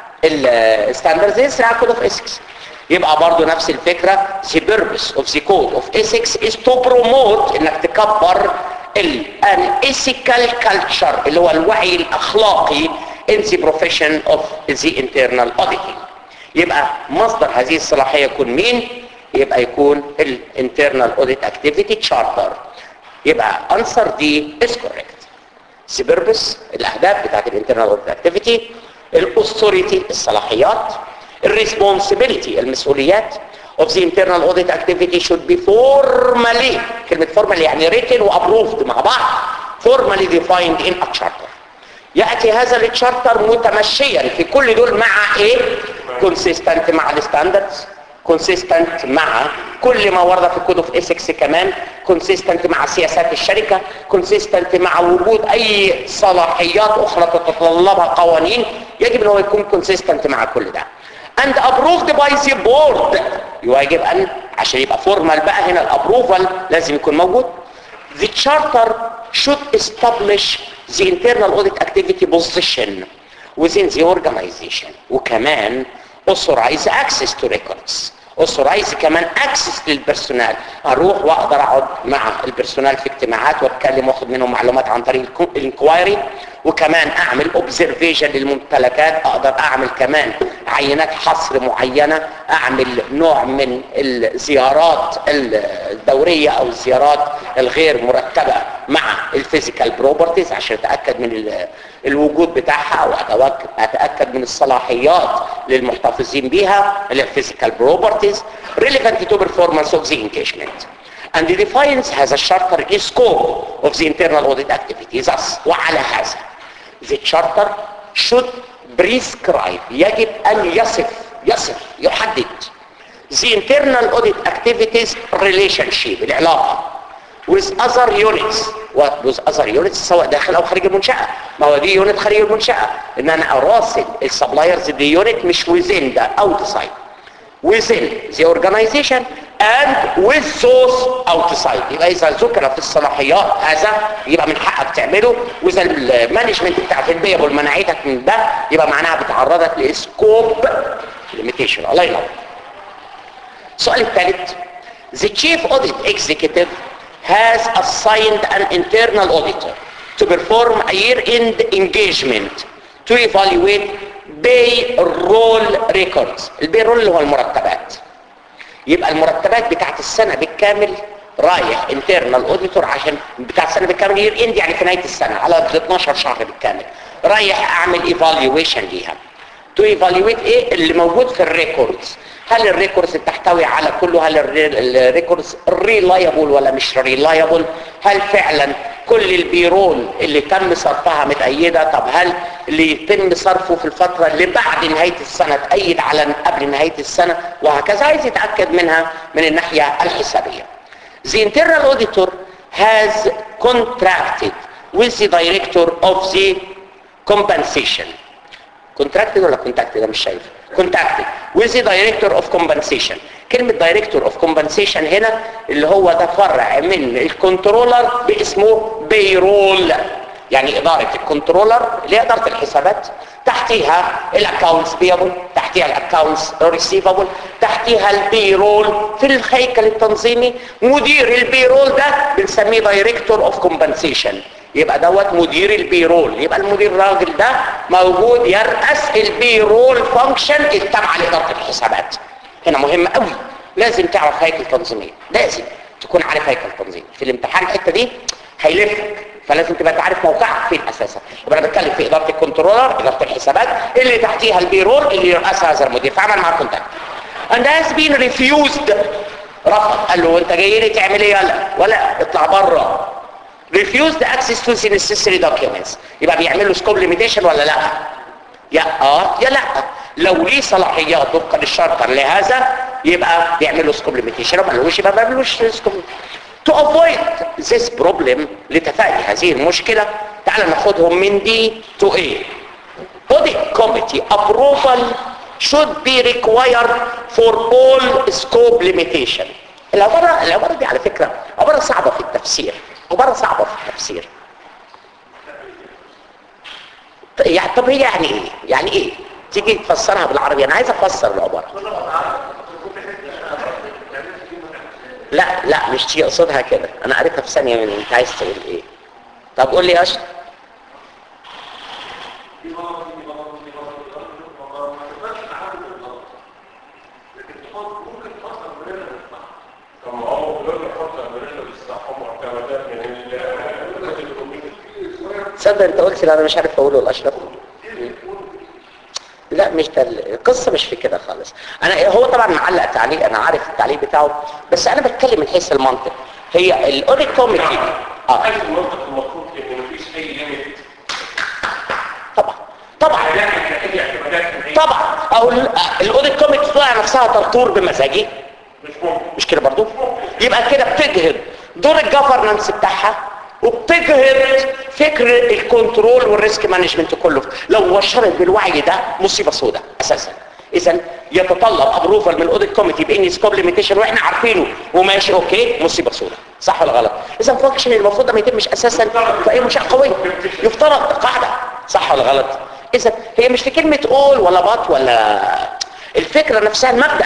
الستاندرز يسري على code of ethics يبقى برضو نفس الفكرة the purpose of the code of ethics is to promote انك تكبر ال an ethical culture اللي هو الوعي الاخلاقي in the profession of the internal auditing يبقى مصدر هذه الصلاحية يكون مين يبقى يكون ال internal audit activity charter يبقى answer دي is correct the purpose الاهداف بتاعت الانترنال audit activity الاثوريتي الصلاحيات الريسبونسبيلتي المسؤوليات of the internal audit activity should be formally كلمة formally يعني written وابروفد مع بعض formally defined in a charter يأتي هذا التشارتر متمشيا في كل دول مع ايه consistent مع الستاندردز consistent مع كل ما ورد في كود اوف اسكس كمان consistent مع سياسات الشركة consistent مع وجود اي صلاحيات اخرى تتطلبها قوانين يجب ان هو يكون consistent مع كل ده and approved by the board يجب ان عشان يبقى فورمال بقى هنا الابروفال لازم يكون موجود the charter should establish the internal audit activity position within the organization وكمان authorize access to records authorize كمان access للبرسونال اروح واقدر اقعد مع البرسونال في اجتماعات واتكلم واخد منهم معلومات عن طريق الانكوايري وكمان اعمل اوبزرفيشن للممتلكات اقدر اعمل كمان عينات حصر معينة اعمل نوع من الزيارات الدورية او الزيارات الغير مرتبة مع الفيزيكال بروبرتيز عشان اتاكد من الوجود بتاعها او اتاكد من الصلاحيات للمحتفظين بيها اللي الفيزيكال بروبرتيز relevant to performance of the engagement and defines هذا الشارتر is scope of the internal audit activity thus وعلى هذا the charter should prescribe يجب ان يصف يصف يحدد the internal audit activities relationship العلاقة with other units with other units سواء داخل او خارج المنشأة ما هو دي يونت خارج المنشأة ان انا اراسل السبلايرز دي يونت مش within ده outside within the organization and with those outside يبقى اذا ذكر في الصلاحيات هذا يبقى من حقك تعمله واذا المانجمنت بتاع في البيبل منعتك من ده يبقى معناها بتعرضك لسكوب ليميتيشن الله ينور السؤال الثالث the chief audit executive has assigned an internal auditor to perform a year-end engagement to evaluate payroll records البيرول اللي هو المرتبات يبقى المرتبات بتاعت السنة بالكامل رايح انترنال اوديتور عشان بتاع السنة بالكامل يير اند يعني في نهاية السنة على 12 شهر بالكامل رايح اعمل ايفالويشن ليها تو ايفالويت ايه اللي موجود في الريكوردز هل الريكوردز تحتوي على كله هل الريكوردز ريلايبل ولا مش ريلايبل هل فعلا كل البيرول اللي تم صرفها متأيدة طب هل اللي يتم صرفه في الفترة اللي بعد نهاية السنة تأيد على قبل نهاية السنة وهكذا عايز يتأكد منها من الناحية الحسابية The internal auditor has contracted with the director of the compensation contracted ولا contacted انا مش شايف contacted with the director of compensation كلمة director of compensation هنا اللي هو ده فرع من الكنترولر باسمه بيرول يعني إدارة الكنترولر اللي هي إدارة الحسابات تحتيها الاكونتس بيبل تحتيها الاكونتس ريسيفبل تحتيها البيرول في الهيكل التنظيمي مدير البيرول ده بنسميه دايركتور اوف كومبنسيشن يبقى دوت مدير البيرول يبقى المدير الراجل ده موجود يرأس البيرول فانكشن التابعه لاداره الحسابات هنا مهم قوي لازم تعرف هيكل تنظيميه لازم تكون عارف هيكل تنظيمي في الامتحان الحته دي هيلفك فلازم تبقى تعرف موقعك فين اساسا يبقى انا بتكلم في اداره الكنترولر اداره الحسابات اللي تحتيها البيرول اللي يرأسها هذا المدير فعمل معاه كونتاكت and has been refused رفض قال له انت جاي لي تعمل ايه يلا ولا اطلع بره refuse the access to the necessary documents يبقى بيعمل له سكوب ليميتيشن ولا لا يا اه يا لا لو ليه صلاحيات وفقا للشرط لهذا يبقى بيعمل له سكوب ليميتيشن لو ما لهوش يبقى ما بيعملوش سكوب to avoid this problem لتفادي هذه المشكلة تعال ناخدهم من دي to A audit committee approval should be required for all scope limitation العبارة العبارة دي على فكرة عبارة صعبة في التفسير عبارة صعبة في التفسير ط- يعني طب هي يعني ايه يعني ايه تيجي تفسرها بالعربي انا عايز افسر العبارة لا لا مش تيجي اقصدها كده انا قريتها في ثانية من انت عايز تقول ايه طب قول لي يا اشرف طب ما هو دلوقتي حط امريكا بالصحه معتمدات من ال تصدق انت قلت اللي انا مش عارف اقوله الاشرف لا مش ده ال- القصه مش في كده خالص انا هو طبعا معلق تعليق انا عارف التعليق بتاعه بس انا بتكلم من حيث المنطق هي الاوديت كوميتي اه عايز المنطق المفروض ان مفيش اي ليميت طبعا طبعا لا اي اعتمادات من اي طبعا او الاوديت كوميتي تطلع نفسها ترطور بمزاجي مش ممكن مش كده برضو يبقى كده بتجهد دور الجفرنانس بتاعها وبتجهد فكر الكنترول والريسك مانجمنت كله لو وشرت بالوعي ده مصيبه سوداء اساسا اذا يتطلب ابروفال من الاوديت كوميتي بان سكوب ليميتيشن واحنا عارفينه وماشي اوكي مصيبه سوداء صح ولا غلط اذا فانكشن المفروض ده ما يتمش اساسا في اي منشاه قويه يفترض قاعده صح ولا غلط اذا هي مش في كلمه قول ولا بط ولا الفكره نفسها المبدا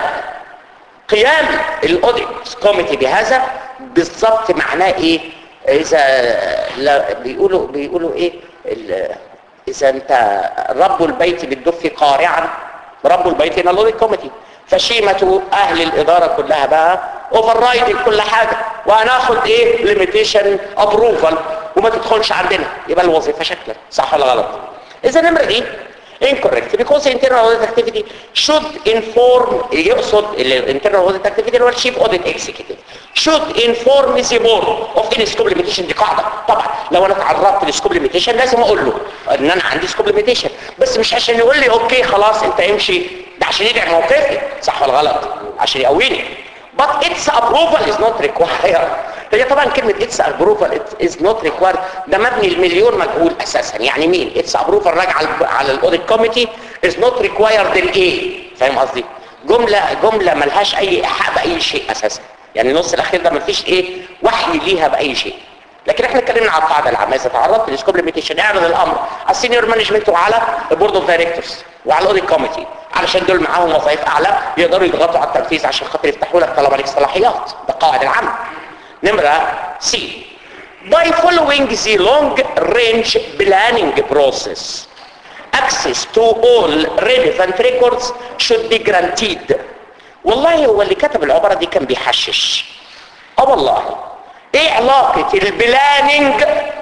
قيام الاوديت كوميتي بهذا بالضبط معناه ايه اذا لا بيقولوا بيقولوا ايه ال- اذا انت رب البيت بالدف قارعا رب البيت هنا الاوديت كوميتي فشيمة اهل الادارة كلها بقى اوفر رايدنج كل حاجة وهناخد ايه ليميتيشن ابروفال وما تدخلش عندنا يبقى الوظيفة شكلا صح ولا غلط اذا النمرة دي incorrect because internal audit activity should inform يقصد ال internal audit activity اللي هو الشيف audit executive should inform the board of any scope limitation دي قاعدة طبعا لو انا تعرضت للسكوب limitation لازم اقول له ان انا عندي سكوب limitation بس مش عشان يقول لي اوكي خلاص انت امشي ده عشان يدعم موقفي صح ولا غلط عشان يقويني but its approval is not required هي طبعا كلمة its approval it is not required ده مبني المليون مجهول اساسا يعني مين its approval راجع على على الاوديت كوميتي is not required الايه فاهم قصدي جملة جملة ملهاش اي ايحاء باي شيء اساسا يعني النص الاخير ده مفيش ايه وحي ليها باي شيء لكن احنا اتكلمنا على القاعده العامه اذا تعرضت للسكوب ليميتيشن اعرض الامر على السينيور مانجمنت وعلى البورد اوف دايركتورز وعلى الاوديت كوميتي علشان دول معاهم وظائف اعلى يقدروا يضغطوا على التنفيذ عشان خاطر يفتحوا لك طلب عليك صلاحيات ده القاعده العامه نمره سي by following the long range planning process access to all relevant records should be granted والله هو اللي كتب العبارة دي كان بيحشش اه والله ايه علاقة البلاننج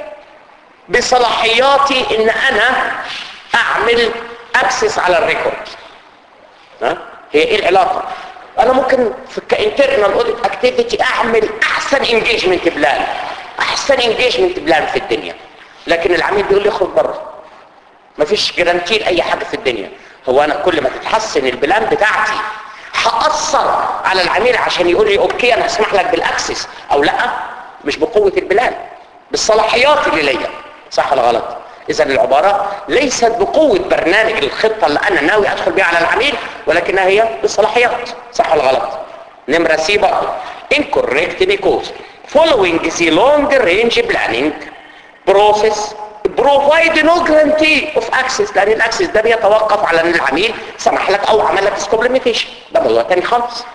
بصلاحياتي ان انا اعمل اكسس على الريكورد ها هي ايه العلاقة انا ممكن في كانترنال اوديت اكتيفيتي اعمل احسن انجيجمنت بلان احسن انجيجمنت بلان في الدنيا لكن العميل بيقول لي اخرج بره مفيش جرانتي لاي حاجه في الدنيا هو انا كل ما تتحسن البلان بتاعتي هاثر على العميل عشان يقول لي اوكي انا هسمح لك بالاكسس او لا مش بقوه البلان بالصلاحيات اللي ليا صح ولا غلط اذا العباره ليست بقوه برنامج الخطه اللي انا ناوي ادخل بيها على العميل ولكنها هي بالصلاحيات صح ولا غلط نمره سي برضه incorrect because following the long range planning process provide no guarantee of access لان الاكسس ده بيتوقف على ان العميل سمح لك او عمل لك سكوب ليميتيشن ده موضوع تاني خالص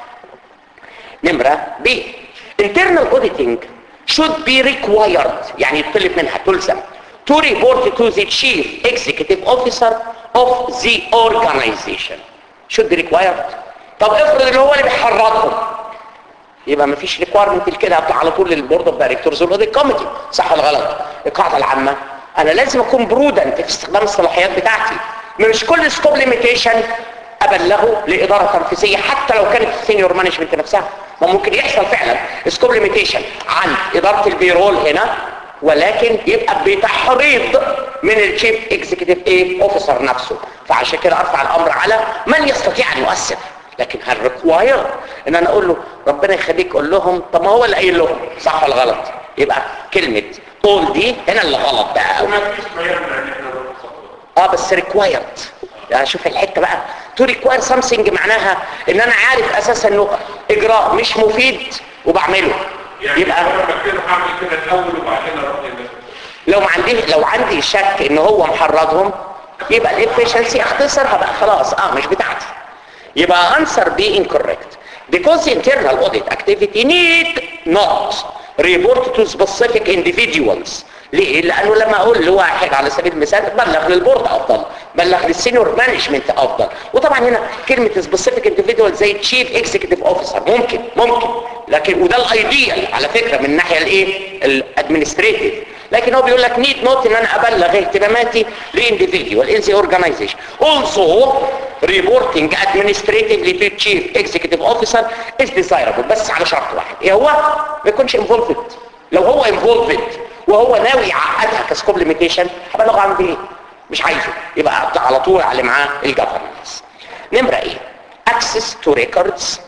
نمرة B internal auditing should be required يعني يطلب منها تلزم to report to the chief executive officer of the organization should be required طب افرض اللي هو اللي بيحرضهم يبقى ما فيش ريكويرمنت كده على طول للبورد اوف دايركتورز والاوديت كوميتي صح ولا غلط القاعده العامه انا لازم اكون برودنت في استخدام الصلاحيات بتاعتي مش كل سكوب ليميتيشن ابلغه لاداره تنفيذيه حتى لو كانت السينيور مانجمنت نفسها ما ممكن يحصل فعلا سكوب ليميتيشن عن اداره البيرول هنا ولكن يبقى بتحريض من الشيف اكزيكتيف ايه اوفيسر نفسه فعشان كده ارفع الامر على من يستطيع ان يؤثر لكن هل ريكواير ان انا اقول له ربنا يخليك قول لهم طب ما هو اللي قايل لهم صح ولا غلط يبقى كلمه قول دي هنا اللي غلط بقى قوي وما فيش ما يمنع ان احنا نروح خطوه اه بس ريكوايرد يعني شوف الحته بقى تو ريكواير سامثينج معناها ان انا عارف اساسا انه اجراء مش مفيد وبعمله يعني يبقى انا كده هعمل كده الاول وبعدين اروح للناس لو ما عندي لو عندي شك ان هو محرضهم يبقى الافشنسي اختصرها بقى خلاص اه مش بتاعتي يبقى answer B incorrect because internal audit activity need not report to specific individuals ليه؟ لأنه لما أقول لواحد على سبيل المثال بلغ للبورد أفضل بلغ للسينيور مانجمنت أفضل وطبعا هنا كلمة specific individual زي chief executive officer ممكن ممكن لكن وده الايديال على فكرة من الناحية الايه الادمنستريتيف لكن هو بيقول لك نيد نوت ان انا ابلغ اهتماماتي لانديفيديوال ان ذا اورجانيزيشن also reporting administratively to chief executive officer is desirable بس على شرط واحد ايه هو ما يكونش involved لو هو involved وهو ناوي يعقدها كسكوب ليميتيشن هبلغه عن ايه مش عايزه يبقى على طول على معاه الجفرنس نمرة ايه access to records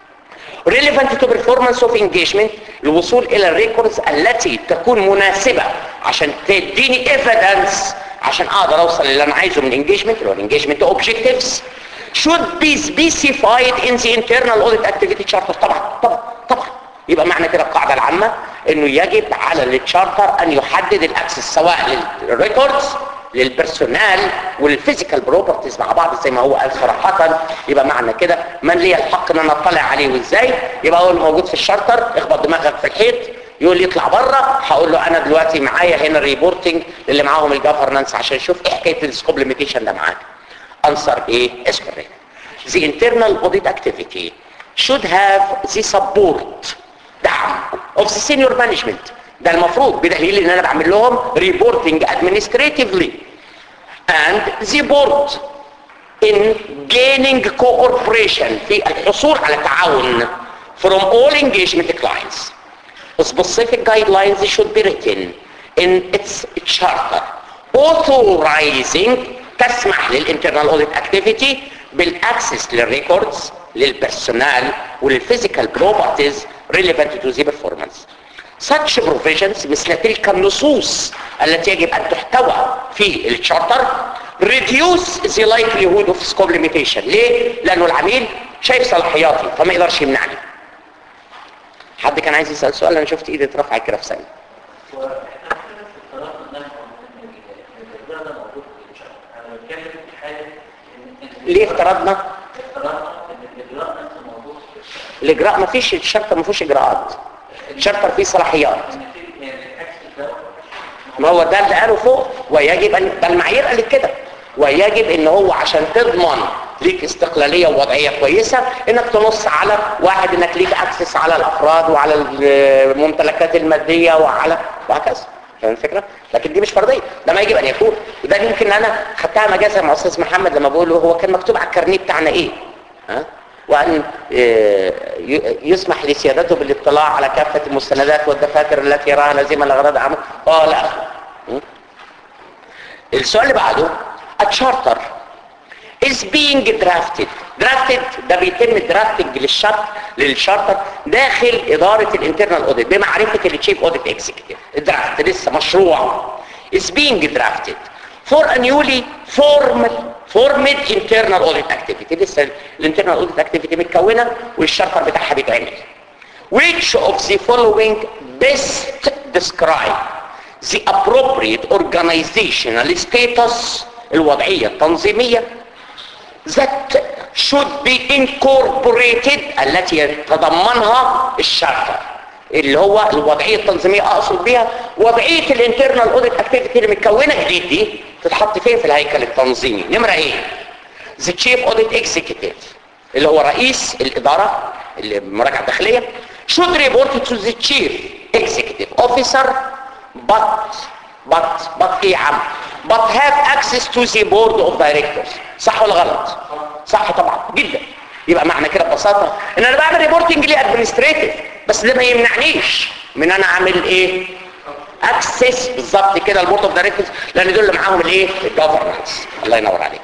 relevant to performance of engagement الوصول الى الريكوردز التي تكون مناسبة عشان تديني evidence عشان اقدر اوصل اللي انا عايزه من engagement اللي هو engagement objectives should be specified in the internal audit activity charter طبعا طبعا طبعا يبقى معنى كده القاعدة العامة انه يجب على التشارتر ان يحدد الاكسس سواء للريكوردز للبرسونال والفيزيكال بروبرتيز مع بعض زي ما هو قال صراحة يبقى معنى كده من لي الحق ان انا اطلع عليه وازاي يبقى هو اللي موجود في الشارتر اخبط دماغك في الحيط يقول لي اطلع بره هقول له انا دلوقتي معايا هنا ريبورتنج اللي معاهم الجفرنس عشان اشوف ايه حكايه السكوب ليميتيشن ده معاك انسر ايه is correct the internal audit activity should have the support دعم of the senior management ده المفروض بدليل ان انا بعمل لهم reporting administratively and the board in gaining cooperation في الحصول على تعاون from all engagement clients specific guidelines should be written in its charter authorizing تسمح للinternal audit activity بالاكسس للريكوردز للبرسونال وللفيزيكال بروبرتيز relevant to the performance such provisions مثل تلك النصوص التي يجب أن تحتوى في الشارتر reduce the likelihood of scope limitation ليه؟ لأنه العميل شايف صلاحياتي فما يقدرش يمنعني حد كان عايز يسأل سؤال أنا شفت إيدي اترفعت كده في ثانية ليه افترضنا؟ الإجراء ما فيش الشرطة ما فيهوش إجراءات الشرطة فيه صلاحيات ما هو ده اللي قاله فوق ويجب أن ده المعايير قالت كده ويجب ان هو عشان تضمن ليك استقلالية ووضعية كويسة انك تنص على واحد انك ليك اكسس على الافراد وعلى الممتلكات المادية وعلى وهكذا فاهم الفكرة؟ لكن دي مش فرضية ده ما يجب ان يكون وده يمكن انا خدتها مجازا مع استاذ محمد لما بقول له هو كان مكتوب على الكارنيه بتاعنا ايه؟ ها؟ وأن يسمح لسيادته بالاطلاع على كافة المستندات والدفاتر التي يراها لازمة لأغراض عامة قال أخر السؤال اللي بعده التشارتر is being drafted drafted ده بيتم درافتنج للشرط للشارتر داخل إدارة الانترنال اوديت بمعرفة التشيف اوديت اكزيكتيف الدرافت لسه مشروع is being drafted for a newly formal formed internal audit activity لسه الانترنال اوديت اكتيفيتي متكونه والشارتر بتاعها بيتعمل which of the following best describe the appropriate organizational status الوضعيه التنظيميه that should be incorporated التي يتضمنها الشارتر اللي هو الوضعيه التنظيميه اقصد بيها وضعيه الانترنال اوديت اكتيفيتي اللي متكونه جديد دي تتحط فين في الهيكل التنظيمي نمره ايه the chief audit executive اللي هو رئيس الاداره اللي المراجعه الداخليه should report to the chief executive officer but but but ايه يا عم but have access to the board of directors صح ولا غلط صح طبعا جدا يبقى معنى كده ببساطه ان انا بعمل ريبورتنج ليه ادمنستريتيف بس ده ما يمنعنيش من انا اعمل ايه اكسس بالظبط كده البورد اوف دايركتورز لان دول اللي معاهم الايه الجفرنس الله ينور عليك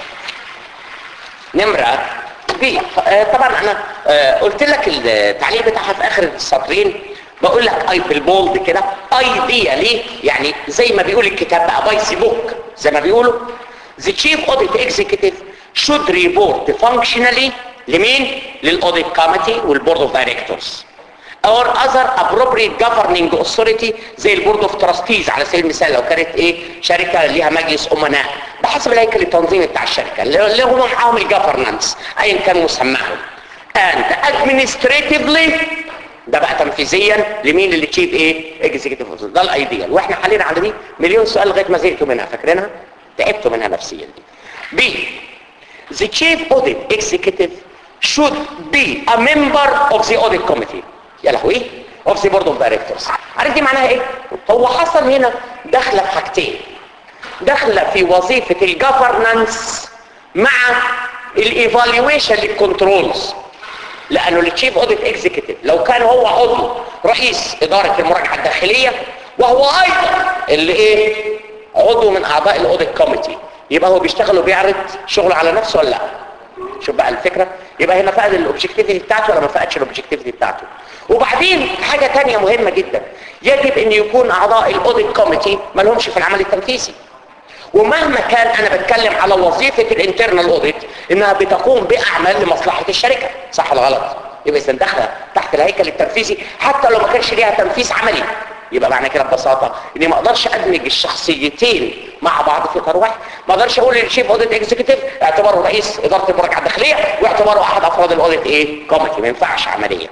نمرة بي آه، طبعا انا آه، قلت لك التعليق بتاعها في اخر السطرين بقول لك اي بالبولد كده ايديا ليه يعني زي ما بيقول الكتاب بقى بايسي بوك زي ما بيقولوا the chief audit executive should report functionally لمين للاوديت كوميتي والبورد اوف دايركتورز or other appropriate governing authority زي البورد اوف تراستيز على سبيل المثال لو كانت ايه شركه ليها مجلس امناء بحسب الهيكل التنظيمي بتاع الشركه اللي هم معاهم الجفرنانس ايا كان مسماهم and administratively ده بقى تنفيذيا لمين اللي تشيف ايه اكزيكتيف ده الايديال واحنا حاليا على دي مليون سؤال لغايه ما زهقتوا منها فاكرينها تعبتوا منها نفسيا دي بي the chief audit executive should be a member of the audit committee يا لهوي of the board of directors عارف دي معناها ايه هو حصل هنا داخله في حاجتين داخله في وظيفه الجفرنانس مع الايفالويشن للكنترولز لانه التشيف اوديت اكزيكتيف لو كان هو عضو رئيس اداره المراجعه الداخليه وهو ايضا اللي ايه عضو من اعضاء الاوديت كوميتي يبقى هو بيشتغل وبيعرض شغله على نفسه ولا لا شوف بقى الفكره يبقى هنا فقد الاوبجكتيفيتي بتاعته ولا ما فقدش الاوبجكتيفيتي بتاعته وبعدين حاجه تانية مهمه جدا يجب ان يكون اعضاء الاوديت كوميتي ما لهمش في العمل التنفيذي ومهما كان انا بتكلم على وظيفه الانترنال اوديت انها بتقوم باعمال لمصلحه الشركه صح ولا غلط يبقى اذا داخله تحت الهيكل التنفيذي حتى لو ما كانش ليها تنفيذ عملي يبقى معنى كده ببساطه اني ما اقدرش ادمج الشخصيتين مع بعض في اطار واحد ما اقدرش اقول للشيف اوديت اكزيكتيف اعتباره رئيس اداره المراجعه الداخليه واعتباره احد افراد الاوديت ايه كوميتي ما ينفعش عمليا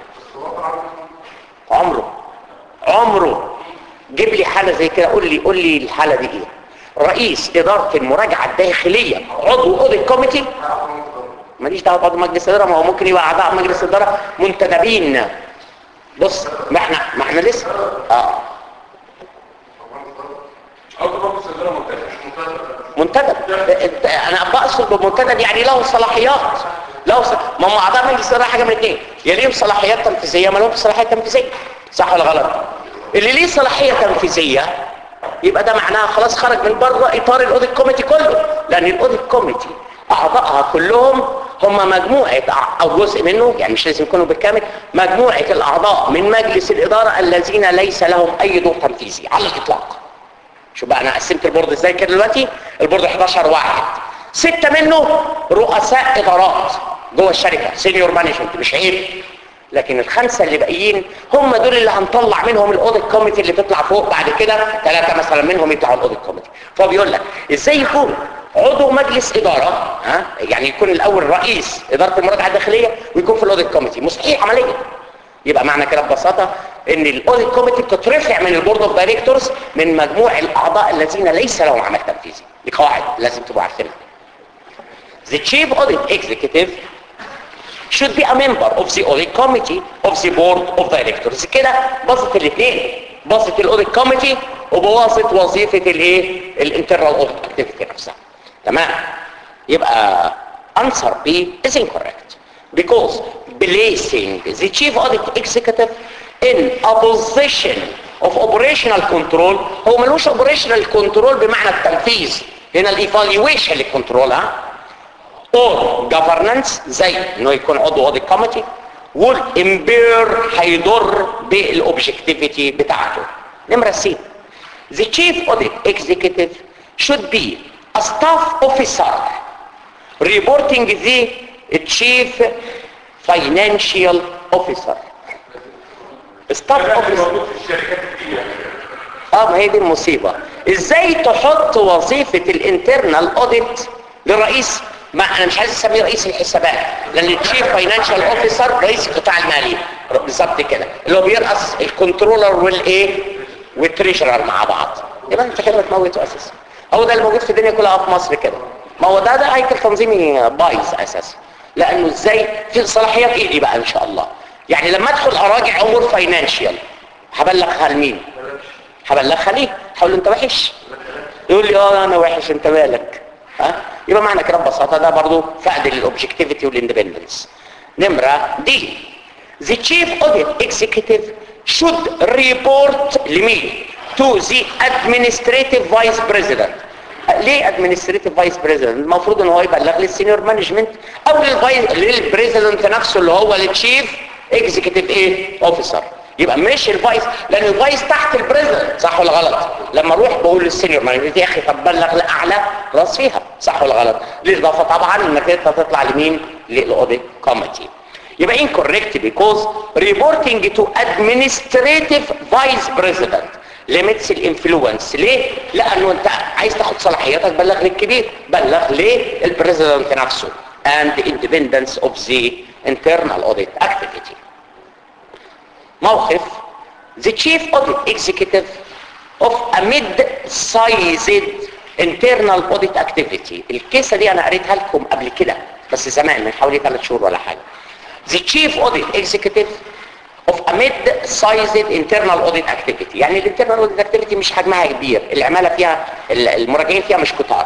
عمره عمره جيب لي حاله زي كده قول لي قول لي الحاله دي ايه رئيس اداره المراجعه الداخليه عضو اوديت كوميتي ماليش دعوه بعض مجلس الاداره ما هو ممكن يبقى اعضاء مجلس الاداره منتدبين بص ما احنا ما احنا لسه اه أول ما صدرها منتهى منتدب انت- انا بقصد بمنتدب يعني له صلاحيات له ص... ما هم اعضاء مجلس الاداره حاجه من اثنين يا ليهم صلاحيات تنفيذيه ما لهمش صلاحيات تنفيذيه صح ولا غلط اللي ليه صلاحيه تنفيذيه يبقى ده معناها خلاص خرج من بره اطار الاوديت كوميتي كله لان الاوديت كوميتي اعضائها كلهم هم مجموعه أع- او جزء منه يعني مش لازم يكونوا بالكامل مجموعه الاعضاء من مجلس الاداره الذين ليس لهم اي دور تنفيذي على الاطلاق شوف بقى انا قسمت البورد ازاي كده دلوقتي البورد 11 واحد ستة منه رؤساء ادارات جوه الشركة سينيور مانجمنت مش عيب لكن الخمسة اللي باقيين هم دول اللي هنطلع منهم الاوديت كوميتي اللي تطلع فوق بعد كده ثلاثة مثلا منهم يطلعوا الاوديت كوميتي فبيقول لك ازاي يكون عضو مجلس ادارة ها يعني يكون الاول رئيس ادارة المراجعة الداخلية ويكون في الاوديت كوميتي مستحيل عمليا يبقى معنى كده ببساطة ان الاوديت كوميتي بتترفع من البورد اوف دايركتورز من مجموع الاعضاء الذين ليس لهم عمل تنفيذي دي قواعد لازم تبقوا عارفينها The chief audit executive should be a member of the audit committee of the board of directors كده باظت الاثنين باظت الاوديت كوميتي وبوظت وظيفة الايه الانترنال اوديت اكتيفيتي نفسها تمام يبقى answer B is incorrect because placing the chief audit executive in a position of operational control هو ملوش operational control بمعنى التنفيذ هنا الايفالويشن للكنترول ها or governance زي انه يكون عضو audit committee والامبير هيضر بالاوبجكتيفيتي بتاعته نمرة سي The chief audit executive should be a staff officer reporting the chief financial officer staff ده officer موجود في الشركات الكبيرة اه ما هي دي المصيبة ازاي تحط وظيفة الانترنال اوديت لرئيس ما انا مش عايز اسميه رئيس الحسابات لان التشيف فاينانشال اوفيسر رئيس القطاع المالي بالظبط كده اللي هو بيرأس الكنترولر والايه والتريجرر مع بعض يبقى انت كده بتموته اساسا هو ده اللي موجود في الدنيا كلها في مصر كده ما هو ده ده هيكل تنظيمي بايظ اساسا لانه ازاي في صلاحيات ايه دي بقى ان شاء الله يعني لما ادخل اراجع امور فاينانشال هبلغها لمين هبلغها ليه هقول له انت وحش يقول لي اه انا وحش انت مالك ها يبقى معنى كده ببساطه ده برضو فقد للاوبجكتيفيتي والاندبندنس نمره دي the chief audit executive should report لمين to the administrative vice president ليه ادمنستريتيف فايس بريزيدنت المفروض ان هو يبلغ للسينيور مانجمنت او للفايس للبريزيدنت نفسه اللي هو التشيف اكزيكتيف ايه اوفيسر يبقى مش الفايس لان الفايس تحت البريزيدنت صح ولا غلط لما اروح بقول للسينيور مانجمنت يا اخي طب بلغ لاعلى راس فيها صح ولا غلط بالاضافه طبعا انك انت تطلع لمين للاوديت كوميتي يبقى incorrect because reporting to administrative vice president limits الانفلونس ليه؟ لانه انت عايز تاخد صلاحياتك بلغ للكبير بلغ للبريزيدنت نفسه and independence of the internal audit activity موقف the chief audit executive of a mid-sized internal audit activity الكيسة دي انا قريتها لكم قبل كده بس زمان من حوالي ثلاث شهور ولا حاجة the chief audit executive of a mid-sized internal audit activity يعني الانترنال audit activity مش حجمها كبير العمالة فيها المراجعين فيها مش كتار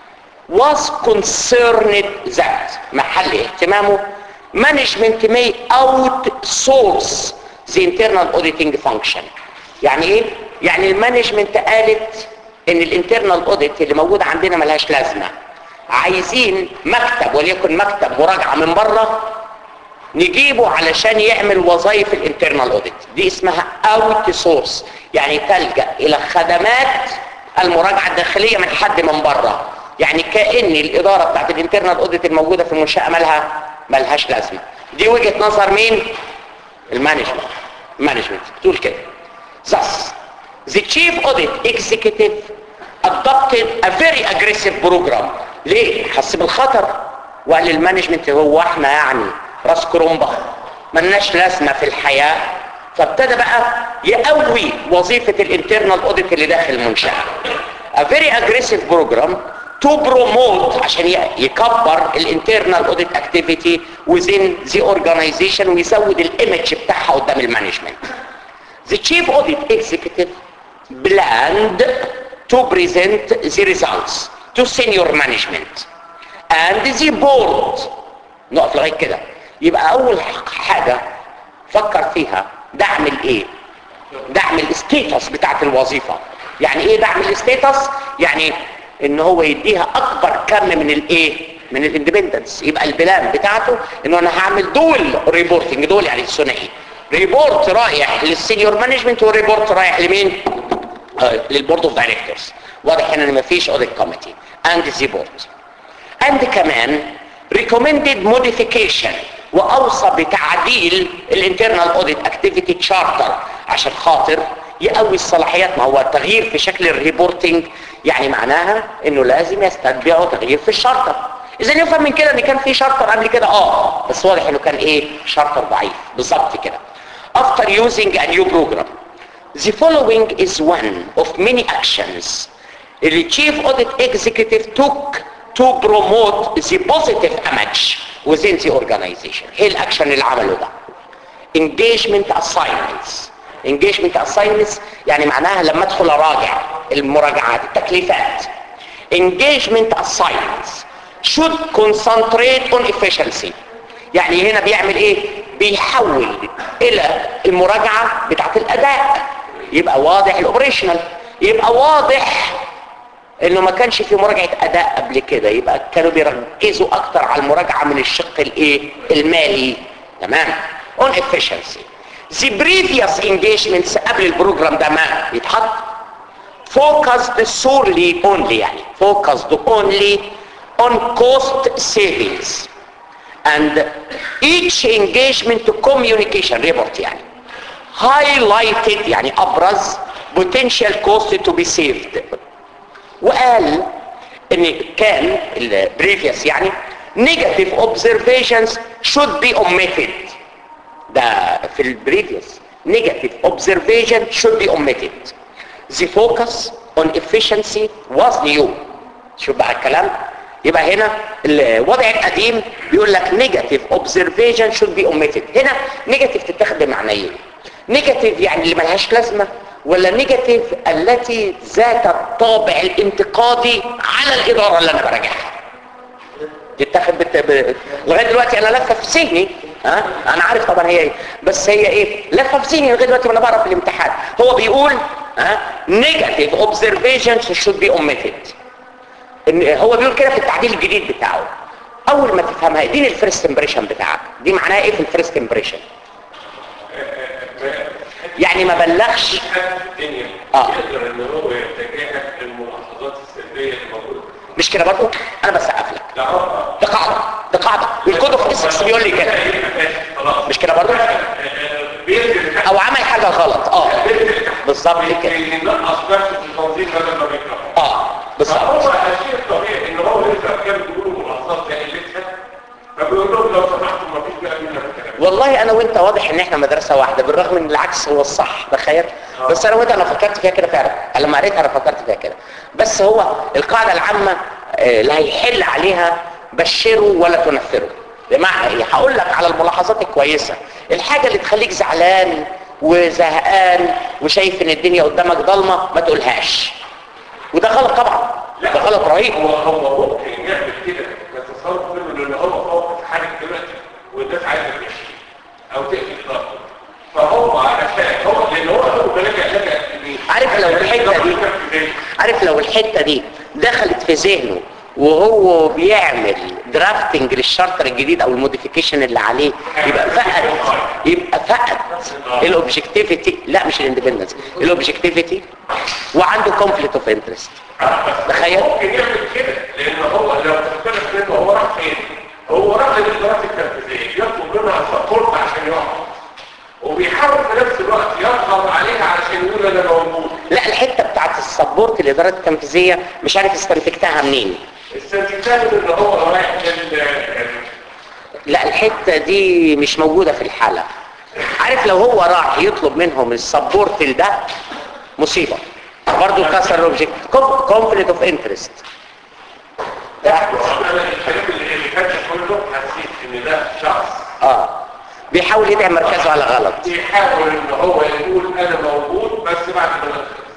was concerned that محل اهتمامه management may outsource the internal auditing function يعني ايه؟ يعني المانجمنت قالت ان الانترنال اوديت اللي موجود عندنا ملهاش لازمة عايزين مكتب وليكن مكتب مراجعة من بره نجيبه علشان يعمل وظائف الانترنال اوديت دي اسمها اوت سورس يعني تلجا الى خدمات المراجعه الداخليه من حد من بره يعني كان الاداره بتاعت الانترنال اوديت الموجوده في المنشاه مالها ملهاش لازمه دي وجهه نظر مين المانجمنت المانجمنت بتقول كده thus the chief audit executive adopted a very aggressive program ليه حس بالخطر وقال للمانجمنت هو احنا يعني راس كرومبا ملناش لازمه في الحياه فابتدى بقى يقوي وظيفه الانترنال اوديت اللي داخل المنشاه a very aggressive program to promote عشان يكبر الانترنال اوديت اكتيفيتي within the organization ويزود الايمج بتاعها قدام المانجمنت the chief audit executive planned to present the results to senior management and the board نقف لغايه كده يبقى اول حاجة فكر فيها دعم الايه دعم الاستيتس بتاعت الوظيفة يعني ايه دعم الاستيتس يعني ان هو يديها اكبر كم من الايه من الاندبندنس يبقى البلان بتاعته انه انا هعمل دول ريبورتنج دول يعني الثنائي ريبورت رايح للسينيور مانجمنت وريبورت رايح لمين آه للبورد اوف دايركتورز واضح ان مفيش اوديت كوميتي اند ذا بورد اند كمان recommended modification واوصى بتعديل الانترنال اوديت اكتيفيتي تشارتر عشان خاطر يقوي الصلاحيات ما هو التغيير في شكل الريبورتنج يعني معناها انه لازم يستتبعوا تغيير في الشارتر اذا يفهم من كده ان كان في شارتر قبل كده اه بس واضح انه كان ايه شارتر ضعيف بالظبط كده after using a new program the following is one of many actions the chief audit executive took to promote the positive image within the organization ايه الاكشن اللي عمله ده engagement assignments engagement assignments يعني معناها لما ادخل اراجع المراجعات التكليفات engagement assignments should concentrate on efficiency يعني هنا بيعمل ايه بيحول الى المراجعة بتاعت الاداء يبقى واضح الاوبريشنال يبقى واضح انه ما كانش في مراجعة اداء قبل كده يبقى كانوا بيركزوا اكتر على المراجعة من الشق الايه المالي تمام on efficiency the previous engagements قبل البروجرام ده ما يتحط focused solely only يعني focused only on cost savings and each engagement to communication report يعني highlighted يعني ابرز potential cost to be saved وقال ان كان البريفيوس يعني negative observations should be omitted ده في البريفيوس negative observation should be omitted the focus on efficiency was new شوف بقى الكلام يبقى هنا الوضع القديم بيقول لك negative observation should be omitted هنا negative تتاخد بمعنيين negative يعني اللي ملهاش لازمه ولا نيجاتيف التي ذات الطابع الانتقادي على الإدارة اللي أنا براجعها تتاخد بت... ب... لغاية دلوقتي أنا لفة في ذهني ها أنا عارف طبعا هي إيه بس هي إيه لفة في ذهني لغاية دلوقتي وأنا بقرا في الامتحان هو بيقول ها نيجاتيف اوبزرفيشنز should be omitted ان هو بيقول كده في التعديل الجديد بتاعه اول ما تفهمها اديني الفيرست امبريشن بتاعك دي معناها ايه في الفيرست امبريشن يعني ما بلغش حد في الدنيا آه. يقدر ان هو يتجاهل الملاحظات السلبيه الموجوده مش كده برضه انا بسقف لك لا هو ده قاعده ده قاعده والكود اوف اسكس بيقول لي كده خلاص مش كده برضه بينزل او عمل حاجه غلط اه بالظبط كده ينقص نفسه في التنظيم بدل ما بيكره اه بالظبط فهو الشيء الطبيعي ان هو لسه كان بيقولوا ملاحظات جاهلتها فبيقول لهم لو سمحتوا ما فيش بقى منها الكلام والله انا وانت واضح ان احنا مدرسه واحده بالرغم ان العكس هو الصح تخيل بس انا وانت انا فكرت فيها كده فعلا لما قريتها انا فكرت فيها كده بس هو القاعده العامه آه، لا هيحل عليها بشروا ولا تنفروا بمعنى ايه هقول لك على الملاحظات الكويسه الحاجه اللي تخليك زعلان وزهقان وشايف ان الدنيا قدامك ضلمه ما تقولهاش وده غلط طبعا ده غلط رهيب هو هو ممكن يعمل كده بس تصرف منه لان هو فوق في حاجه دلوقتي والناس عايزه تمشي او تقفل ضغط فهو عشان هو لان هو هو بلجأ لجأ لمين؟ عارف لو الحتة دي- دي عارف لو الحته دي دخلت في ذهنه وهو بيعمل درافتنج للشارتر الجديد او الموديفيكيشن اللي عليه يبقى فقد يبقى فقد الاوبجكتيفيتي لا مش الاندبندنس الاوبجكتيفيتي وعنده كونفليكت اوف انترست تخيل ممكن يعمل كده لان هو لو تختلف منه هو راح فين؟ هو راح للادارات التنفيذيه يطلب منها سبورت عشان يقعد وبيحاول في نفس الوقت يضغط عليها عشان يقول انا موجود لا الحته بتاعت السبورت الادارات التنفيذيه مش عارف استنتجتها منين السنتيتان ان هو رايح لل لا الحته دي مش موجوده في الحاله عارف لو هو راح يطلب منهم السبورت ده مصيبه برضه كسر الاوبجكت كونفليكت اوف انترست انا الكلام اللي اللي فات كله حسيت ان ده شخص اه بيحاول يدعم مركزه على غلط بيحاول ان هو يقول انا موجود بس بعد ما نخلص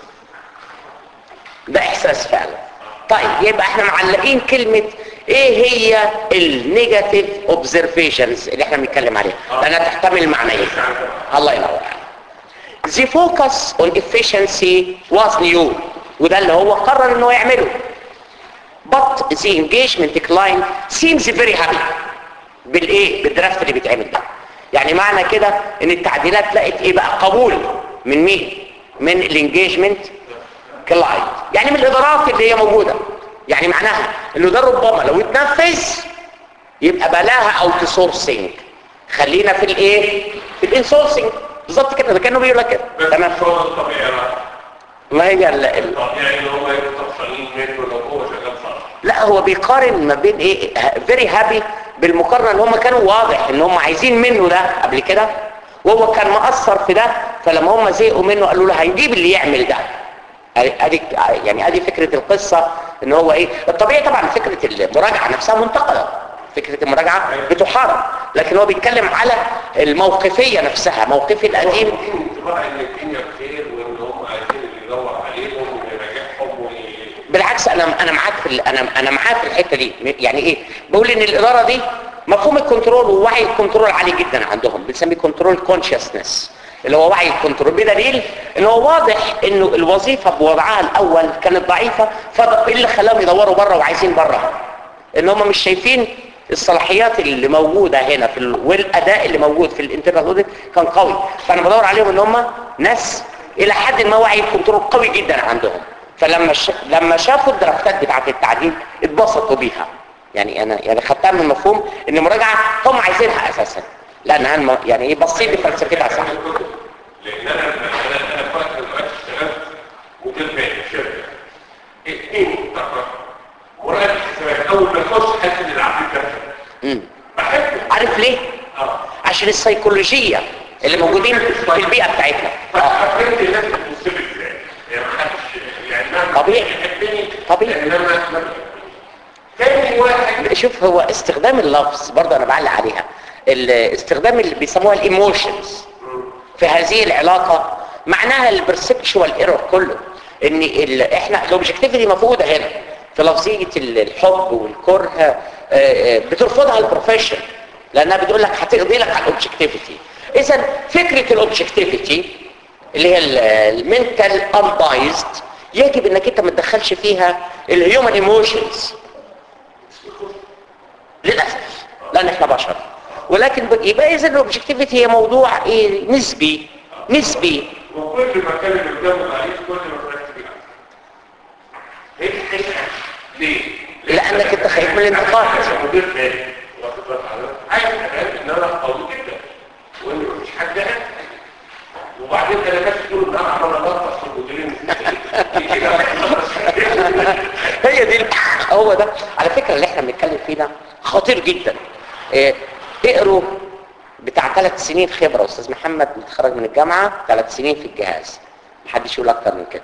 ده احساس فعلا طيب يبقى احنا معلقين كلمة ايه هي النيجاتيف اوبزرفيشنز اللي احنا بنتكلم عليها لانها تحتمل معنيين الله ينور عليك The focus on efficiency was new وده اللي هو قرر انه يعمله but the engagement client seems very happy بالايه بالدرافت اللي بيتعمل ده يعني معنى كده ان التعديلات لقت ايه بقى قبول من مين من الانجيجمنت كلاينت يعني من الادارات اللي هي موجوده يعني معناها انه ده ربما لو اتنفذ يبقى بلاها اوت سورسنج خلينا في الايه في الانسورسنج بالظبط كده ده كانه بيقول لك كده بس تمام مش هو الطبيعي بقى ما هي ال- ال- الطبيعي ان هم يبقوا طفشانين منه لو هو شغال صح لا هو بيقارن ما بين ايه فيري هابي بالمقارنه ان هم كانوا واضح ان هم عايزين منه ده قبل كده وهو كان مقصر في ده فلما هم زهقوا منه قالوا له هنجيب اللي يعمل ده ادي يعني ادي فكره القصه ان هو ايه الطبيعي طبعا فكره المراجعه نفسها منتقده فكره المراجعه بتحارب لكن هو بيتكلم على الموقفيه نفسها موقفي القديم انطباع ان الدنيا بخير وان هم عايزين اللي يدور عليهم ويراجعهم وي- بالعكس انا انا معاك في ال- انا انا معاك في الحته دي يعني ايه بقول ان الاداره دي مفهوم الكنترول ووعي الكنترول عالي جدا عندهم بنسميه كنترول كونشسنس اللي هو وعي الكنترول بدليل ان هو واضح انه الوظيفه بوضعها الاول كانت ضعيفه فايه اللي خلاهم يدوروا بره وعايزين بره ان هم مش شايفين الصلاحيات اللي موجوده هنا في ال... والاداء اللي موجود في الانترنال اوديت كان قوي فانا بدور عليهم ان هم ناس الى حد ما وعي الكنترول قوي جدا عندهم فلما ش... لما شافوا الدرافتات بتاعه التعديل اتبسطوا بيها يعني انا يعني خدتها من مفهوم ان المراجعه هم عايزينها اساسا لانها الم... يعني ايه بصيت لفلسفتها صح لان انا انا انا فاكر دلوقتي اشتغلت مدير مالي في شركه اثنين متفق مراقب حسابات اول ما اخش حاسس ان العقل كفر امم بحبه عارف ليه اه عشان السيكولوجيه اللي موجودين في البيئه بتاعتنا اه ففهمت الناس بتبص لي ازاي يعني ما حدش يعني ما طبيعي. يحبني طبيعي. انما ما- تاني واحد شوف هو استخدام اللفظ برضه انا بعلق عليها ال- استخدام اللي بيسموها الايموشنز في هذه العلاقه معناها البرسبشوال ايرور كله ان ال... احنا الاوبجكتيفيتي مفقوده هنا في لفظيه ال- الحب والكره آه، آه، بترفضها البروفيشن لانها بتقول لك هتقضي لك على الاوبجكتيفيتي اذا فكره الاوبجكتيفيتي اللي هي المنتال unbiased يجب انك انت ما تدخلش فيها الهيومن ايموشنز للاسف لان احنا بشر ولكن ب- يبقى اذا الاوبجكتيفيتي هي موضوع ايه نسبي نسبي وكل ما كان اللي قدام العريس كل ما كانت فيه هي الحقيقة ليه؟ لأنك أنت خايف من الانتقاد. أنا مدير تاني واخد بالك حضرتك؟ عايز أتأكد إن أنا قوي جدا وإن مفيش حد قال وبعدين أنا ناس تقول إن أنا عمال أغطس في المديرين هي دي ال- هو ده على فكرة اللي احنا بنتكلم فيه ده خطير جدا إيه، اقروا بتاع ثلاث سنين خبرة استاذ محمد متخرج من الجامعة ثلاث سنين في الجهاز محدش يقول اكتر من كده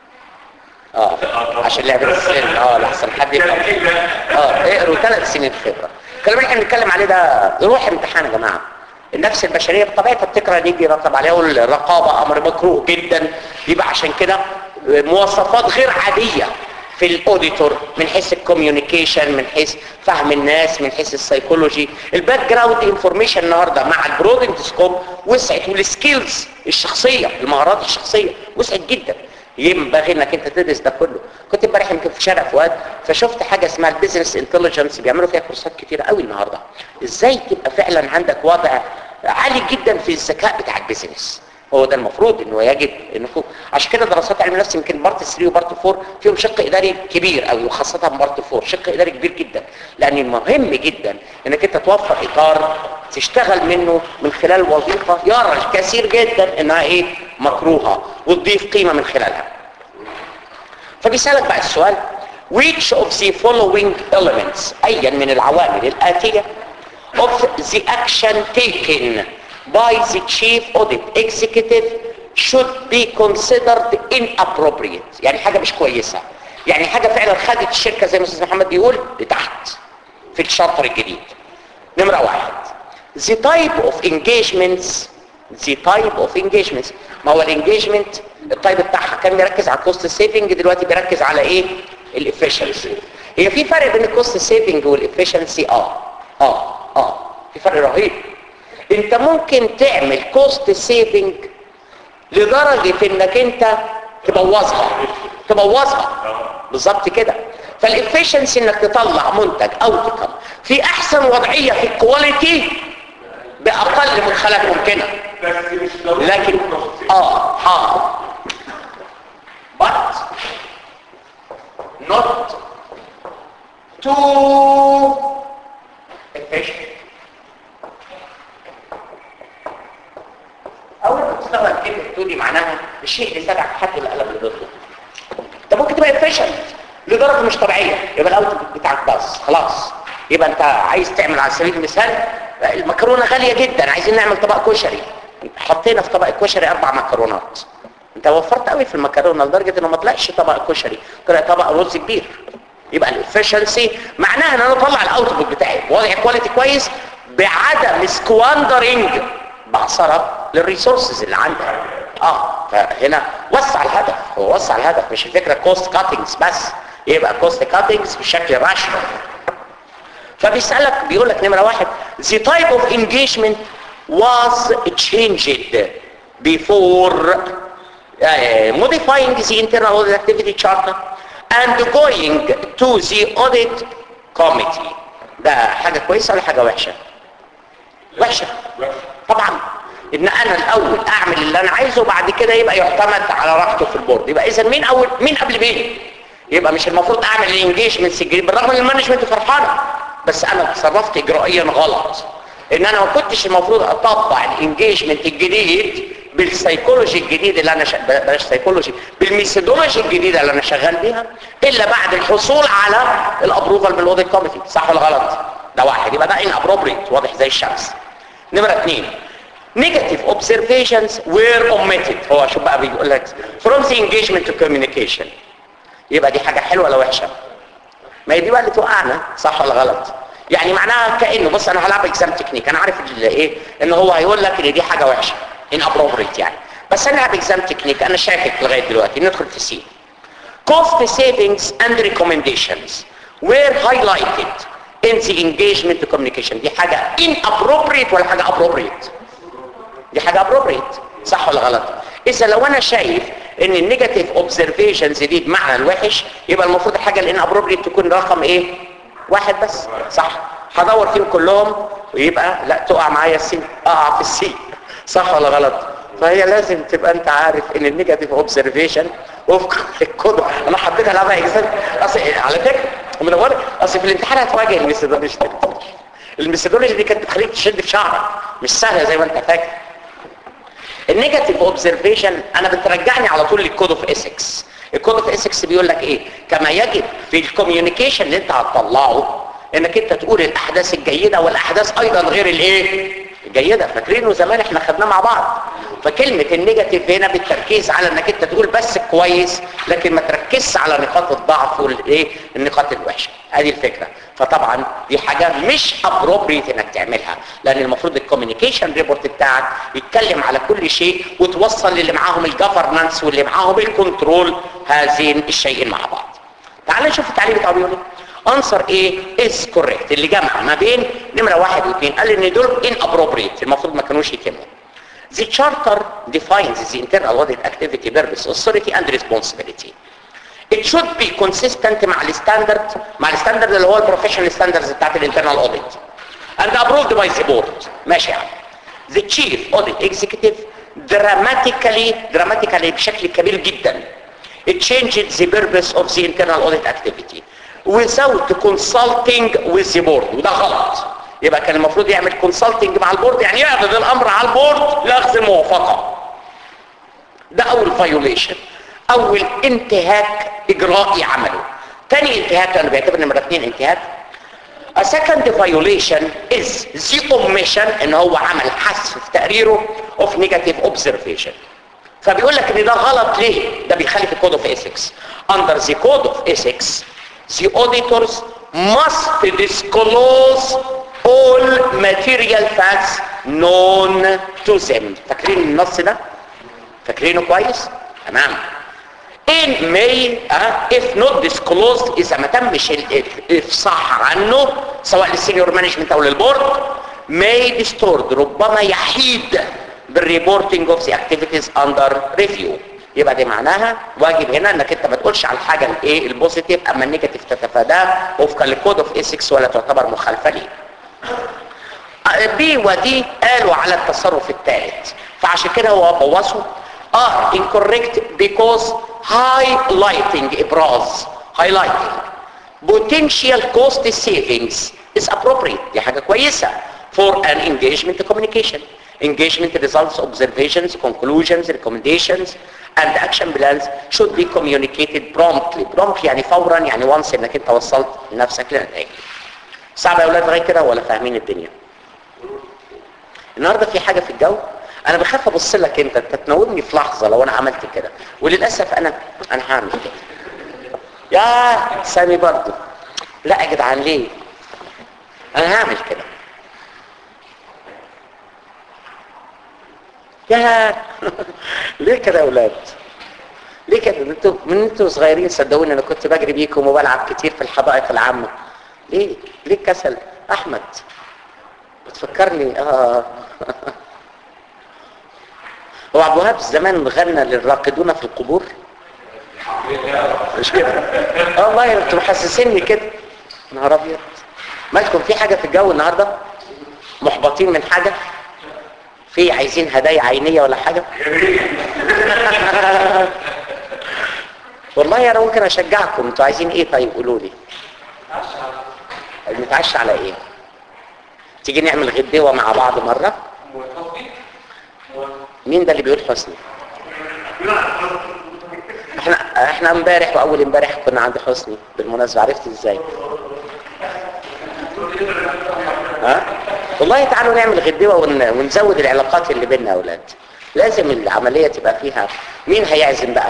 اه عشان لعبة السن اه لحسن حد يفهم اه اقروا ثلاث سنين خبرة الكلام اللي احنا بنتكلم عليه ده روح امتحان يا جماعة النفس البشرية بطبيعتها بتكره ان يجي يرتب عليها والرقابة امر مكروه جدا يبقى عشان كده مواصفات غير عادية في الاوديتور من حيث الكوميونيكيشن من حيث فهم الناس من حيث السيكولوجي الباك جراوند انفورميشن النهارده مع البرودنت سكوب وسعت والسكيلز الشخصيه المهارات الشخصيه وسعت جدا ينبغي انك انت تدرس ده كله كنت امبارح يمكن في شارع فؤاد فشفت حاجه اسمها البيزنس انتليجنس بيعملوا فيها كورسات كتير قوي النهارده ازاي تبقى فعلا عندك وضع عالي جدا في الذكاء بتاع البيزنس هو ده المفروض انه يجب انكم عشان كده دراسات علم النفس يمكن بارت 3 وبارت 4 فيهم شق اداري كبير قوي وخاصه بارت 4 شق اداري كبير جدا لان المهم جدا انك انت توفر اطار تشتغل منه من خلال وظيفه يرى الكثير جدا انها ايه مكروهه وتضيف قيمه من خلالها فبيسالك بقى السؤال which of the following elements ايا من العوامل الاتيه of the action taken by the chief audit executive should be considered inappropriate يعني حاجة مش كويسة يعني حاجة فعلا خدت الشركة زي ما استاذ محمد بيقول لتحت في الشارتر الجديد نمرة واحد the type of engagements the type of engagements ما هو الانجيجمنت التايب بتاعها كان بيركز على الكوست سيفنج دلوقتي بيركز على ايه الافشنسي هي في فرق بين الكوست سيفنج والافشنسي اه اه اه في فرق رهيب انت ممكن تعمل كوست سيفنج لدرجة انك انت تبوظها تبوظها بالظبط كده فالافشنسي انك تطلع منتج او تكم في احسن وضعية في الكواليتي باقل مدخلات ممكنة بس مش ضروري لكن يكون نص. اه اه but not too efficient اول ما تستخدم كلمه تو دي معناها الشيء اللي سبق حتى القلم اللي ضده ده ممكن تبقى efficient لدرجه مش طبيعيه يبقى الاوت بتاعك باظ خلاص يبقى انت عايز تعمل على سبيل المثال المكرونه غاليه جدا عايزين نعمل طبق كشري حطينا في طبق الكشري اربع مكرونات انت وفرت قوي في المكرونه لدرجه انه ما طلعش طبق كشري طلع طبق رز كبير يبقى الافشنسي معناها ان انا اطلع الاوتبوت بتاعي وضع كواليتي كويس بعدم سكواندرنج بعصرها للريسورسز اللي عندك اه فهنا وسع الهدف هو وسع الهدف مش الفكره كوست كاتنجز بس يبقى كوست كاتنجز بشكل راشنال فبيسألك بيقول لك نمرة واحد the type of engagement was changed before uh, modifying the internal audit activity charter and going to the audit committee ده حاجة كويسة ولا حاجة وحشة وحشة طبعا ان انا الاول اعمل اللي انا عايزه وبعد كده يبقى يعتمد على راحته في البورد يبقى اذا مين اول مين قبل مين يبقى مش المفروض اعمل الانجيجمنت الجديد بالرغم ان المانجمنت فرحانه بس انا تصرفت اجرائيا غلط ان انا ما كنتش المفروض اطبق الانجيجمنت الجديد بالسيكولوجي الجديد اللي انا ش... بلاش سيكولوجي بالميثودولوجي الجديده اللي انا شغال بيها الا بعد الحصول على الابروفال من الاوديت كوميتي صح ولا غلط ده واحد يبقى ده ان ابروبريت واضح زي الشمس نمره اثنين negative observations were omitted هو شوف بقى بيقول لك from the engagement to communication يبقى دي حاجة حلوة ولا وحشة ما هي دي بقى اللي توقعنا صح ولا غلط يعني معناها كأنه بص انا هلعب اكزام تكنيك انا عارف ايه ان هو هيقول لك ان دي حاجة وحشة ان appropriate يعني بس انا هلعب اكزام تكنيك انا شاكك لغاية دلوقتي ندخل في سي cost savings and recommendations were highlighted in the engagement to communication دي حاجة inappropriate ولا حاجة appropriate دي حاجة appropriate صح ولا غلط اذا لو انا شايف ان النيجاتيف اوبزرفيشنز دي بمعنى الوحش يبقى المفروض الحاجه اللي ابروبريت تكون رقم ايه واحد بس صح هدور فيهم كلهم ويبقى لا تقع معايا السي اقع في السي صح ولا غلط فهي لازم تبقى انت عارف ان النيجاتيف اوبزرفيشن وفق الكود انا حطيتها لها بقى اكزام اصل على فكره من اول اصل في الامتحان هتواجه الميثودولوجي الميثودولوجي دي كانت بتخليك تشد في شعرك مش سهله زي ما انت فاكر النيجاتيف اوبزرفيشن انا بترجعني على طول للكود اوف اسكس الكود اوف اسكس بيقول لك ايه كما يجب في الكوميونيكيشن اللي انت هتطلعه انك انت تقول الاحداث الجيده والاحداث ايضا غير الايه الجيده فاكرينه زمان احنا خدناه مع بعض فكلمه النيجاتيف هنا بالتركيز على انك انت تقول بس كويس لكن ما تركزش على نقاط الضعف والايه النقاط الوحشه ادي الفكره فطبعا دي حاجه مش ابروبريت انك تعملها لان المفروض الكوميونيكيشن ريبورت بتاعك يتكلم على كل شيء وتوصل للي معاهم الجفرنانس واللي معاهم الكنترول هذين الشيئين مع بعض تعال نشوف التعليم بتاعه بيقول ايه answer A is correct اللي جمع ما بين نمرة واحد واثنين قال ان دول inappropriate المفروض ما كانوش يتموا The charter defines the internal audit activity purpose, authority and responsibility. It should be consistent مع الستاندرد مع الستاندرد اللي هو البروفيشنال ستاندردز بتاعت الانترنال اوديت and approved by the board ماشي يا عم The chief audit executive dramatically dramatically بشكل كبير جدا it changed the purpose of the internal audit activity without consulting with the board وده غلط يبقى كان المفروض يعمل consulting مع البورد يعني يعرض الامر على البورد لاخذ الموافقه ده اول violation اول انتهاك اجرائي عمله تاني انتهاك انا بعتبر نمره اثنين انتهاك A second violation is the omission ان هو عمل حذف في تقريره of negative observation فبيقول لك ان ده غلط ليه ده بيخالف الكود اوف ethics under the code of ethics the auditors must disclose all material facts known to them فاكرين النص ده فاكرينه كويس تمام in may uh, if not disclosed اذا ما تمش الافصاح عنه سواء للسينيور مانجمنت او للبورد may distort ربما يحيد بالريبورتنج اوف ذا اكتيفيتيز اندر ريفيو يبقى دي معناها واجب هنا انك انت ما تقولش على الحاجه الايه البوزيتيف اما النيجاتيف تتفاداه وفقا للكود اوف ايثكس ولا تعتبر مخالفه ليه بي ودي قالوا على التصرف الثالث فعشان كده هو بوظه are incorrect because highlighting ابراز highlighting potential cost savings is appropriate دي حاجه كويسه for an engagement communication engagement results observations conclusions recommendations and action plans should be communicated promptly promptly يعني فورا يعني once انك انت وصلت نفسك لنتائج صعب يا اولاد لغايه كده ولا فاهمين الدنيا النهارده في حاجه في الجو انا بخاف ابص لك انت انت تنومني في لحظه لو انا عملت كده وللاسف انا انا هعمل كده يا سامي برضو لا يا جدعان ليه انا هعمل كده يا ليه كده يا اولاد ليه كده انتوا من انتوا صغيرين صدقوني انا كنت بجري بيكم وبلعب كتير في الحدائق العامه ليه ليه الكسل احمد بتفكرني اه هو عبد الوهاب زمان غنى للراقدون في القبور مش كده اه والله انتوا محسسيني كده نهار ابيض مالكم في حاجه في الجو النهارده محبطين من حاجه في عايزين هدايا عينيه ولا حاجه والله انا ممكن اشجعكم انتوا عايزين ايه طيب قولوا لي نتعشى على ايه تيجي نعمل غدوه مع بعض مره مين ده اللي بيقول حسني احنا احنا امبارح واول امبارح كنا عند حسني بالمناسبه عرفت ازاي ها والله تعالوا نعمل غدوه ون... ونزود العلاقات اللي بيننا يا اولاد لازم العمليه تبقى فيها مين هيعزم بقى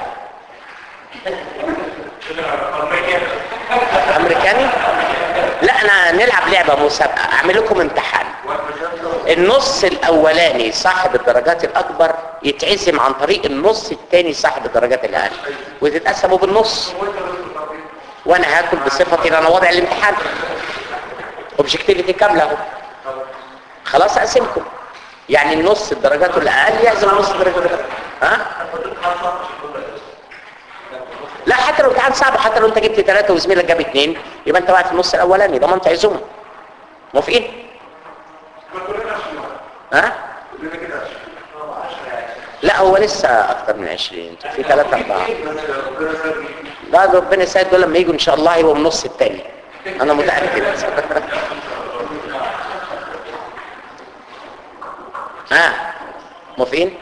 امريكاني لا انا نلعب لعبه مسابقه اعمل لكم امتحان النص الاولاني صاحب الدرجات الاكبر يتعزم عن طريق النص الثاني صاحب الدرجات الاقل وتتقسموا بالنص وانا هاكل بصفتي ان انا وضع الامتحان اوبجكتيفيتي كامله اهو خلاص اقسمكم يعني النص الدرجات الاقل يعزم نص الدرجات الاقل ها لا حتى لو امتحان صعب حتى لو انت جبت ثلاثة وزميلك جاب اثنين يبقى انت واقع في النص الاولاني ضمنت عزومه موافقين ها لا هو لسه اكتر من 20 في ثلاثة اربعة لا ده ربنا يسعد دول لما يجوا ان شاء الله يبقوا من النص الثاني انا متاكد ها موافقين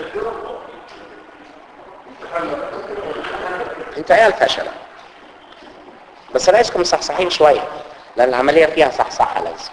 انت عيال فشلة بس انا عايزكم مصحصحين شويه لان العمليه فيها صحصحه لازم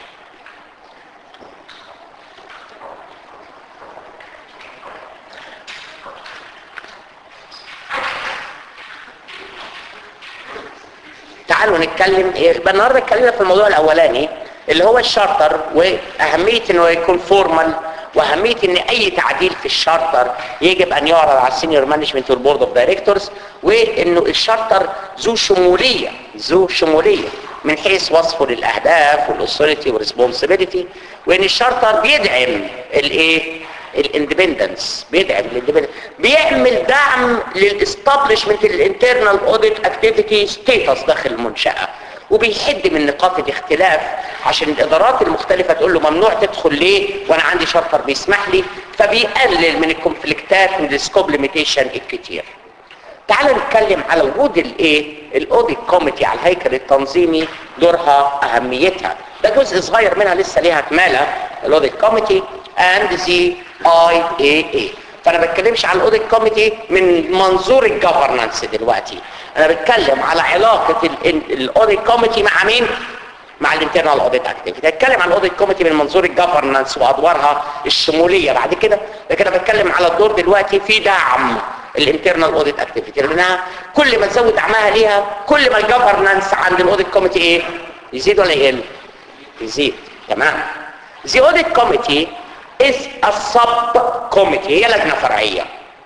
تعالوا نتكلم يبقى النهارده اتكلمنا في الموضوع الاولاني اللي هو الشارتر واهميه انه يكون فورمال واهميه ان اي تعديل في الشارتر يجب ان يعرض على السينيور مانجمنت والبورد اوف دايركتورز وانه الشارتر ذو شموليه ذو شموليه من حيث وصفه للاهداف والاثوريتي والريسبونسبيلتي وان الشارتر بيدعم الايه الاندبندنس بيدعم الاندبندنس بيعمل دعم للاستابلشمنت الانترنال اوديت اكتيفيتي ستيتس داخل المنشاه وبيحد من نقاط الاختلاف عشان الادارات المختلفه تقول له ممنوع تدخل ليه وانا عندي شارتر بيسمح لي فبيقلل من الكونفليكتات من السكوب ليميتيشن الكتير تعال نتكلم على وجود الايه الاوديت كوميتي على الهيكل التنظيمي دورها اهميتها ده جزء صغير منها لسه ليها كماله الاوديت كوميتي اند ذا اي اي اي فانا بتكلمش على الاوديت كوميتي من منظور الجفرنانس دلوقتي انا بتكلم على علاقه الاوديت كوميتي مع مين مع الانترنال اوديت اكتيفيتي هتكلم عن الاوديت كوميتي من منظور الجفرنانس وادوارها الشموليه بعد كده لكن انا بتكلم على الدور دلوقتي في دعم الانترنال اوديت اكتيفيتي لانها كل ما تزود دعمها ليها كل ما الجفرنانس عند الاوديت كوميتي ايه يزيد ولا يقل يزيد تمام The audit committee is a sub-committee هي لجنة فرعية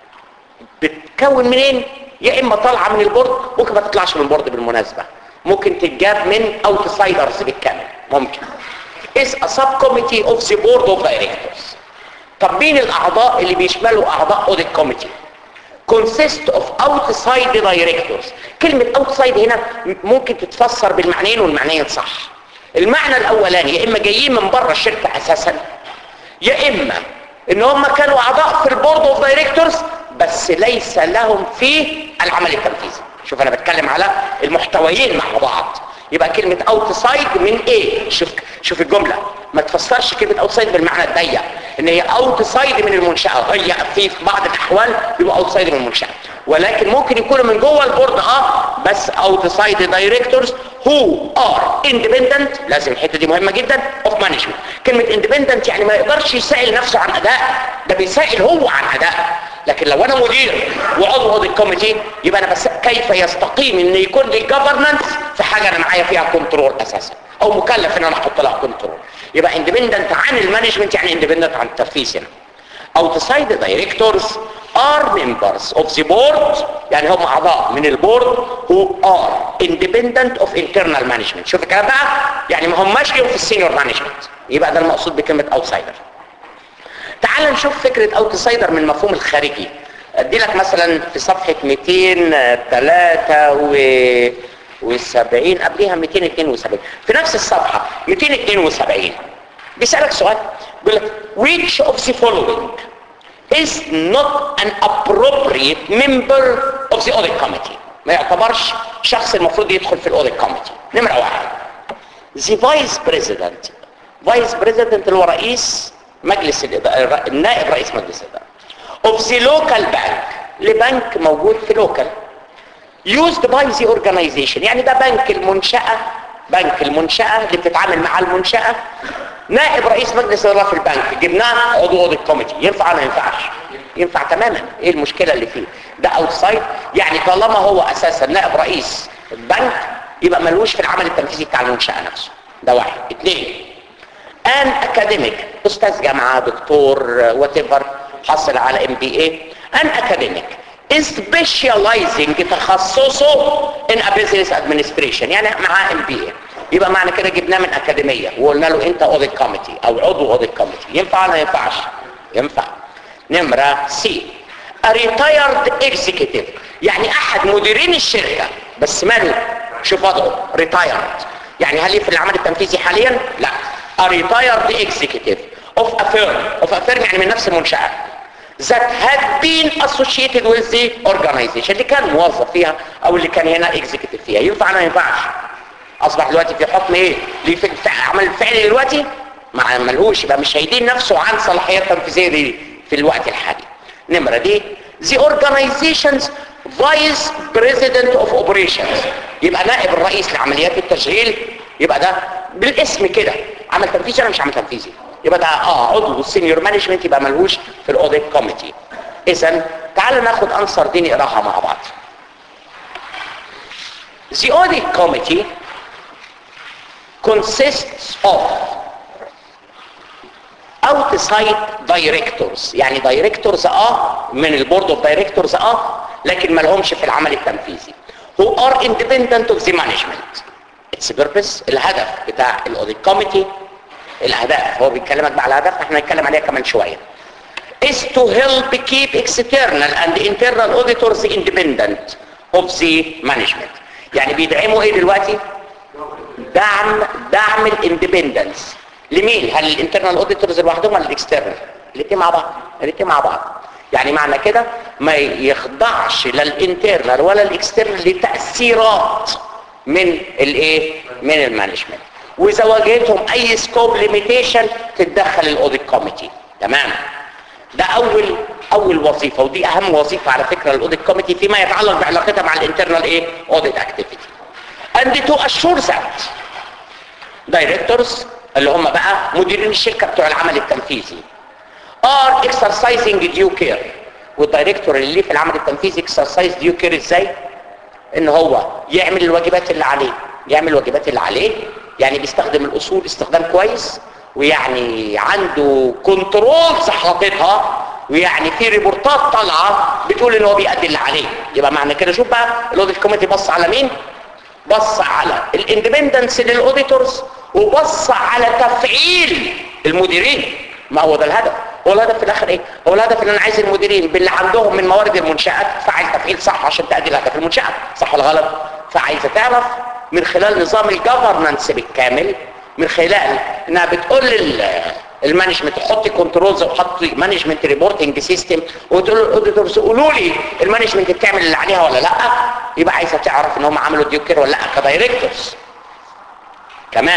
بتكون منين؟ يا إما طالعة من البورد ممكن ما تطلعش من البورد بالمناسبة ممكن تتجاب من outsiders بالكامل ممكن is a sub-committee of the board of directors طب مين الأعضاء اللي بيشملوا أعضاء audit committee؟ consist of outside directors كلمة outside هنا ممكن تتفسر بالمعنيين والمعنيين صح المعنى الاولاني يا اما جايين من بره الشركه اساسا يا اما ان هم كانوا اعضاء في البورد اوف دايركتورز بس ليس لهم في العمل التنفيذي شوف انا بتكلم على المحتويين مع بعض يبقى كلمة اوتسايد من ايه شوف شوف الجملة ما تفسرش كلمة اوتسايد بالمعنى الضيق ان هي اوتسايد من المنشأة هي في بعض الاحوال يبقى اوتسايد من المنشأة ولكن ممكن يكونوا من جوه البورد اه بس اوتسايد دايركتورز هو ار اندبندنت لازم الحته دي مهمه جدا اوف مانجمنت كلمه اندبندنت يعني ما يقدرش يسائل نفسه عن اداء ده بيسائل هو عن اداء لكن لو انا مدير وعضو اوديت كوميتي يبقى انا بس كيف يستقيم ان يكون لي جفرنانس في حاجه انا معايا فيها كنترول اساسا او مكلف ان انا احط لها كنترول يبقى اندبندنت عن المانجمنت يعني اندبندنت عن التنفيذ هنا outside the directors are members of the board يعني هم اعضاء من البورد who are independent of internal management شوف الكلام بقى يعني ما هماش ليهم في السينيور مانجمنت يبقى ده المقصود بكلمه outsider تعال نشوف فكره outsider من المفهوم الخارجي ادي لك مثلا في صفحه 273 قبلها 272 في نفس الصفحه 272 بيسالك سؤال بيقول لك which of the following is not an appropriate member of the audit committee ما يعتبرش شخص المفروض يدخل في الاوديت كوميتي نمرة واحد the vice president vice president اللي هو رئيس مجلس الإدارة النائب رئيس مجلس الإدارة of the local bank لبنك موجود في local used by the organization يعني ده بنك المنشأة بنك المنشأة اللي بتتعامل مع المنشأة نائب رئيس مجلس الإدارة في البنك جبناه عضو اوديت كوميتي ينفع ولا ما ينفعش ينفع تماما ايه المشكلة اللي فيه ده اوتسايد يعني طالما هو اساسا نائب رئيس البنك يبقى ملوش في العمل التنفيذي بتاع المنشأة نفسه ده واحد اثنين ان اكاديميك استاذ جامعة دكتور وات ايفر حصل على ام بي اي ان اكاديميك سبيشاليزنج تخصصه ان ا بزنس ادمنستريشن يعني معاه ام بي اي يبقى معنى كده جبناه من اكاديميه وقلنا له انت اوديت كوميتي او عضو اوديت كوميتي ينفع ولا ما ينفعش ينفع نمرة سي a retired executive يعني احد مديرين الشركة بس ماله شوف وضعه retired يعني هل في العمل التنفيذي حاليا لا a retired executive of a firm of a firm يعني من نفس المنشأة that had been associated with the organization اللي كان موظف فيها او اللي كان هنا executive فيها ينفع ولا ما ينفعش اصبح دلوقتي في حكم ايه ليه في العمل الفعلي دلوقتي ما ملهوش يبقى مش هيدين نفسه عن صلاحيات تنفيذيه دي في الوقت الحالي نمره دي the organization's vice president of operations يبقى نائب الرئيس لعمليات التشغيل يبقى ده بالاسم كده عمل تنفيذي ولا مش عمل تنفيذي يبقى ده اه عضو السينيور مانجمنت يبقى ملهوش في الاوديت كوميتي اذا تعال ناخد انصر دي نقراها مع بعض The audit committee consists of outside directors يعني directors اه من البورد اوف directors اه لكن ما لهمش في العمل التنفيذي who are independent of the management its purpose الهدف بتاع الاوديت كوميتي الاهداف هو بيتكلمك بقى على الاهداف احنا هنتكلم عليها كمان شويه is to help keep external and internal auditors independent of the management يعني بيدعموا ايه دلوقتي دعم دعم الاندبندنس لمين هل الانترنال اوديتورز لوحدهم ولا الاكسترنال الاثنين مع بعض الاثنين مع بعض يعني معنى كده ما يخضعش لا الانترنال ولا الاكسترنال لتاثيرات من الايه من المانجمنت واذا واجهتهم اي سكوب ليميتيشن تتدخل الاوديت كوميتي تمام ده اول اول وظيفه ودي اهم وظيفه على فكره الاوديت كوميتي فيما يتعلق بعلاقتها مع الانترنال ايه اوديت اكتيفيتي and to assure that directors اللي هم بقى مديرين الشركه بتوع العمل التنفيذي are exercising due care والدايركتور اللي ليه في العمل التنفيذي exercise due care ازاي ان هو يعمل الواجبات اللي عليه يعمل الواجبات اللي عليه يعني بيستخدم الاصول استخدام كويس ويعني عنده كنترول حاططها ويعني في ريبورتات طالعه بتقول ان هو بيأدي اللي عليه يبقى معنى كده شوف بقى الاوديت كوميتي بص على مين بص على الاندبندنس للاوديتورز وبص على تفعيل المديرين ما هو ده الهدف هو الهدف في الاخر ايه هو الهدف ان انا عايز المديرين باللي عندهم من موارد المنشات تفعل تفعيل صح عشان تأدي الهدف المنشأة صح ولا غلط فعايزه تعرف من خلال نظام الجفرنانس بالكامل من خلال انها بتقول المانجمنت حطي كنترولز وحطي مانجمنت ريبورتنج سيستم وتقول للاوديتورز قولوا لي المانجمنت بتعمل اللي عليها ولا لا يبقى عايزه تعرف ان هم عملوا ديوكير ولا لا كدايركتورز كمان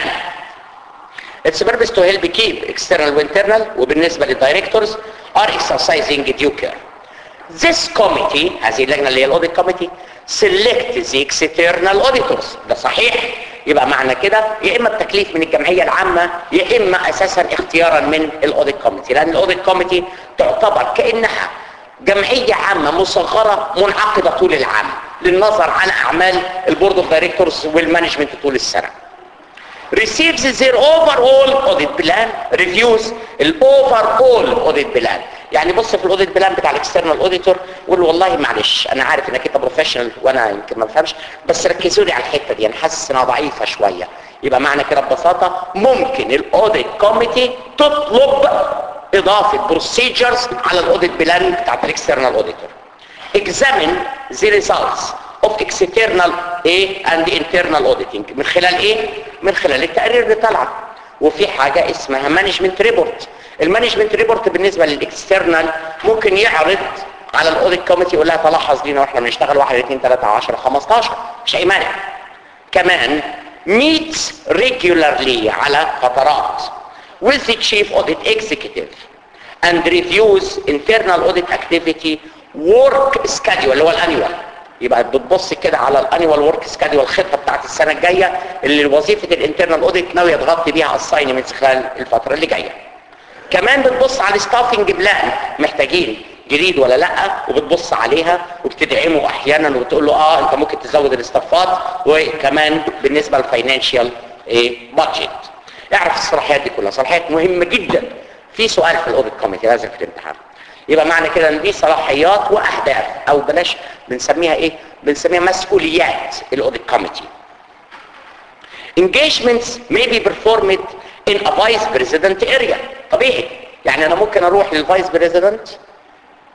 its purpose to help keep external وinternal وبالنسبه للدايركتورز are exercising due care this committee هذه اللجنه اللي هي الاوديت كوميتي select the external auditors ده صحيح يبقى معنى كده يا اما التكليف من الجمعيه العامه يا اما اساسا اختيارا من الاوديت كوميتي لان الاوديت كوميتي تعتبر كانها جمعيه عامه مصغره منعقده طول العام للنظر على اعمال البورد اوف دايركتورز والمانجمنت طول السنه receives their overall audit plan reviews الاوفر audit plan يعني بص في الاوديت بلان بتاع الاكسترنال اوديتور قول له والله معلش انا عارف انك انت بروفيشنال وانا يمكن ما بفهمش بس ركزوا لي على الحته دي انا حاسس انها ضعيفه شويه يبقى معنى كده ببساطه ممكن الاوديت كوميتي تطلب اضافه بروسيجرز على الاوديت بلان بتاعت الاكسترنال اوديتور examine the results of external ايه and internal auditing من خلال ايه من خلال التقارير اللي طالعه وفي حاجه اسمها مانجمنت ريبورت المانجمنت ريبورت بالنسبه للاكسترنال ممكن يعرض على الاوديت كوميتي يقول لها تلاحظ لينا واحنا بنشتغل 1 2 3 10 15 مش اي مانع كمان meets regularly على فترات with the chief audit executive and reviews internal audit activity work schedule اللي هو الانيوال يبقى بتبص كده على الانيوال ورك سكادول الخطه بتاعت السنه الجايه اللي وظيفه الانترنال اوديت ناويه تغطي بيها الساينمنتس خلال الفتره اللي جايه كمان بتبص على الستافنج بلان محتاجين جديد ولا لا وبتبص عليها وبتدعمه احيانا وبتقول له اه انت ممكن تزود الاستافات وكمان بالنسبه للفاينانشال ايه بادجت اعرف الصلاحيات دي كلها صلاحيات مهمه جدا في سؤال في الاوديت كوميتي لازم في الامتحان يبقى معنى كده ان دي صلاحيات واهداف او بلاش بنسميها ايه بنسميها مسؤوليات الاوديت كوميتي engagements may be performed in a vice president area طبيعي يعني انا ممكن اروح للفايس بريزيدنت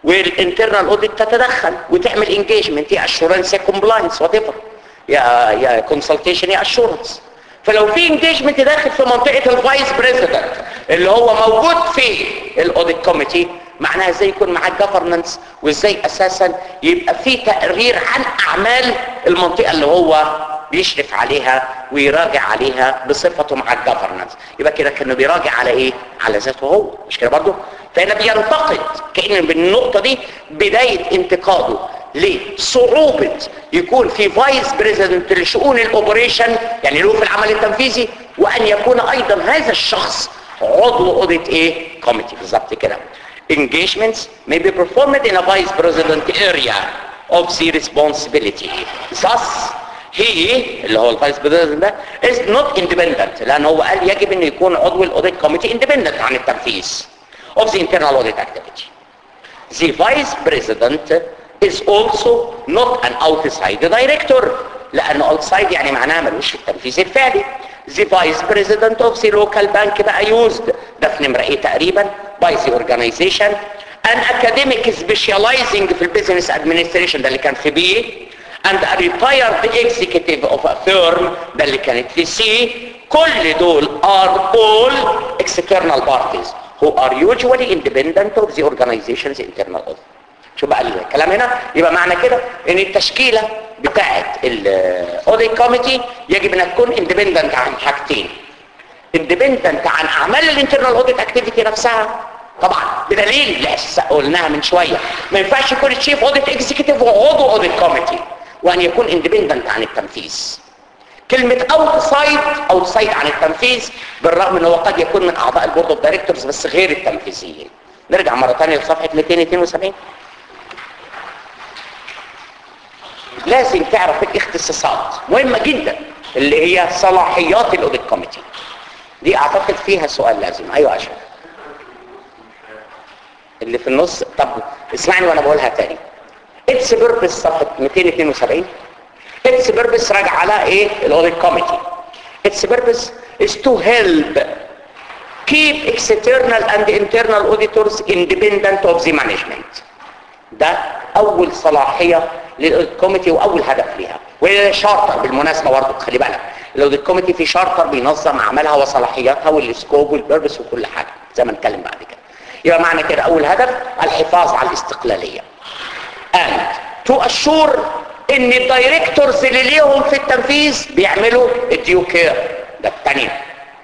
والانترنال اوديت تتدخل وتعمل انجيجمنت يا اشورنس يا كومبلاينس وات ايفر يا يا كونسلتيشن يا اشورنس فلو في انجيجمنت داخل في منطقه الفايس بريزيدنت اللي هو موجود في الاوديت كوميتي معناها ازاي يكون معاه جفرنس وازاي اساسا يبقى في تقرير عن اعمال المنطقه اللي هو بيشرف عليها ويراجع عليها بصفته مع الجفرنس يبقى كده كانه بيراجع على ايه على ذاته هو مش كده برضه فهنا بينتقد كأن بالنقطه دي بدايه انتقاده لصعوبة يكون في فايس بريزيدنت لشؤون الاوبريشن يعني له في العمل التنفيذي وان يكون ايضا هذا الشخص عضو اوديت ايه كوميتي بالظبط كده engagements may be performed in a vice president area of the responsibility thus he اللي هو الفايس بريزيدنت ده is not independent لان هو قال يجب ان يكون عضو الاوديت كوميتي independent عن التنفيذ of the internal audit activity the vice president is also not an outside director لانه outside يعني معناها ملوش في التنفيذ الفعلي the vice president of the local bank بقى used ده في نمرة ايه تقريبا by the organization an academic specializing في البيزنس administration ده اللي كان في بي and a retired executive of a firm ده اللي كانت في سي كل دول are all external parties who are usually independent of the organization's internal audit شو بقى الكلام هنا يبقى معنى كده ان التشكيلة بتاعت الاوديت كوميتي يجب انها تكون اندبندنت عن حاجتين اندبندنت عن اعمال الانترنال اوديت اكتيفيتي نفسها طبعا بدليل اللي قلناها من شويه ما ينفعش يكون الشيف اوديت اكزيكتيف وعضو اوديت كوميتي وان يكون اندبندنت عن التنفيذ كلمة اوتسايد اوتسايد عن التنفيذ بالرغم ان هو قد يكون من اعضاء البورد اوف دايركتورز بس غير التنفيذيين نرجع مرة ثانيه لصفحة 272 لازم تعرف الاختصاصات مهمة جدا اللي هي صلاحيات الاوديت كوميتي دي اعتقد فيها سؤال لازم ايوه اشرف اللي في النص طب اسمعني وانا بقولها تاني اتس بيربس صفحة 272 اتس بيربس راجع على ايه الاوديت كوميتي اتس بيربس is to help keep external and internal auditors independent of the management ده اول صلاحية للاوديت كوميتي واول هدف ليها وهي شارتر بالمناسبة برضه خلي بالك الاوديت كوميتي في شارتر بينظم اعمالها وصلاحياتها والسكوب والبربس وكل حاجة زي ما نتكلم بعد كده يبقى معنى كده اول هدف الحفاظ على الاستقلالية and to assure ان الدايركتورز اللي ليهم في التنفيذ بيعملوا الديو كير ده الثانية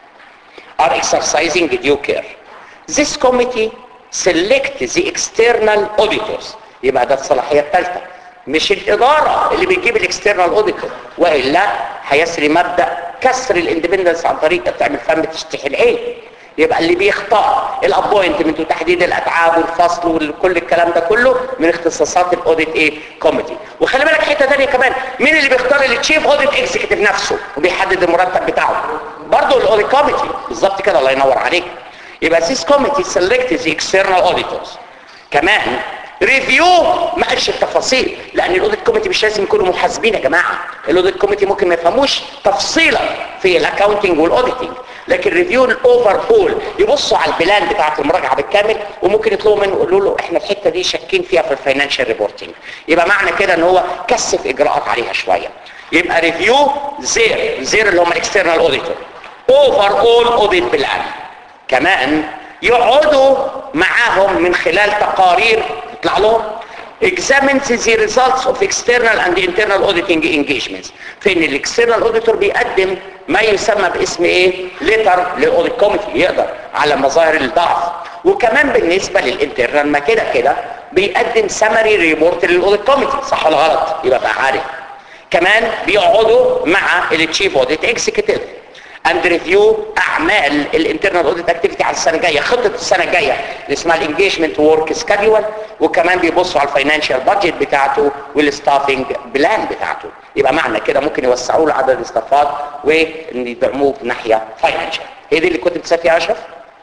are exercising due care this committee select the external auditors يبقى ده الصلاحية الثالثة مش الإدارة اللي بتجيب الاكسترنال اوديتور وإلا هيسري مبدأ كسر الاندبندنس عن طريق تعمل فم تشتحي العين يبقى اللي بيختار الابوينتمنت وتحديد الاتعاب والفصل وكل الكلام ده كله من اختصاصات الاوديت ايه كوميتي وخلي بالك حته ثانيه كمان مين اللي بيختار التشيف اوديت اكزيكتيف نفسه وبيحدد المرتب بتاعه برضه الاوديت كوميتي بالظبط كده الله ينور عليك يبقى this committee selects the external auditors كمان ريفيو ما قالش التفاصيل لان الاوديت كوميتي مش لازم يكونوا محاسبين يا جماعه الاوديت كوميتي ممكن ما يفهموش تفصيلا في الاكاونتنج والاوديتنج لكن ريفيو الاوفر اول يبصوا على البلان بتاعه المراجعه بالكامل وممكن يطلبوا منه يقولوا له احنا الحته دي شاكين فيها في الفاينانشال ريبورتنج يبقى معنى كده ان هو كثف اجراءات عليها شويه يبقى ريفيو زير زير اللي هم الاكسترنال اوديتور اوفر اول اوديت بلان كمان يقعدوا معاهم من خلال تقارير تطلع لهم examines the results of external and internal auditing engagements فإن الاكسترنال auditor بيقدم ما يسمى باسم ايه ليتر للاوديت كوميتي يقدر على مظاهر الضعف وكمان بالنسبة للانترنال ما كده كده بيقدم سمري ريبورت للاوديت كوميتي صح ولا غلط يبقى بقى عارف كمان بيقعدوا مع التشيف اوديت اكزيكتيف اند ريفيو اعمال الانترنال اوديت اكتيفيتي على السنه الجايه خطه السنه الجايه اللي اسمها الانجيجمنت ورك سكادول وكمان بيبصوا على الفاينانشال بادجت بتاعته والستافنج بلان بتاعته يبقى معنى كده ممكن يوسعوا له عدد الاستافات ويدعموه من ناحيه فاينانشال هي دي اللي كنت بتسال فيها يا اشرف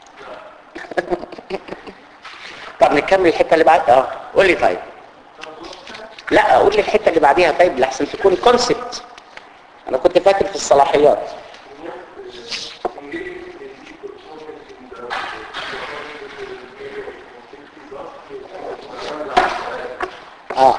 طب نكمل الحته اللي بعد اه قول لي طيب لا قول لي الحته اللي بعديها طيب لحسن تكون كونسبت انا كنت فاكر في الصلاحيات اه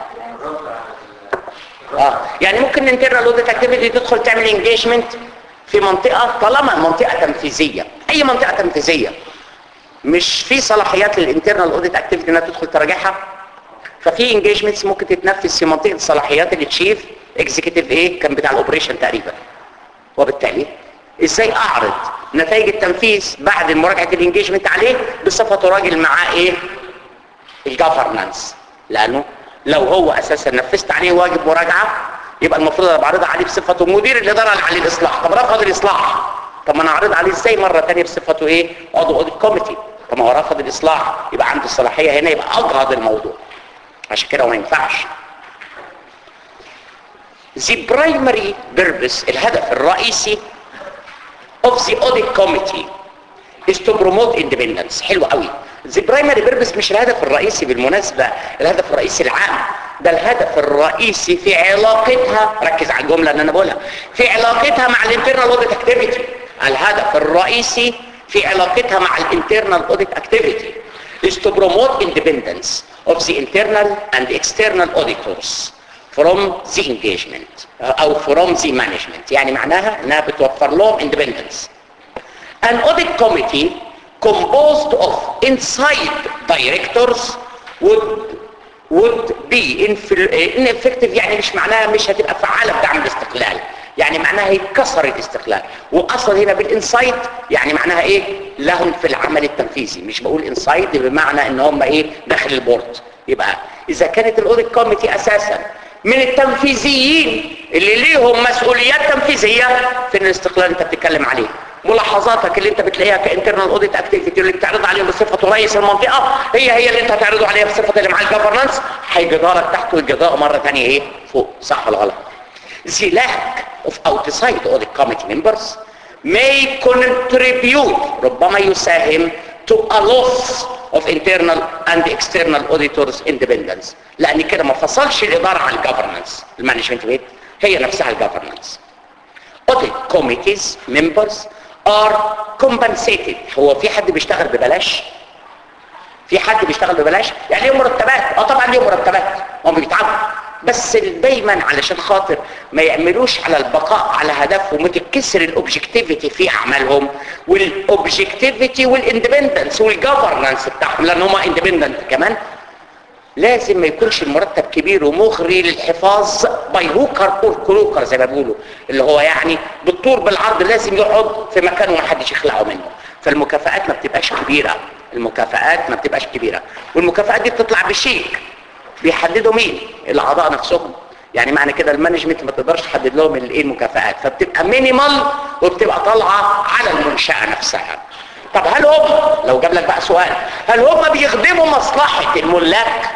اه يعني ممكن الانترنال اوديت اكتيفيتي تدخل تعمل انجيجمنت في منطقه طالما منطقه تنفيذيه اي منطقه تنفيذيه مش في صلاحيات للانترنال اوديت اكتيفيتي انها تدخل تراجعها ففي انجيجمنتس ممكن تتنفذ في منطقه الصلاحيات اللي تشيف اكزيكتيف ايه كان بتاع الاوبريشن تقريبا وبالتالي ازاي اعرض نتائج التنفيذ بعد مراجعه الانجيجمنت عليه بصفته راجل معاه ايه الجفرنانس لانه لو هو اساسا نفذت عليه واجب مراجعه يبقى المفروض انا بعرضها عليه بصفته مدير الاداره اللي عليه الاصلاح طب رفض الاصلاح طب ما انا اعرض عليه ازاي مره ثانيه بصفته ايه عضو اوديت كوميتي طب ما هو رفض الاصلاح يبقى عنده الصلاحيه هنا يبقى اجهض الموضوع عشان كده ما ينفعش the primary purpose الهدف الرئيسي of the audit committee is to promote independence حلو قوي the primary purpose مش الهدف الرئيسي بالمناسبة الهدف الرئيسي العام ده الهدف الرئيسي في علاقتها ركز على الجملة اللي انا بقولها في علاقتها مع الانترنال audit activity الهدف الرئيسي في علاقتها مع الانترنال audit activity is to promote independence of the internal and external auditors from the engagement او from the management يعني معناها انها بتوفر لهم independence an audit committee composed of inside directors would would be ineffective يعني مش معناها مش هتبقى فعالة بدعم الاستقلال يعني معناها يتكسر الاستقلال واصل هنا بالانسايد يعني معناها ايه لهم في العمل التنفيذي مش بقول انسايد بمعنى ان هم ايه داخل البورد يبقى اذا كانت الاوديت كوميتي اساسا من التنفيذيين اللي ليهم مسؤوليات تنفيذيه فين الاستقلال انت بتتكلم عليه ملاحظاتك اللي انت بتلاقيها كانترنال اوديت اكتيفيتي اللي بتعرض عليهم بصفه رئيس المنطقه هي هي اللي انت هتعرضه عليها بصفه اللي مع الجفرنس هيجدارك تحت ويجداره مره ثانيه ايه فوق صح ولا غلط the lack of outside audit committee members may contribute ربما يساهم to a loss of internal and external auditors independence لان كده ما فصلش الاداره عن الجفرنس المانجمنت بيت هي نفسها الجفرنس audit committees members are compensated هو في حد بيشتغل ببلاش في حد بيشتغل ببلاش يعني ليه مرتبات اه طبعا ليه مرتبات هم بيتعبوا بس دايما علشان خاطر ما يعملوش على البقاء على هدفهم وتتكسر الاوبجكتيفيتي في اعمالهم والاوبجكتيفيتي والاندبندنس والجفرنس بتاعهم لان هم اندبندنت كمان لازم ما يكونش المرتب كبير ومغري للحفاظ باي هوكر اور كروكر زي ما بيقولوا اللي هو يعني بالطول بالعرض لازم يقعد في مكان ومحدش يخلعه منه فالمكافآت ما بتبقاش كبيرة المكافآت ما بتبقاش كبيرة والمكافآت دي بتطلع بشيك بيحددوا مين الاعضاء نفسهم يعني معنى كده المانجمنت ما تقدرش تحدد لهم الايه المكافآت فبتبقى مينيمال وبتبقى طالعه على المنشأة نفسها طب هل هم لو جاب لك بقى سؤال هل هم بيخدموا مصلحة الملاك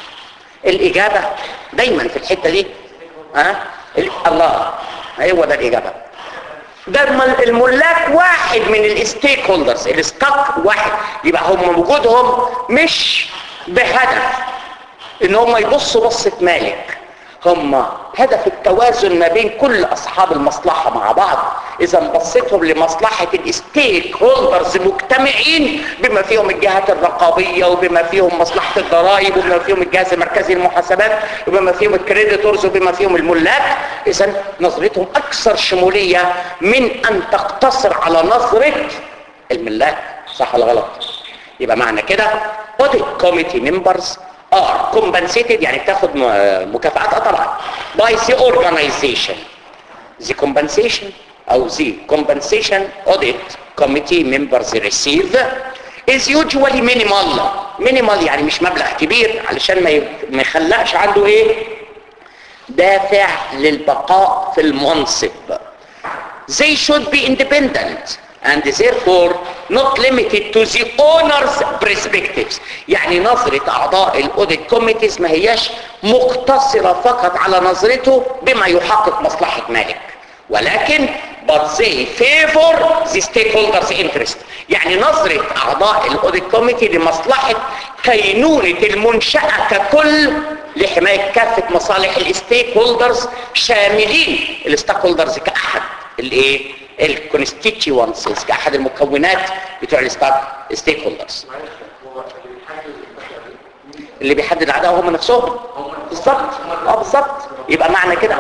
الإجابة دايما في الحتة دي ها أه؟ الله هو ده الإجابة ده الملاك واحد من الستيك هولدرز الستاك واحد يبقى هم وجودهم مش بهدف ان هم يبصوا بصة مالك هم هدف التوازن ما بين كل اصحاب المصلحة مع بعض اذا بصيتهم لمصلحة الستيك هولدرز مجتمعين بما فيهم الجهات الرقابية وبما فيهم مصلحة الضرائب وبما فيهم الجهاز المركزي للمحاسبات وبما فيهم الكريديتورز وبما فيهم الملاك اذا نظرتهم اكثر شمولية من ان تقتصر على نظرة الملاك صح ولا غلط يبقى معنى كده audit committee members are compensated يعني بتاخد مكافآت اه طبعا by the organization the compensation او the compensation audit committee members receive is usually minimal minimal يعني مش مبلغ كبير علشان ما ما يخلقش عنده ايه دافع للبقاء في المنصب they should be independent and therefore not limited to the owner's perspectives يعني نظرة اعضاء الاوديت كوميتيز ما هياش مقتصرة فقط على نظرته بما يحقق مصلحة مالك ولكن but they favor the stakeholders interest يعني نظرة اعضاء الاوديت كوميتي لمصلحة كينونة المنشأة ككل لحماية كافة مصالح الستيك هولدرز شاملين الستيك هولدرز كأحد الايه الكونستيتشوانسز كأحد المكونات بتوع الستيك هولدرز اللي بيحدد اعدائهم هم نفسهم بالظبط اه بالظبط يبقى معنى كده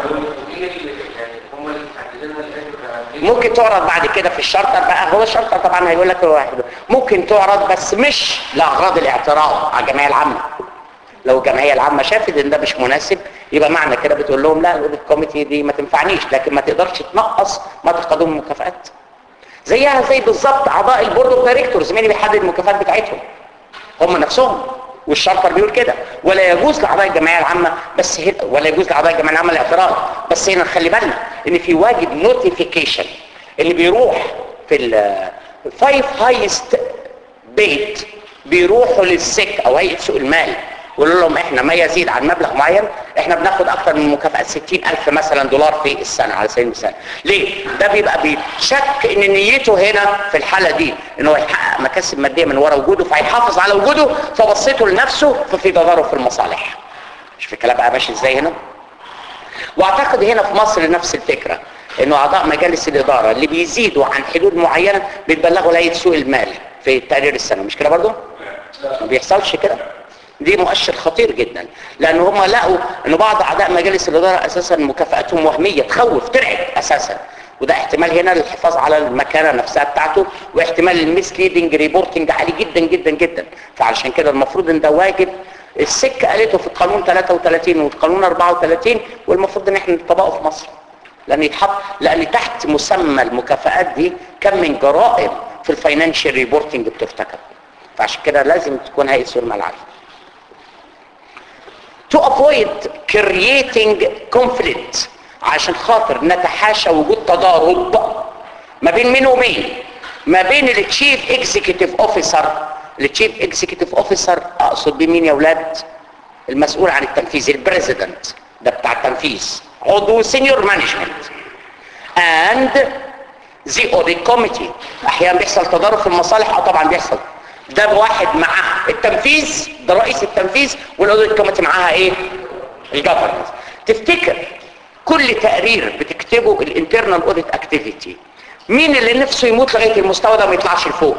ممكن تعرض بعد كده في الشرطر بقى هو الشرطر طبعا هيقول لك واحد ممكن تعرض بس مش لاغراض الاعتراض على الجمعيه العامه لو الجمعيه العامه شافت ان ده مش مناسب يبقى معنى كده بتقول لهم لا الاوديت كوميتي دي ما تنفعنيش لكن ما تقدرش تنقص ما تقدم المكافآت زيها زي بالظبط اعضاء البورد اوف دايركتورز مين اللي بيحدد المكافآت بتاعتهم هم نفسهم والشرطر بيقول كده ولا يجوز لاعضاء الجمعيه العامه بس هنا ولا يجوز لاعضاء الجمعيه العامه الاعتراض بس هنا خلي بالنا ان في واجب نوتيفيكيشن اللي بيروح في الفايف هايست بيت بيروحوا للسك او هيئه سوق المال ويقولوا لهم احنا ما يزيد عن مبلغ معين احنا بناخد اكتر من مكافاه 60000 مثلا دولار في السنه على سبيل المثال ليه ده بيبقى بيشك ان نيته هنا في الحاله دي ان هو يحقق مكاسب ماديه من وراء وجوده فهيحافظ على وجوده فبصيته لنفسه ففي تضارب في المصالح شوف الكلام بقى ماشي ازاي هنا واعتقد هنا في مصر نفس الفكره انه اعضاء مجالس الاداره اللي بيزيدوا عن حدود معينه بيتبلغوا لهيئه سوق المال في التقرير السنوي مش كده برضه ما بيحصلش كده دي مؤشر خطير جدا لان هم لقوا ان بعض اعضاء مجالس الاداره اساسا مكافاتهم وهميه تخوف ترعب اساسا وده احتمال هنا للحفاظ على المكانه نفسها بتاعته واحتمال الميسليدنج ريبورتنج عالي جدا جدا جدا فعلشان كده المفروض ان ده واجب السكه قالته في القانون 33 والقانون 34 والمفروض ان احنا نطبقه في مصر لان يتحط لان تحت مسمى المكافآت دي كم من جرائم في الفاينانشال ريبورتنج بترتكب فعشان كده لازم تكون هيئه سوق المال عارفه to avoid creating conflict عشان خاطر نتحاشى وجود تضارب ما بين مين ومين ما بين التشيف اكزيكتيف اوفيسر التشيف اكزيكتيف اوفيسر اقصد بمين يا اولاد المسؤول عن التنفيذ البريزيدنت ده بتاع التنفيذ عضو سينيور مانجمنت and the audit committee احيانا بيحصل تضارب في المصالح اه طبعا بيحصل ده واحد معاه التنفيذ ده رئيس التنفيذ والاوديت كوميتي معاها ايه الجفرنس تفتكر كل تقرير بتكتبه الانترنال اوديت اكتيفيتي مين اللي نفسه يموت لغايه المستوى ده ما يطلعش لفوق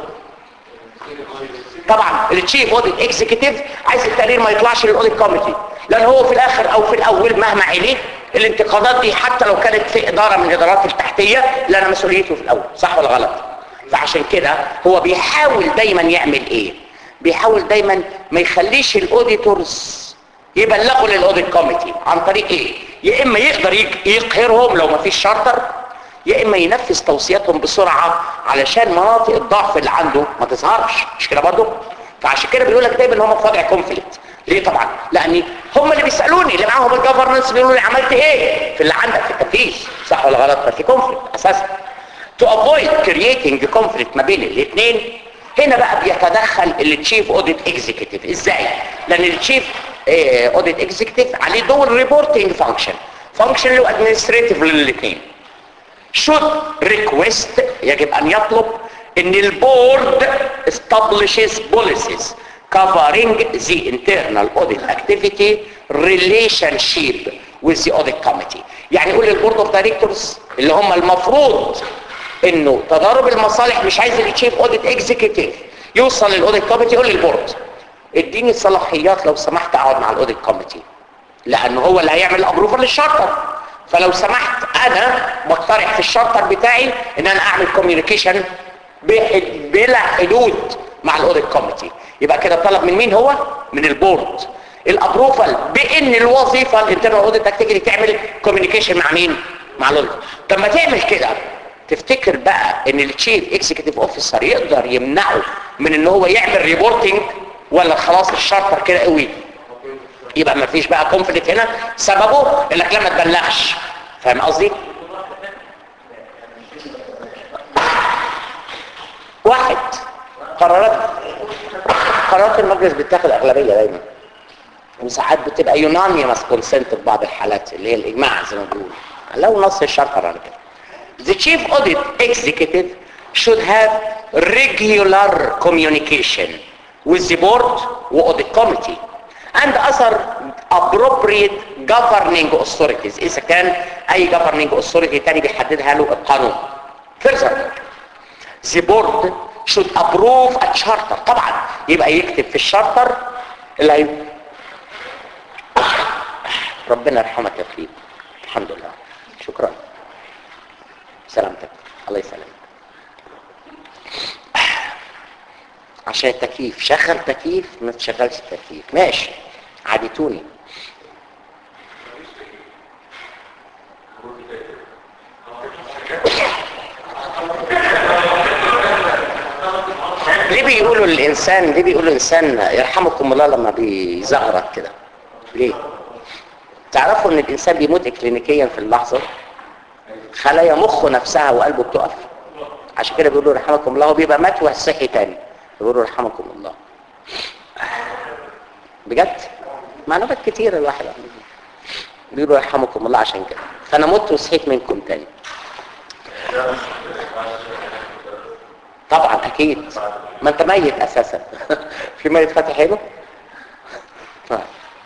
طبعا التشيف اوديت اكزيكتيف عايز التقرير ما يطلعش للاوديت كوميتي لان هو في الاخر او في الاول مهما عليه الانتقادات دي حتى لو كانت في اداره من الادارات التحتيه لنا مسؤوليته في الاول صح ولا غلط فعشان كده هو بيحاول دايما يعمل ايه بيحاول دايما ما يخليش الاوديتورز يبلغوا للاوديت كوميتي عن طريق ايه يا اما يقدر يقهرهم لو ما فيش شارتر يا اما ينفذ توصياتهم بسرعه علشان مناطق الضعف اللي عنده ما تظهرش مش كده برضه فعشان كده بيقول لك دايما هم في وضع كونفليكت ليه طبعا لاني هم اللي بيسالوني اللي معاهم الجفرنس بيقولوا لي عملت ايه في اللي عندك في التنفيذ صح ولا غلط ففي كونفليكت اساسا to avoid creating conflict ما بين الاثنين هنا بقى بيتدخل التشيف اوديت اكزيكتيف ازاي لان التشيف اوديت اكزيكتيف عليه دور ريبورتنج فانكشن فانكشن له ادمنستريتيف للاثنين should request يجب ان يطلب ان البورد establishes policies covering the internal audit activity relationship with the audit committee يعني يقول للبورد اوف دايركتورز اللي هم المفروض انه تضارب المصالح مش عايز التشيف اوديت اكزيكتيف يوصل للاوديت كوميتي يقول للبورد اديني الصلاحيات لو سمحت اقعد مع الاوديت كوميتي لان هو اللي هيعمل ابروفر للشارتر فلو سمحت انا بقترح في الشارتر بتاعي ان انا اعمل كوميونيكيشن بلا حدود مع الاوديت كوميتي يبقى كده طلب من مين هو من البورد الابروفال بان الوظيفه الانترنال اوديت اكتيفيتي تعمل كوميونيكيشن مع مين مع الاوديت طب ما تعمل كده تفتكر بقى ان التشيف اكزيكتيف اوفيسر يقدر يمنعه من ان هو يعمل ريبورتنج ولا خلاص الشارتر كده قوي يبقى ما فيش بقى كونفليكت هنا سببه انك لما تبلغش فاهم قصدي واحد قرارات قرارات المجلس بتاخد اغلبيه دايما وساعات بتبقى يونانيمس كونسنت في بعض الحالات اللي هي الاجماع زي ما بنقول لو نص الشارتر على كده The chief audit executive should have regular communication with the board or audit committee and other appropriate governing authorities إذا كان أي governing authority تاني بيحددها له القانون. Further, the board should approve a charter طبعا يبقى يكتب في الشارتر اللي هي ربنا يرحمك يا فيليب الحمد لله شكرا سلامتك الله يسلمك عشان التكييف شغل تكييف ما تشغلش التكييف ماشي عادتوني ليه بيقولوا الانسان ليه بيقولوا الانسان يرحمكم الله لما بيزغرط كده ليه تعرفوا ان الانسان بيموت اكلينيكيا في اللحظه خلايا مخه نفسها وقلبه بتقف عشان كده بيقولوا رحمكم الله وبيبقى مات وصحي تاني بيقولوا رحمكم الله بجد معلومات كتير الواحد عنده. بيقولوا يرحمكم الله عشان كده فانا مت وصحيت منكم تاني طبعا اكيد ما انت ميت اساسا في ميت فاتح عينه طيب.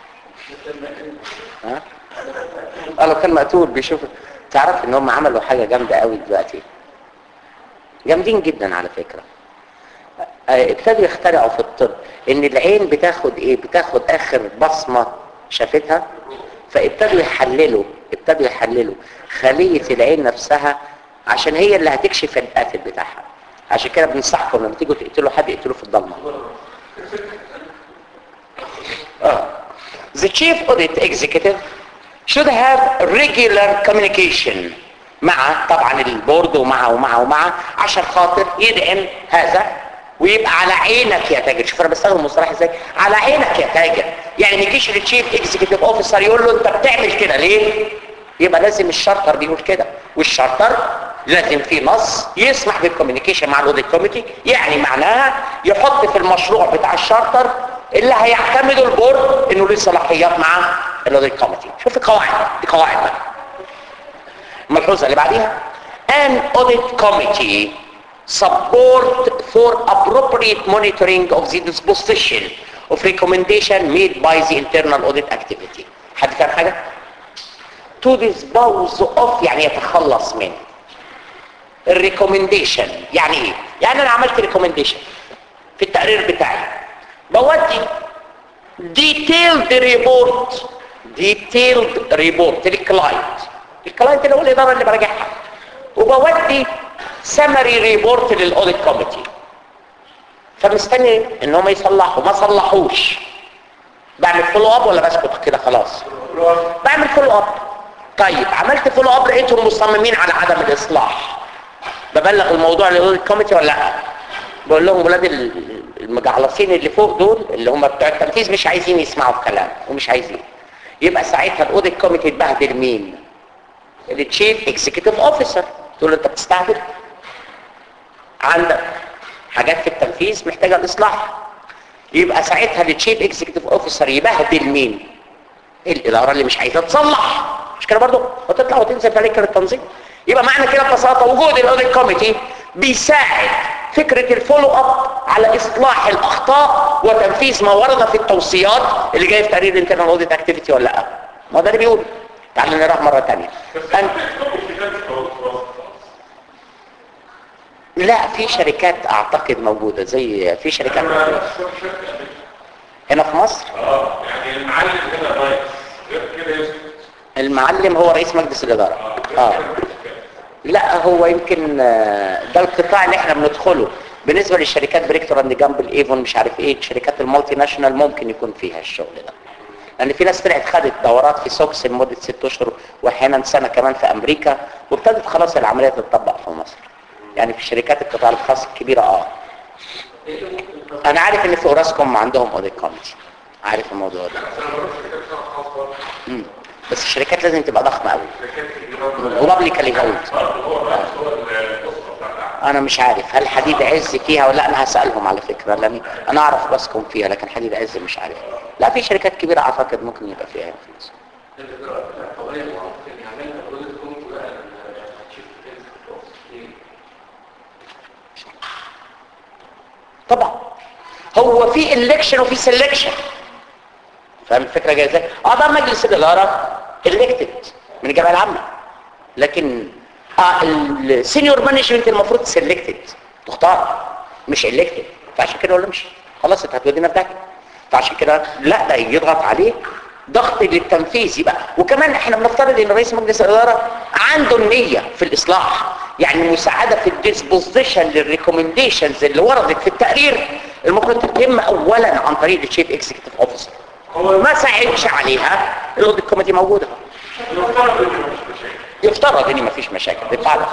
ها اه لو كان مقتول بيشوف تعرف ان هم عملوا حاجه جامده قوي دلوقتي جامدين جدا على فكره آه، ابتدوا يخترعوا في الطب ان العين بتاخد ايه بتاخد اخر بصمه شافتها فابتدوا يحللوا ابتدوا يحللوا خليه العين نفسها عشان هي اللي هتكشف القاتل بتاعها عشان كده بننصحكم لما تيجوا تقتلوا حد اقتلوه في الضلمه آه. The chief audit executive should have regular communication مع طبعا البورد ومع ومع ومع عشان خاطر يدعم هذا ويبقى على عينك يا تاجر شوف انا بستخدم المصطلح ازاي على عينك يا تاجر يعني ما يجيش التشيف اكزيكتيف اوفيسر يقول له انت بتعمل كده ليه يبقى لازم الشارتر بيقول كده والشارتر لازم في نص يسمح بالكوميونيكيشن مع الاوديت كوميتي يعني معناها يحط في المشروع بتاع الشارتر اللي هيعتمده البورد انه له صلاحيات مع الاوديت كوميتي شوف القواعد دي قواعد بقى الملحوظه اللي بعديها an audit committee support for appropriate monitoring of the disposition of recommendation made by the internal audit activity حد فاهم حاجه to dispose of يعني يتخلص من الريكومنديشن يعني ايه يعني انا عملت ريكومنديشن في التقرير بتاعي بودي detailed report detailed report للكلاينت الكلاينت اللي هو الاداره اللي براجعها وبودي سمري ريبورت للاوديت كوميتي فمستني ان هم يصلحوا ما صلحوش بعمل فولو اب ولا بسكت كده خلاص بعمل فولو اب طيب عملت فولو اب لقيتهم مصممين على عدم الاصلاح ببلغ الموضوع للاوديت كوميتي ولا لا بقول لهم ولاد المجعلصين اللي فوق دول اللي هم بتوع التنفيذ مش عايزين يسمعوا الكلام ومش عايزين يبقى ساعتها الاوديت كوميتي يتبهدل مين التشيف اكزيكتيف اوفيسر تقول له انت بتستعجل عندك حاجات في التنفيذ محتاجه الاصلاح يبقى ساعتها التشيف اكزيكتيف اوفيسر يبهدل مين الاداره اللي مش عايزه تصلح مش كده برضه وتطلع وتنزل في عليك التنظيم يبقى معنى كده ببساطه وجود الاوديت كوميتي بيساعد فكره الفولو اب على اصلاح الاخطاء وتنفيذ ما ورد في التوصيات اللي جايه في تقرير الانترنال اوديت اكتيفيتي ولا لا ما ده اللي بيقول تعال نقراه مره ثانيه أن... لا في شركات اعتقد موجوده زي في شركات موجودة. هنا في مصر اه يعني المعلم هنا نايس غير كده يسكت المعلم هو رئيس مجلس الاداره اه لا هو يمكن آه، ده القطاع اللي احنا بندخله بالنسبه للشركات بريكتور اند جامبل ايفون مش عارف ايه الشركات المالتي ناشونال ممكن يكون فيها الشغل ده لان في ناس طلعت خدت دورات في سوكس لمده ست اشهر واحيانا سنه كمان في امريكا وابتدت خلاص العمليه تتطبق في مصر يعني في شركات القطاع الخاص الكبيره اه انا عارف ان في اوراسكوم عندهم اوديت كوميتي عارف الموضوع ده مم. بس الشركات لازم تبقى ضخمه قوي وبابليكالي هولد انا مش عارف هل حديد عز فيها ولا لا انا هسالهم على فكره لاني انا اعرف بسكم فيها لكن حديد عز مش عارف لا في شركات كبيره اعتقد ممكن يبقى فيها في مصر طبعا هو في الكشن وفي سelection فاهم الفكره جايه ازاي اعضاء مجلس الاداره elected من الجامعه العامه لكن اه السينيور مانجمنت المفروض سيلكتد تختار مش elected فعشان كده ولا مش خلاص انت هتودينا في داهيه فعشان كده لا ده يضغط عليه ضغط للتنفيذ يبقى وكمان احنا بنفترض ان رئيس مجلس الاداره عنده النيه في الاصلاح يعني مساعده في الديسبوزيشن للريكومنديشنز اللي وردت في التقرير المفروض تتم اولا عن طريق الشيف اكزيكتيف اوفيسر ما ساعدش عليها الاوديت كوميتي موجوده يفترض ان مفيش مشاكل يفترض ان مفيش مشاكل دي قاعده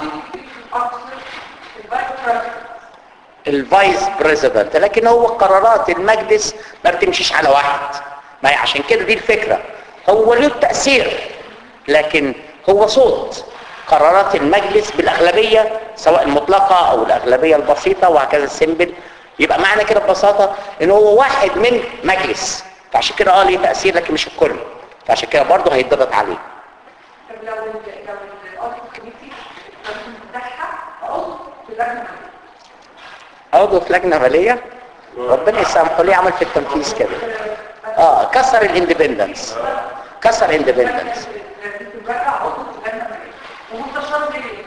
الفايس بريزيدنت لكن هو قرارات المجلس ما بتمشيش على واحد ما هي عشان كده دي الفكرة هو له تأثير لكن هو صوت قرارات المجلس بالأغلبية سواء المطلقة أو الأغلبية البسيطة وهكذا السيمبل يبقى معنى كده ببساطة ان هو واحد من مجلس فعشان كده اه ليه تأثير لكن مش الكل فعشان كده برضه هيتضغط عليه طب لو ال لو الاوديت كوميتي بتاعها عضو في لجنه عضو في لجنة مالية ربنا يسامحه ليه عمل في التنفيذ كده اه كسر الاندبندنس كسر الاندبندنس بتبقى عضو في لجنه ومستشار ليه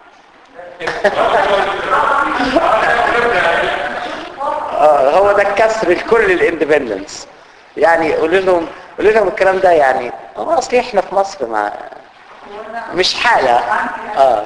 آه هو ده الكسر لكل الاندبندنس يعني قولوا لهم قولوا لهم الكلام ده يعني هو اصل احنا في مصر ما مش حالة اه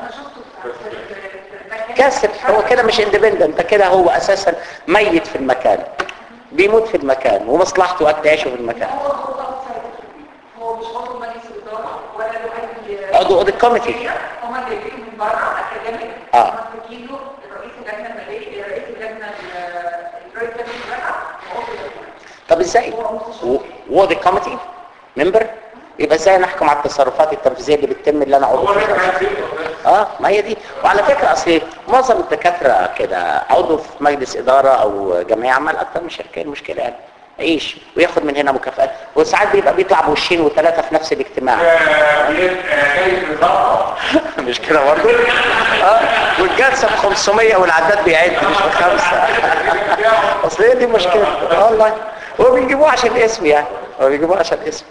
كسر هو كده مش اندبندنت ده كده هو اساسا ميت في المكان بيموت في المكان ومصلحته وقت يعيشه في المكان هو مش عضو مجلس الاداره ولا له اي عضو اوديت كوميتي هم جايبينه من بره اكاديمي آه. ماسكين له رئيس اللجنه الماليه رئيس اللجنه ال- رئيس لجنه الورقه وعضو اللجنه طب ازاي وودي كوميتي ممبر يبقى ازاي نحكم على التصرفات التنفيذيه اللي بتتم اللي انا عضو هو فيها؟ راجع عايز اه ما هي دي وعلى فكره اصل إيه؟ معظم الدكاتره كده عضو في مجلس اداره او جمعيه عمل اكتر من شركه المشكله يعني عيش وياخد من هنا مكافآت وساعات بيبقى بيطلع بوشين وثلاثه في نفس الاجتماع جاي بالظبط مش كده برضه اه والجلسه ب 500 والعداد بيعد مش بخمسه اصل هي دي مشكله آه والله هو بيجيبوه عشان اسم يعني هو بيجيبوه عشان اسم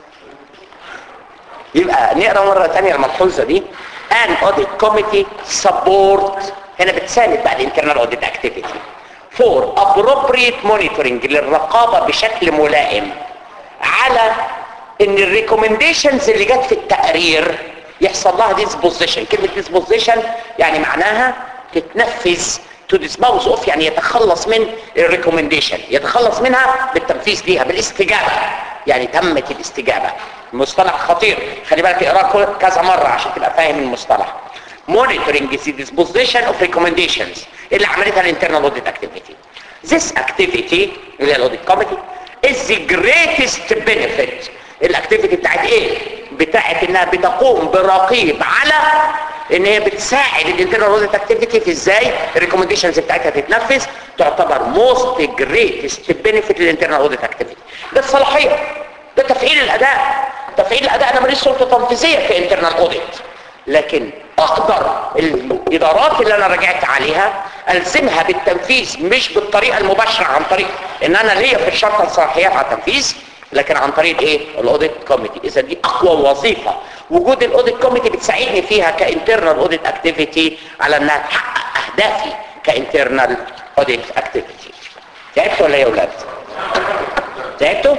يبقى نقرا مره ثانيه الملحوظه دي an audit committee support هنا بتساند بقى الانترنال audit activity for appropriate monitoring للرقابه بشكل ملائم على ان الريكومنديشنز اللي جت في التقرير يحصل لها ديسبوزيشن كلمه ديسبوزيشن يعني معناها تتنفذ تو ديسبوز اوف يعني يتخلص من الريكومنديشن يتخلص منها بالتنفيذ ليها بالاستجابه يعني تمت الاستجابه مصطلح خطير خلي بالك اقراه كذا مره عشان تبقى فاهم المصطلح monitoring the disposition of recommendations اللي عملتها الانترنال audit activity this activity اللي هي الاوديت كوميتي is the greatest benefit الاكتيفيتي بتاعت ايه بتاعت انها بتقوم برقيب على ان هي بتساعد الانترنال اوديت اكتيفيتي في ازاي الريكومنديشنز بتاعتها تتنفذ تعتبر موست جريتست بنفيت للانترنال اوديت اكتيفيتي ده الصلاحيه ده تفعيل الاداء تفعيل الاداء انا ماليش سلطه تنفيذيه في انترنال اوديت لكن اقدر الادارات اللي انا رجعت عليها الزمها بالتنفيذ مش بالطريقه المباشره عن طريق ان انا ليا في الشرطه الصلاحيات على التنفيذ لكن عن طريق ايه الاوديت كوميتي اذا دي اقوى وظيفه وجود الاوديت كوميتي بتساعدني فيها كانترنال اوديت اكتيفيتي على انها تحقق اهدافي كانترنال اوديت اكتيفيتي تعبتوا ولا إيه يا اولاد تعبتوا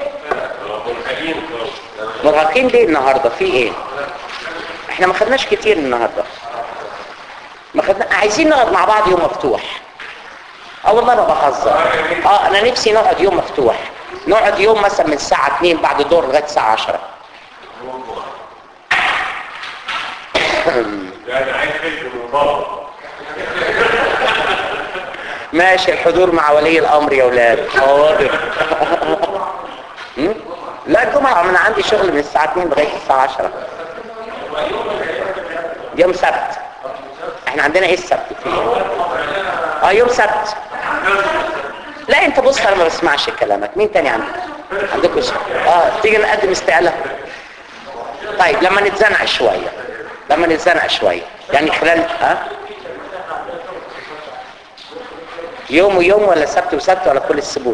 مرهقين ليه النهارده في ايه احنا ما خدناش كتير النهارده ما خدنا عايزين نقعد مع بعض يوم مفتوح اه والله ما بهزر اه انا نفسي نقعد يوم مفتوح نقعد يوم مثلا من الساعه 2 بعد الظهر لغايه الساعه 10 يعني عايز فكر من بره ماشي الحضور مع ولي الامر يا اولاد حاضر هم؟ لا الجمعه انا عندي شغل من الساعه 2 لغايه الساعه 10 يوم سبت احنا عندنا ايه السبت فيه اه يوم سبت لا انت بص انا ما بسمعش كلامك مين تاني عندك عندكم ش... اه تيجي نقدم استقاله طيب لما نتزنق شويه لما نتزنق شويه يعني خلال ها يوم ويوم ولا سبت وسبت ولا كل السبوت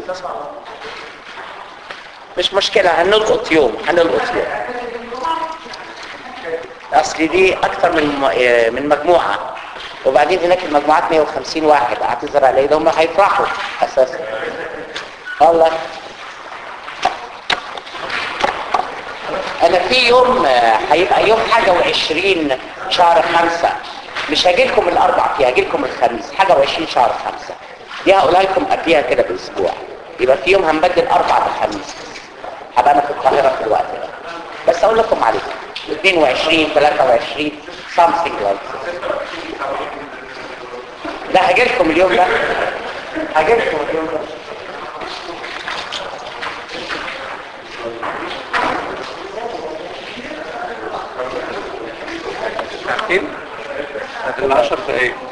مش مشكلة هنلقط يوم هنلقط يوم اصل دي اكتر من م- من مجموعة وبعدين هناك المجموعات 150 واحد اعتذر عليه ده هم هيفرحوا اساسا والله انا في يوم آه، هيبقى يوم حاجة وعشرين شهر خمسة مش هاجي لكم الاربع فيها هاجي لكم الخميس حاجة وعشرين شهر خمسة دي هقولها لكم قبليها كده باسبوع يبقى في يوم هنبدل اربع بخميس هبقى انا في القاهرة في الوقت ده بس اقول لكم عليه 22 23 something like this. ده هاجي لكم اليوم ده هاجي لكم اليوم ده ساعتين؟ 10 دقايق